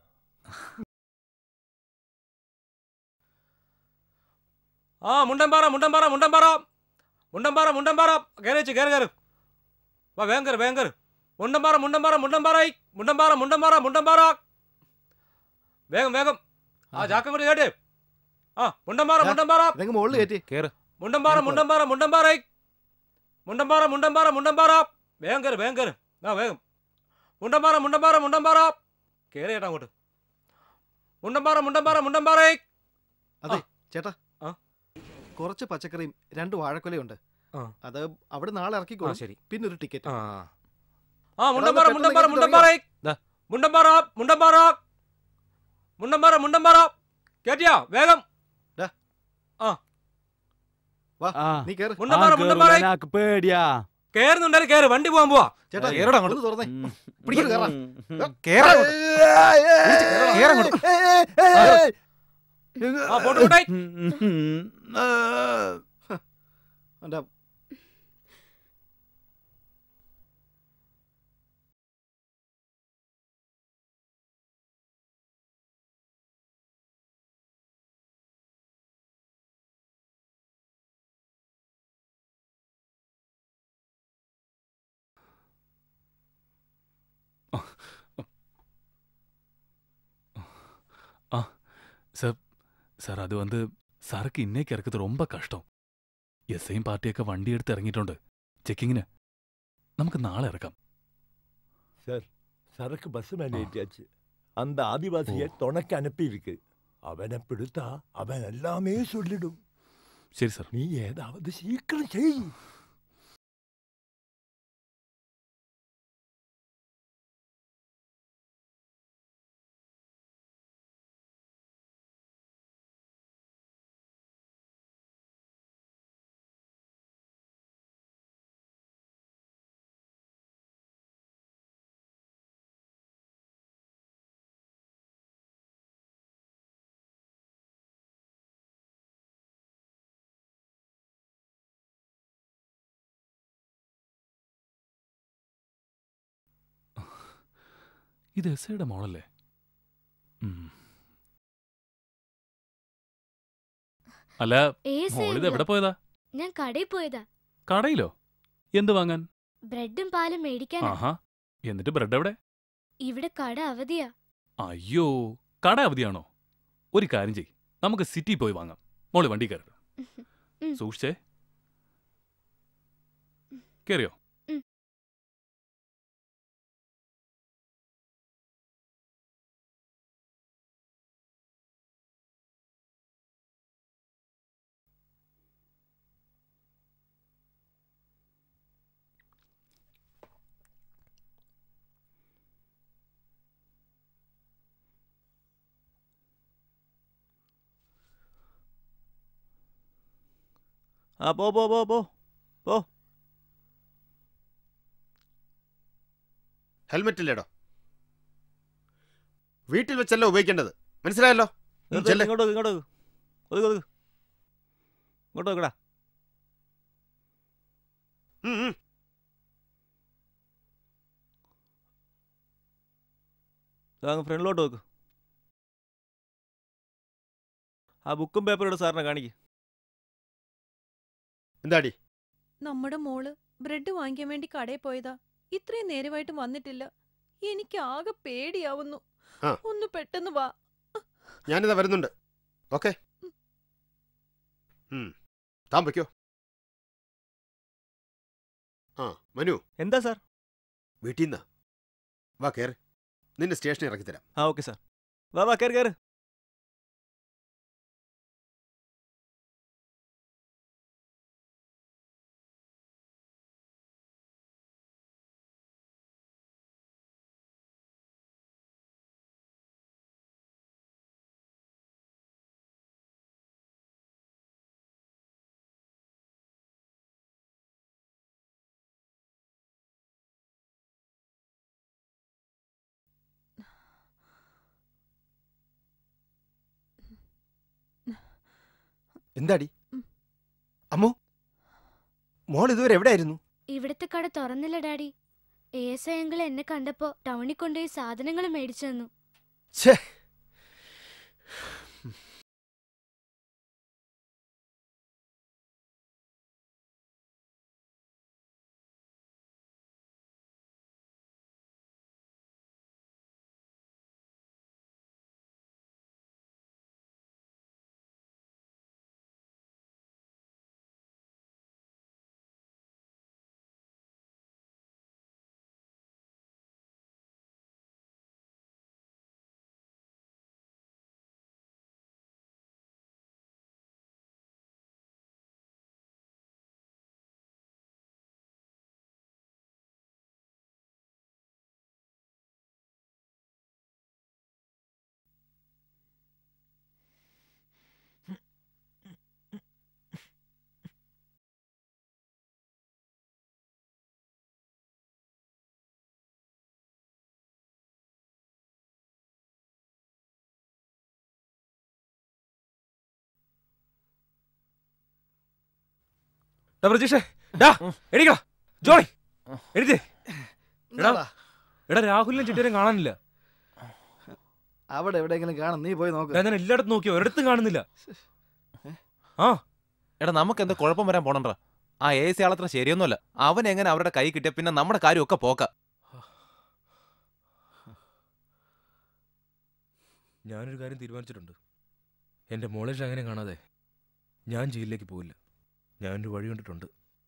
ആ മുണ്ടൻപാറ മുണ്ടൻപാറ മുണ്ടൻപാറ മുണ്ടൻപാറ മുണ്ടൻപാറ കയറിച്ച് കയറി കയറി വാ വേഗം കയറി വേഗം കയറി മുണ്ടൻപാറ മുണ്ടൻപാറ മുണ്ടൻപാറായി മുണ്ടൻപാറ മുണ്ടൻപാറ മുണ്ടൻപാറ വേഗം വേഗം ആ ചാക്കം കൂടി കേട്ടേ ആ മുണ്ടൻപാറ മുണ്ടൻപാറ ഇതങ്ങ് മുകളിൽ കയറ്റി കേറ് മുണ്ടൻപാറ മുണ്ടൻപാറ മുണ്ടൻപാറായി മുണ്ടൻപാറ മുണ്ടൻപാറ മുണ്ടൻപാറ വേഗം കയറി വേഗം കയറി ആ വേഗം മുണ്ടൻപാറ മുണ്ടൻപാറ മുണ്ടൻപാറ കയറി ചേട്ടാ അങ്ങോട്ട് മുണ്ടൻപാറ മുണ്ടൻപാറ മുണ്ടൻപാറായി അതെ ചേട്ടാ കുറച്ച് പച്ചക്കറിയും രണ്ട് വാഴക്കൊലയുണ്ട് അത് അവിടെ നാളെ ഇറക്കിക്കോ ആ, ശരി. പിന്നെ ഒരു ടിക്കറ്റ് ആ മുണ്ടമ്പാറ മുണ്ടമ്പാറ മുണ്ടമ്പാറ മുണ്ടമ്പാറ മുണ്ടമ്പാറ മുണ്ടമ്പാറ മുണ്ടമ്പാറ കേട്ടിയാ വേഗം ആ വാ ആ നീ കേറ് മുണ്ടമ്പാറ ആ, മുണ്ടമ്പാറ കേറൂല, എനിക്ക് പേടിയാ കേറുന്നുണ്ടാലും കേറ് വണ്ടി പോകാൻ പോവാ ചേട്ടാ, കേറടാ അങ്ങോട്ട്. ഒന്ന് തുറന്നേ. ഉം. പിടിക്ക്, കേറാം. കേറാം. കേറാ അങ്ങോട്ട്. പിടിച്ച് കേറാ അങ്ങോട്ട്. ആ, പോട്ടെ, പോട്ടെ. എൻ്റെ ஆ சார் சார் அது வந்து சரக்கு இன்னைக்கு இறக்குறது ரொம்ப கஷ்டம் எஸ்ஐயும் பார்ட்டிയൊക്കെ വണ്ടി എടുത്ത് ഇറങ്ങിയിട്ടുണ്ട് ചെക്കിങ്ങിന് നമുക്ക് നാളെ ഇറക്കാം சார் சரக்கு பஸ் மேல ஏற்றியாச்சு அந்த ஆதிவாசியை துணைக்கு அனுப்பியிருக்கு அவனை பிடித்தா அவன் எல்லாமே சொல்லிடும் சரி சார் நீ ஏதாவது சீக்கிரம் செய் ഇത് എസ് ഐയുടെ മോളല്ലേ ഉം. അല്ല ഏസ് മോളിത് ആയിരുന്നു. എവിടെ പോയതാ ഞാൻ കടയിൽ പോയതാ കടയിലോ എന്ത് വാങ്ങാൻ ബ്രെഡും പാലും മേടിക്കാനാ ആഹാ എന്നിട്ട് ബ്രെഡ് എവിടെ ഇവിടെ കട അവധിയാ അയ്യോ കട അവധിയാണോ ഒരു കാര്യം ചെയ് നമുക്ക് സിറ്റി പോയി വാങ്ങാം മോള് വണ്ടി കയറി ഉം. സൂക്ഷിച്ചേ കേറിയോ ഉം. ആ പോ പോ പോ പോ പോ ഹെൽമെറ്റ് ഇല്ലേടോ വീട്ടിൽ വെച്ചല്ലോ ഉപയോഗിക്കേണ്ടത് മനസ്സിലായല്ലോ ഉം, നിർത്ത്, ചെല്ല്. ഇങ്ങോട്ട് വെക്ക്, ഇങ്ങോട്ട് വെക്ക്. ഒതുക്ക്, ഒതുക്ക്. ഇങ്ങോട്ട് വെക്കടാ ഉം, ഉം. അങ്ങ് ഫ്രണ്ടിലോട്ട് വെക്ക് ആ ബുക്കും പേപ്പറും എടുത്ത് സാറിനെ കാണിക്ക് എന്താടി നമ്മുടെ മോള് ബ്രെഡ് വാങ്ങിക്കാൻ വേണ്ടി കടയിൽ പോയതാ ഇത്രയും നേരമായിട്ടും വന്നിട്ടില്ല എനിക്ക് ആകെ പേടിയാവുന്നു ആ. ഒന്ന് പെട്ടെന്ന് വാ ഞാനിതാ വരുന്നുണ്ട് ഓക്കെ താൻ വയ്ക്കോ ആ മനു എന്താ സാർ വീട്ടിൽ നിന്നാ വാ കയറി നിന്നെ സ്റ്റേഷനിൽ ഇറക്കി തരാം ആ ഓക്കെ സാർ വാ വാ കയറി കയറി എന്താടി അമ്മോ മോൾ ഇതുവരെ എവിടെയായിരുന്നു ഇവിടുത്തെ കട തുറന്നില്ല daddy A S I uncle എന്നെ കണ്ടപ്പോ ടൗണിൽ കൊണ്ടുപോയി സാധനങ്ങൾ മേടിച്ചു തന്നു ഛേ ഡാ പ്രജീഷേ ഡാ എണീക്കടാ ജോണി എണീറ്റേ എടാ എന്താടാ? എടാ രാഹുലിനെ ചിട്ടേരും കാണാനില്ല അവിടെ എവിടെയെങ്കിലും കാണും നീ പോയി നോക്ക് ഡാ, ഞാൻ എല്ലായിടത്തും നോക്കി ഒരിടത്തും കാണുന്നില്ല ആ എടാ നമുക്ക് എന്താ കുഴപ്പം വരാൻ പോണണ്ട ആ എ സി ആളത്ര ശരിയൊന്നുമല്ല അവൻ എങ്ങനെ അവരുടെ കൈ കിട്ടിയ പിന്നെ നമ്മുടെ കാര്യമൊക്കെ പോക്ക ഞാനൊരു കാര്യം തീരുമാനിച്ചിട്ടുണ്ട് എൻ്റെ മോളെ അങ്ങനെ കാണാതെ ഞാൻ ജയിലിലേക്ക് പോവില്ല ഞാനൊരു വഴി കണ്ടിട്ടുണ്ട്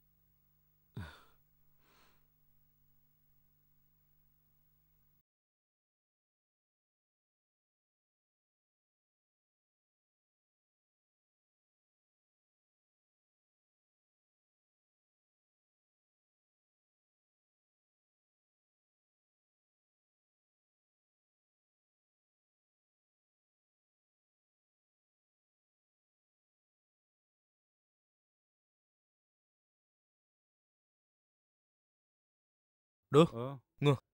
ഡോ ഇങ്ങ് വാ.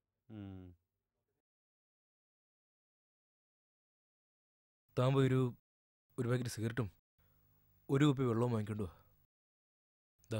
താൻ പോയി ഒരു ഒരു പാക്കറ്റ് സിഗരറ്റും ഒരു കുപ്പി വെള്ളവും വാങ്ങിക്കൊണ്ട് വാ ദാ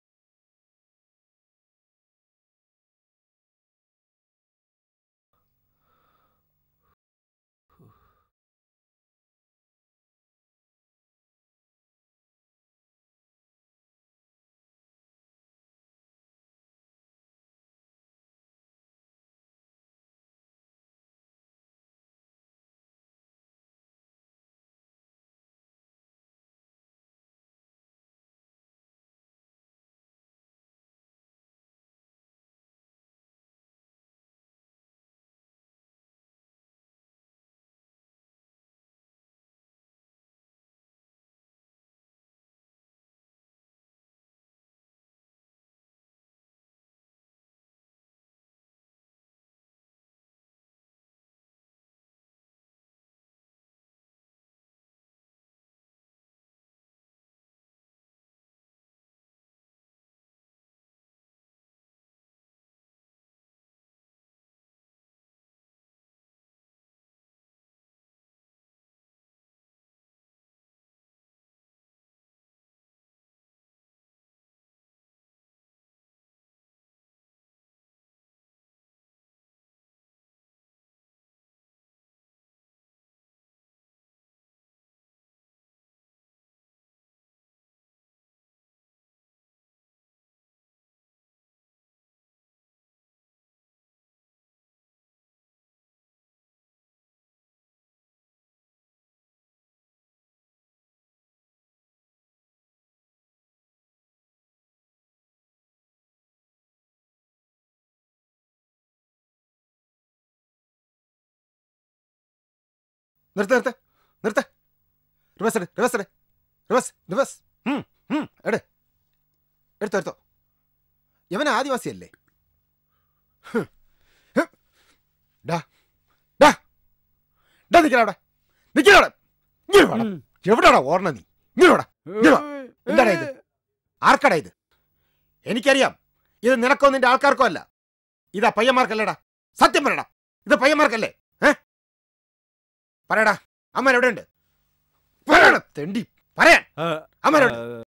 നിർത്ത് നിർത്ത് നിർത്ത് റിവേഴ്സ് എട് റിവേഴ്സ് എട് റിവേഴ്സ് റിവേഴ്സ് ഉം, ഉം, എട് എടുത്തോ എടുത്തോ ഇവൻ ആദിവാസിയല്ലേ ഹ്, ഹ്. ഡാ ഡാ ഡാ നിക്കടാ അവിടെ നിക്കടാ അവിടെ ഇങ്ങനെ വാടാ. എവിടാടാ ഓർണ നീ ഇങ്ങനെ വാടാ. ഇങ്ങനെ വാ. എന്താടാ ഇത് ആർക്കടാ ഇത് എനിക്കറിയാം ഇത് നിനക്കോ നിന്റെ ആൾക്കാർക്കോ അല്ല ഇതാ പയ്യന്മാർക്കല്ലേടാ സത്യം പറയടാ ഇത് പയ്യന്മാർക്കല്ലേ ഏ പറയടാ അമ്മ എവിടെയുണ്ട് പറയടാ തെണ്ടി പറയാൻ അമ്മ എവിടെ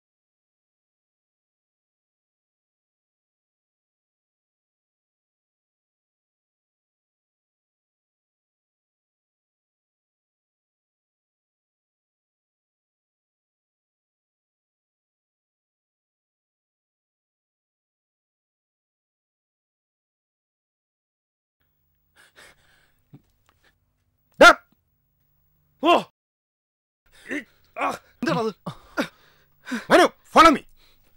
ഡാ. ഓ എന്താണത് മനു ഫോളോ മീ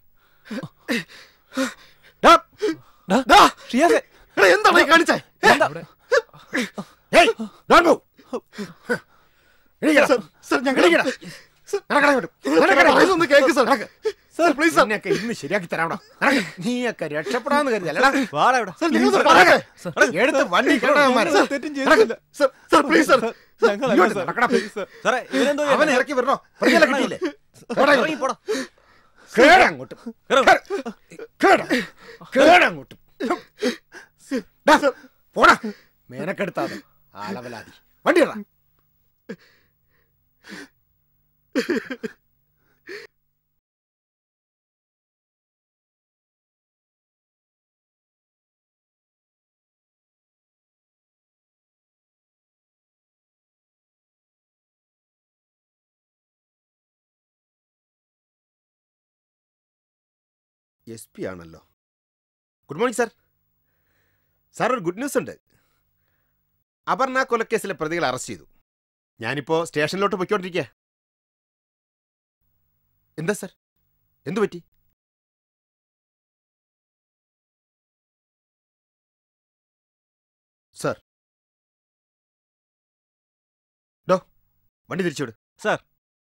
എന്താണ് ഈ കാണിച്ചേ ഏയ് ഡോണ്ട് മൂവ് എണീക്കടാ സർ ഞാൻ എണീക്കടാ നടക്കടാ ഇങ്ങോട്ട്. നടക്കടാ. പറയുന്നൊന്ന് കേക്ക് സർ. നടക്ക്. Sir, please sir. നിന്നെയൊക്കെ ഇന്ന് ശരിയാക്കി തരാം നീയൊക്കെ രക്ഷപ്പെടാന്ന് കരുതല്ലടാ സർ, നിങ്ങളൊന്ന് പറയണേ. എടുത്ത് വണ്ടി കിടന്നവന്മാരെ. സർ, തെറ്റും ചെയ്തിട്ടില്ല. Sir, sir, please sir. ഞങ്ങളല്ല ഇങ്ങോട്ട് സർ. നടക്കടാ. സാറേ, ഇവനെന്തോ അവനെ ചെയ്യുന്നെ? ഇറക്കി വിടണോ പ്രതികളെ കിട്ടിയില്ലേ പോടാ ഇറങ്ങി ഇങ്ങോട്ട്. കേറ് അങ്ങോട്ട് കേറ്. കേറ്. കേറ് അങ്ങോട്ട് ഡാ, പോടാ മേനക്കെടുത്താതെ ആളവലാതി വണ്ടി ഇടാ എസ് പി ആണല്ലോ ഗുഡ് മോർണിംഗ് സാർ സാർ ഒരു ഗുഡ് ന്യൂസ് ഉണ്ട് അപർണ കൊലക്കേസിലെ പ്രതികളെ അറസ്റ്റ് ചെയ്തു ഞാനിപ്പോൾ സ്റ്റേഷനിലോട്ട് പൊയ്ക്കൊണ്ടിരിക്കുക എന്താ സാർ എന്തു പറ്റി സാർ ഡോ വണ്ടി തിരിച്ചുവിട് sir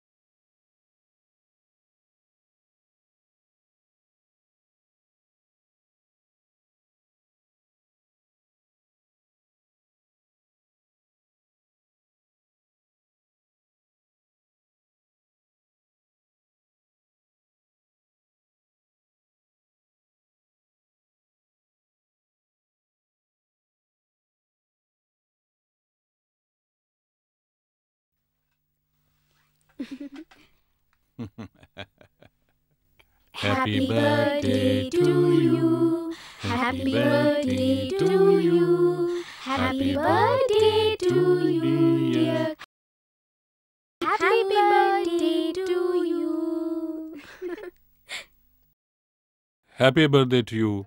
Happy birthday to you. Happy birthday to you. Happy birthday to you, dear. Happy birthday to you. Happy birthday to you.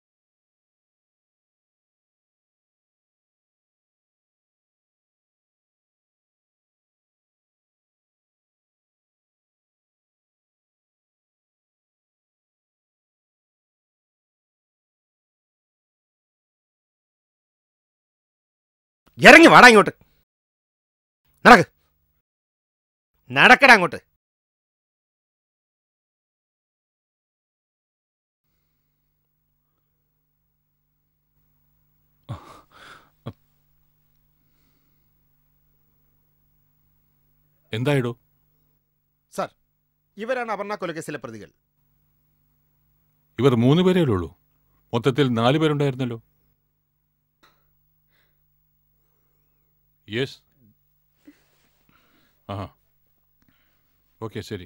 ഇറങ്ങി വാടാ ഇങ്ങോട്ട് നടക്ക് നടക്കടാ അങ്ങോട്ട് എന്തായിടോ സാർ ഇവരാണ് അപർണ കൊലക്കേസിലെ പ്രതികൾ ഇവർ മൂന്ന് പേരേ ഉള്ളൂ മൊത്തത്തിൽ നാല് പേരുണ്ടായിരുന്നല്ലോ യെസ് ആ ഓക്കെ ശരി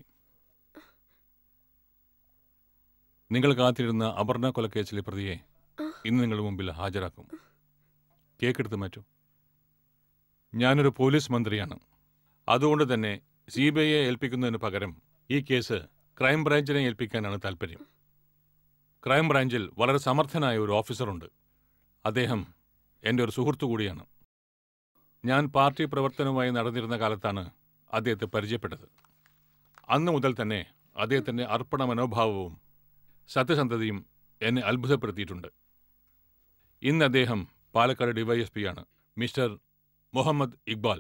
നിങ്ങൾ കാത്തിരുന്ന അപർണ കൊലക്കേസിലെ പ്രതിയെ ഇന്ന് നിങ്ങളുടെ മുമ്പിൽ ഹാജരാക്കും കേക്കെടുത്ത് മാറ്റൂ ഞാനൊരു പോലീസ് മന്ത്രിയാണ് അതുകൊണ്ട് തന്നെ സി ബി ഐയെ ഏൽപ്പിക്കുന്നതിന് പകരം ഈ കേസ് ക്രൈം ബ്രാഞ്ചിനെ ഏൽപ്പിക്കാനാണ് താല്പര്യം ക്രൈം ബ്രാഞ്ചിൽ വളരെ സമർത്ഥനായ ഒരു ഓഫീസറുണ്ട് അദ്ദേഹം എൻ്റെ ഒരു സുഹൃത്തു കൂടിയാണ് ഞാൻ പാർട്ടി പ്രവർത്തനവുമായി നടന്നിരുന്ന കാലത്താണ് അദ്ദേഹത്തെ പരിചയപ്പെട്ടത് അന്ന് മുതൽ തന്നെ അദ്ദേഹത്തിൻ്റെ അർപ്പണ മനോഭാവവും സത്യസന്ധതയും എന്നെ അത്ഭുതപ്പെടുത്തിയിട്ടുണ്ട് ഇന്ന് അദ്ദേഹം പാലക്കാട് ഡിവൈഎസ്പി ആണ് മിസ്റ്റർ മുഹമ്മദ് ഇക്ബാൽ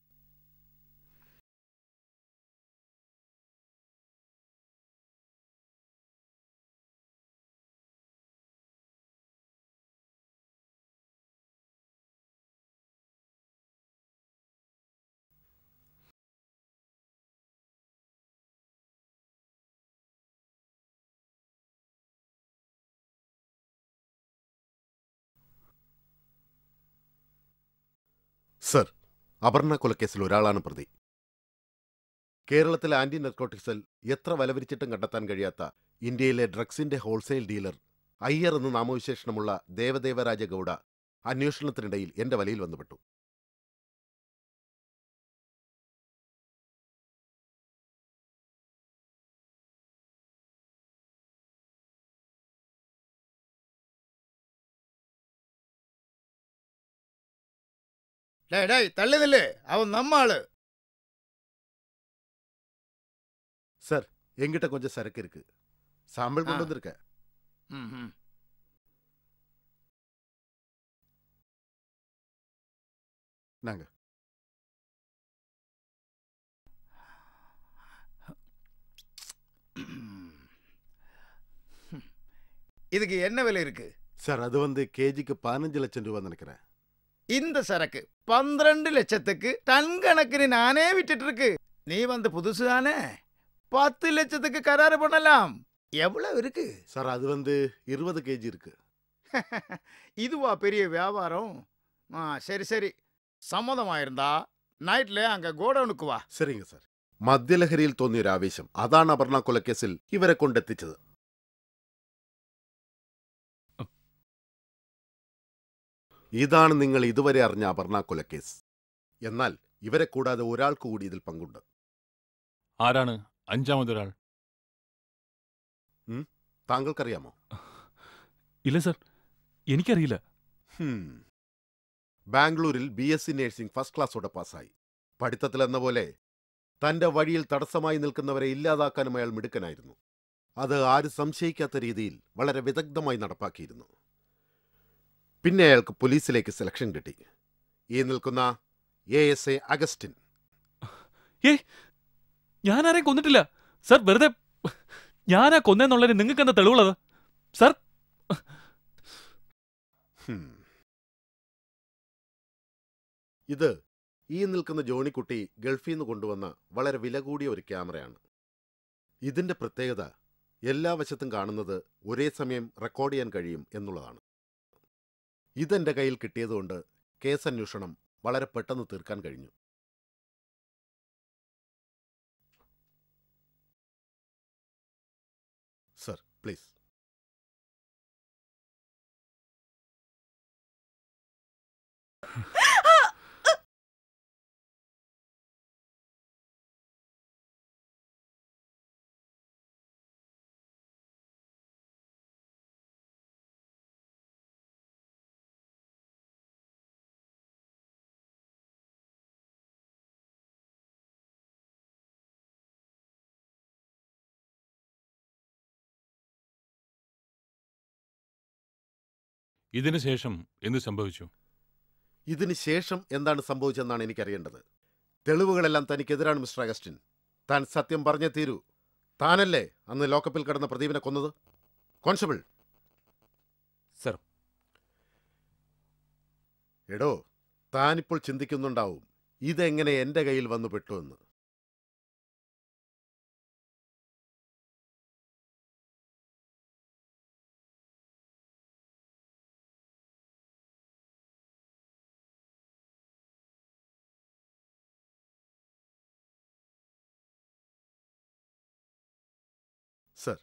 സർ അപർണ കൊലക്കേസിൽ ഒരാളാണ് പ്രതി കേരളത്തിലെ ആന്റി നർക്കോട്ടിക് സെൽ എത്ര വലവരിച്ചിട്ടും കണ്ടെത്താൻ കഴിയാത്ത ഇന്ത്യയിലെ ഡ്രഗ്സിന്റെ ഹോൾസെയിൽ ഡീലർ അയ്യർ എന്ന് നാമവിശേഷണമുള്ള ദേവദേവരാജ ഗൗഡ അന്വേഷണത്തിനിടയിൽ എന്റെ വലയിൽ വന്നുപെട്ടു டேய் டேய் தள்ளு நில்லு அவன் நம்ம ஆளு சார் எங்கிட்ட கொஞ்சம் சரக்கு இருக்கு சாம்பிள் கொண்டு ஆ. வந்திருக்கேன் ம், ம். நாங்க இதுக்கு என்ன விலை இருக்கு சார் அது வந்து கேஜிக்கு பதினஞ்சு லட்சம் ரூபா நினைக்கிறேன் இந்த சரக்கு பன்னிரண்டு லட்சத்துக்கு டன் கணக்குன்னு நானே விட்டுட்டு இருக்கு நீ வந்து புதுசு தானே பத்து லட்சத்துக்கு கராறு பண்ணலாம் எவ்வளவு இருக்கு சார் அது வந்து இருபது கேஜி இருக்கு இதுவா பெரிய வியாபாரம் ஆ சரி சரி സമ്മതമായിരുന്നാ നൈറ്റിലെ അങ്ങ് ഗോഡൌണുക്ക് വാ சரிங்க சார் മദ്യലഹരിയിൽ തോന്നിയ ഒരു ആവേശം അതാണ് അപർണ കൊലക്കേസിൽ ഇവരെ കൊണ്ടെത്തിച്ചത് ഇതാണ് നിങ്ങൾ ഇതുവരെ അറിഞ്ഞ അപർണ കൊലക്കേസ് എന്നാൽ ഇവരെ കൂടാതെ ഒരാൾക്ക് കൂടി ഇതിൽ പങ്കുണ്ട് ആരാണ് അഞ്ചാമതൊരാൾ താങ്കൾക്കറിയാമോ ഇല്ല സർ എനിക്കറിയില്ല ഹും. ബാംഗ്ലൂരിൽ B S C nursing first ക്ലാസ്സോടെ പാസ്സായി പഠിത്തത്തിലെന്ന പോലെ തന്റെ വഴിയിൽ തടസ്സമായി നിൽക്കുന്നവരെ ഇല്ലാതാക്കാനും അയാൾ മിടുക്കനായിരുന്നു അത് ആരും സംശയിക്കാത്ത രീതിയിൽ വളരെ വിദഗ്ധമായി നടപ്പാക്കിയിരുന്നു പിന്നെ അയാൾക്ക് പോലീസിലേക്ക് സെലക്ഷൻ കിട്ടി ഈ നിൽക്കുന്ന എ എസ് എ അഗസ്റ്റിൻ ഏയ് ഞാൻ ആരെയും കൊന്നിട്ടില്ല സർ വെറുതെ ഞാനാ കൊന്നെന്നുള്ളതിന് നിങ്ങൾക്ക് എന്താ തെളിവുള്ളത് സർ ഹും. ഇത് ഈ നിൽക്കുന്ന ജോണിക്കുട്ടി ഗൾഫിൽ നിന്ന് കൊണ്ടുവന്ന വളരെ വില കൂടിയ ഒരു ക്യാമറയാണ് ഇതിന്റെ പ്രത്യേകത എല്ലാ വശത്തും കാണുന്നത് ഒരേ സമയം റെക്കോർഡ് ചെയ്യാൻ കഴിയും എന്നുള്ളതാണ് ഇതെന്റെ കയ്യിൽ കിട്ടിയതുകൊണ്ട് കേസ് അന്വേഷണം വളരെ പെട്ടെന്ന് തീർക്കാൻ കഴിഞ്ഞു സർ പ്ലീസ് ഇതിനു ശേഷം എന്ത് സംഭവിച്ചു ഇതിന് ശേഷം എന്താണ് സംഭവിച്ചതെന്നാണ് എനിക്കറിയേണ്ടത് തെളിവുകളെല്ലാം തനിക്കെതിരാണ് മിസ്റ്റർ അഗസ്റ്റിൻ താൻ സത്യം പറഞ്ഞേ തീരൂ താനല്ലേ അന്ന് ലോക്കപ്പിൽ കിടന്ന പ്രദീപിനെ കൊന്നത് കോൺസ്റ്റബിൾ സർ എടോ താനിപ്പോൾ ചിന്തിക്കുന്നുണ്ടാവും ഇതെങ്ങനെ എന്റെ കയ്യിൽ വന്നു പെട്ടു എന്ന് സർ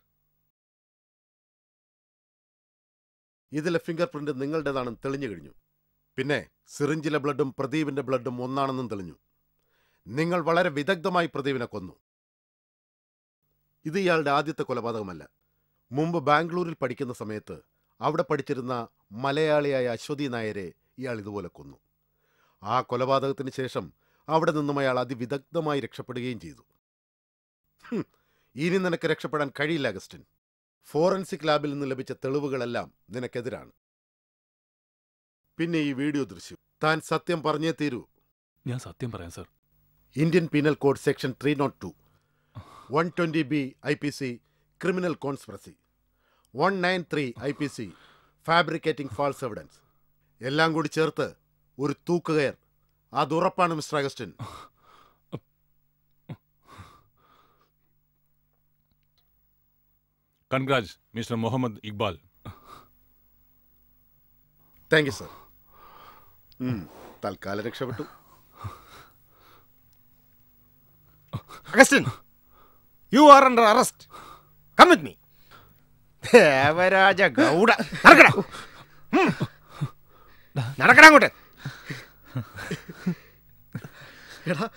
ഇതിലെ ഫിംഗർ പ്രിന്റ് നിങ്ങളുടേതാണെന്ന് തെളിഞ്ഞു കഴിഞ്ഞു പിന്നെ സിറിഞ്ചിലെ ബ്ലഡും പ്രദീപിന്റെ ബ്ലഡും ഒന്നാണെന്നും തെളിഞ്ഞു നിങ്ങൾ വളരെ വിദഗ്ധമായി പ്രദീപിനെ കൊന്നു ഇത് ഇയാളുടെ ആദ്യത്തെ കൊലപാതകമല്ല മുമ്പ് ബാംഗ്ലൂരിൽ പഠിക്കുന്ന സമയത്ത് അവിടെ പഠിച്ചിരുന്ന മലയാളിയായ അശ്വതി നായരെ ഇയാൾ ഇതുപോലെ കൊന്നു ആ കൊലപാതകത്തിന് ശേഷം അവിടെ നിന്നും അയാൾ അതിവിദഗ്ധമായി രക്ഷപ്പെടുകയും ചെയ്തു ഹും, ഇനി നിനക്ക് രക്ഷപ്പെടാൻ കഴിയില്ല അഗസ്റ്റിൻ ഫോറൻസിക് ലാബിൽ നിന്ന് ലഭിച്ച തെളിവുകളെല്ലാം നിനക്കെതിരാണ് പിന്നെ ഈ വീഡിയോ ദൃശ്യം താൻ സത്യം പറഞ്ഞേ തീരൂ ഞാൻ സത്യം പറയാം sir Indian penal code section three nought two one twenty B I P C criminal conspiracy one nine three I P C fabricating false evidence എല്ലാം കൂടി ചേർത്ത് ഒരു തൂക്കുകയർ അതുറപ്പാണ് mister Augustine congrats mister Muhammad Iqbal thank you sir തൽക്കാലം രക്ഷപ്പെട്ടു Augustine you are under arrest come with me Devaraja Gowda നടക്കടാ ഉം. നടക്കടാ അങ്ങോട്ട് എടാ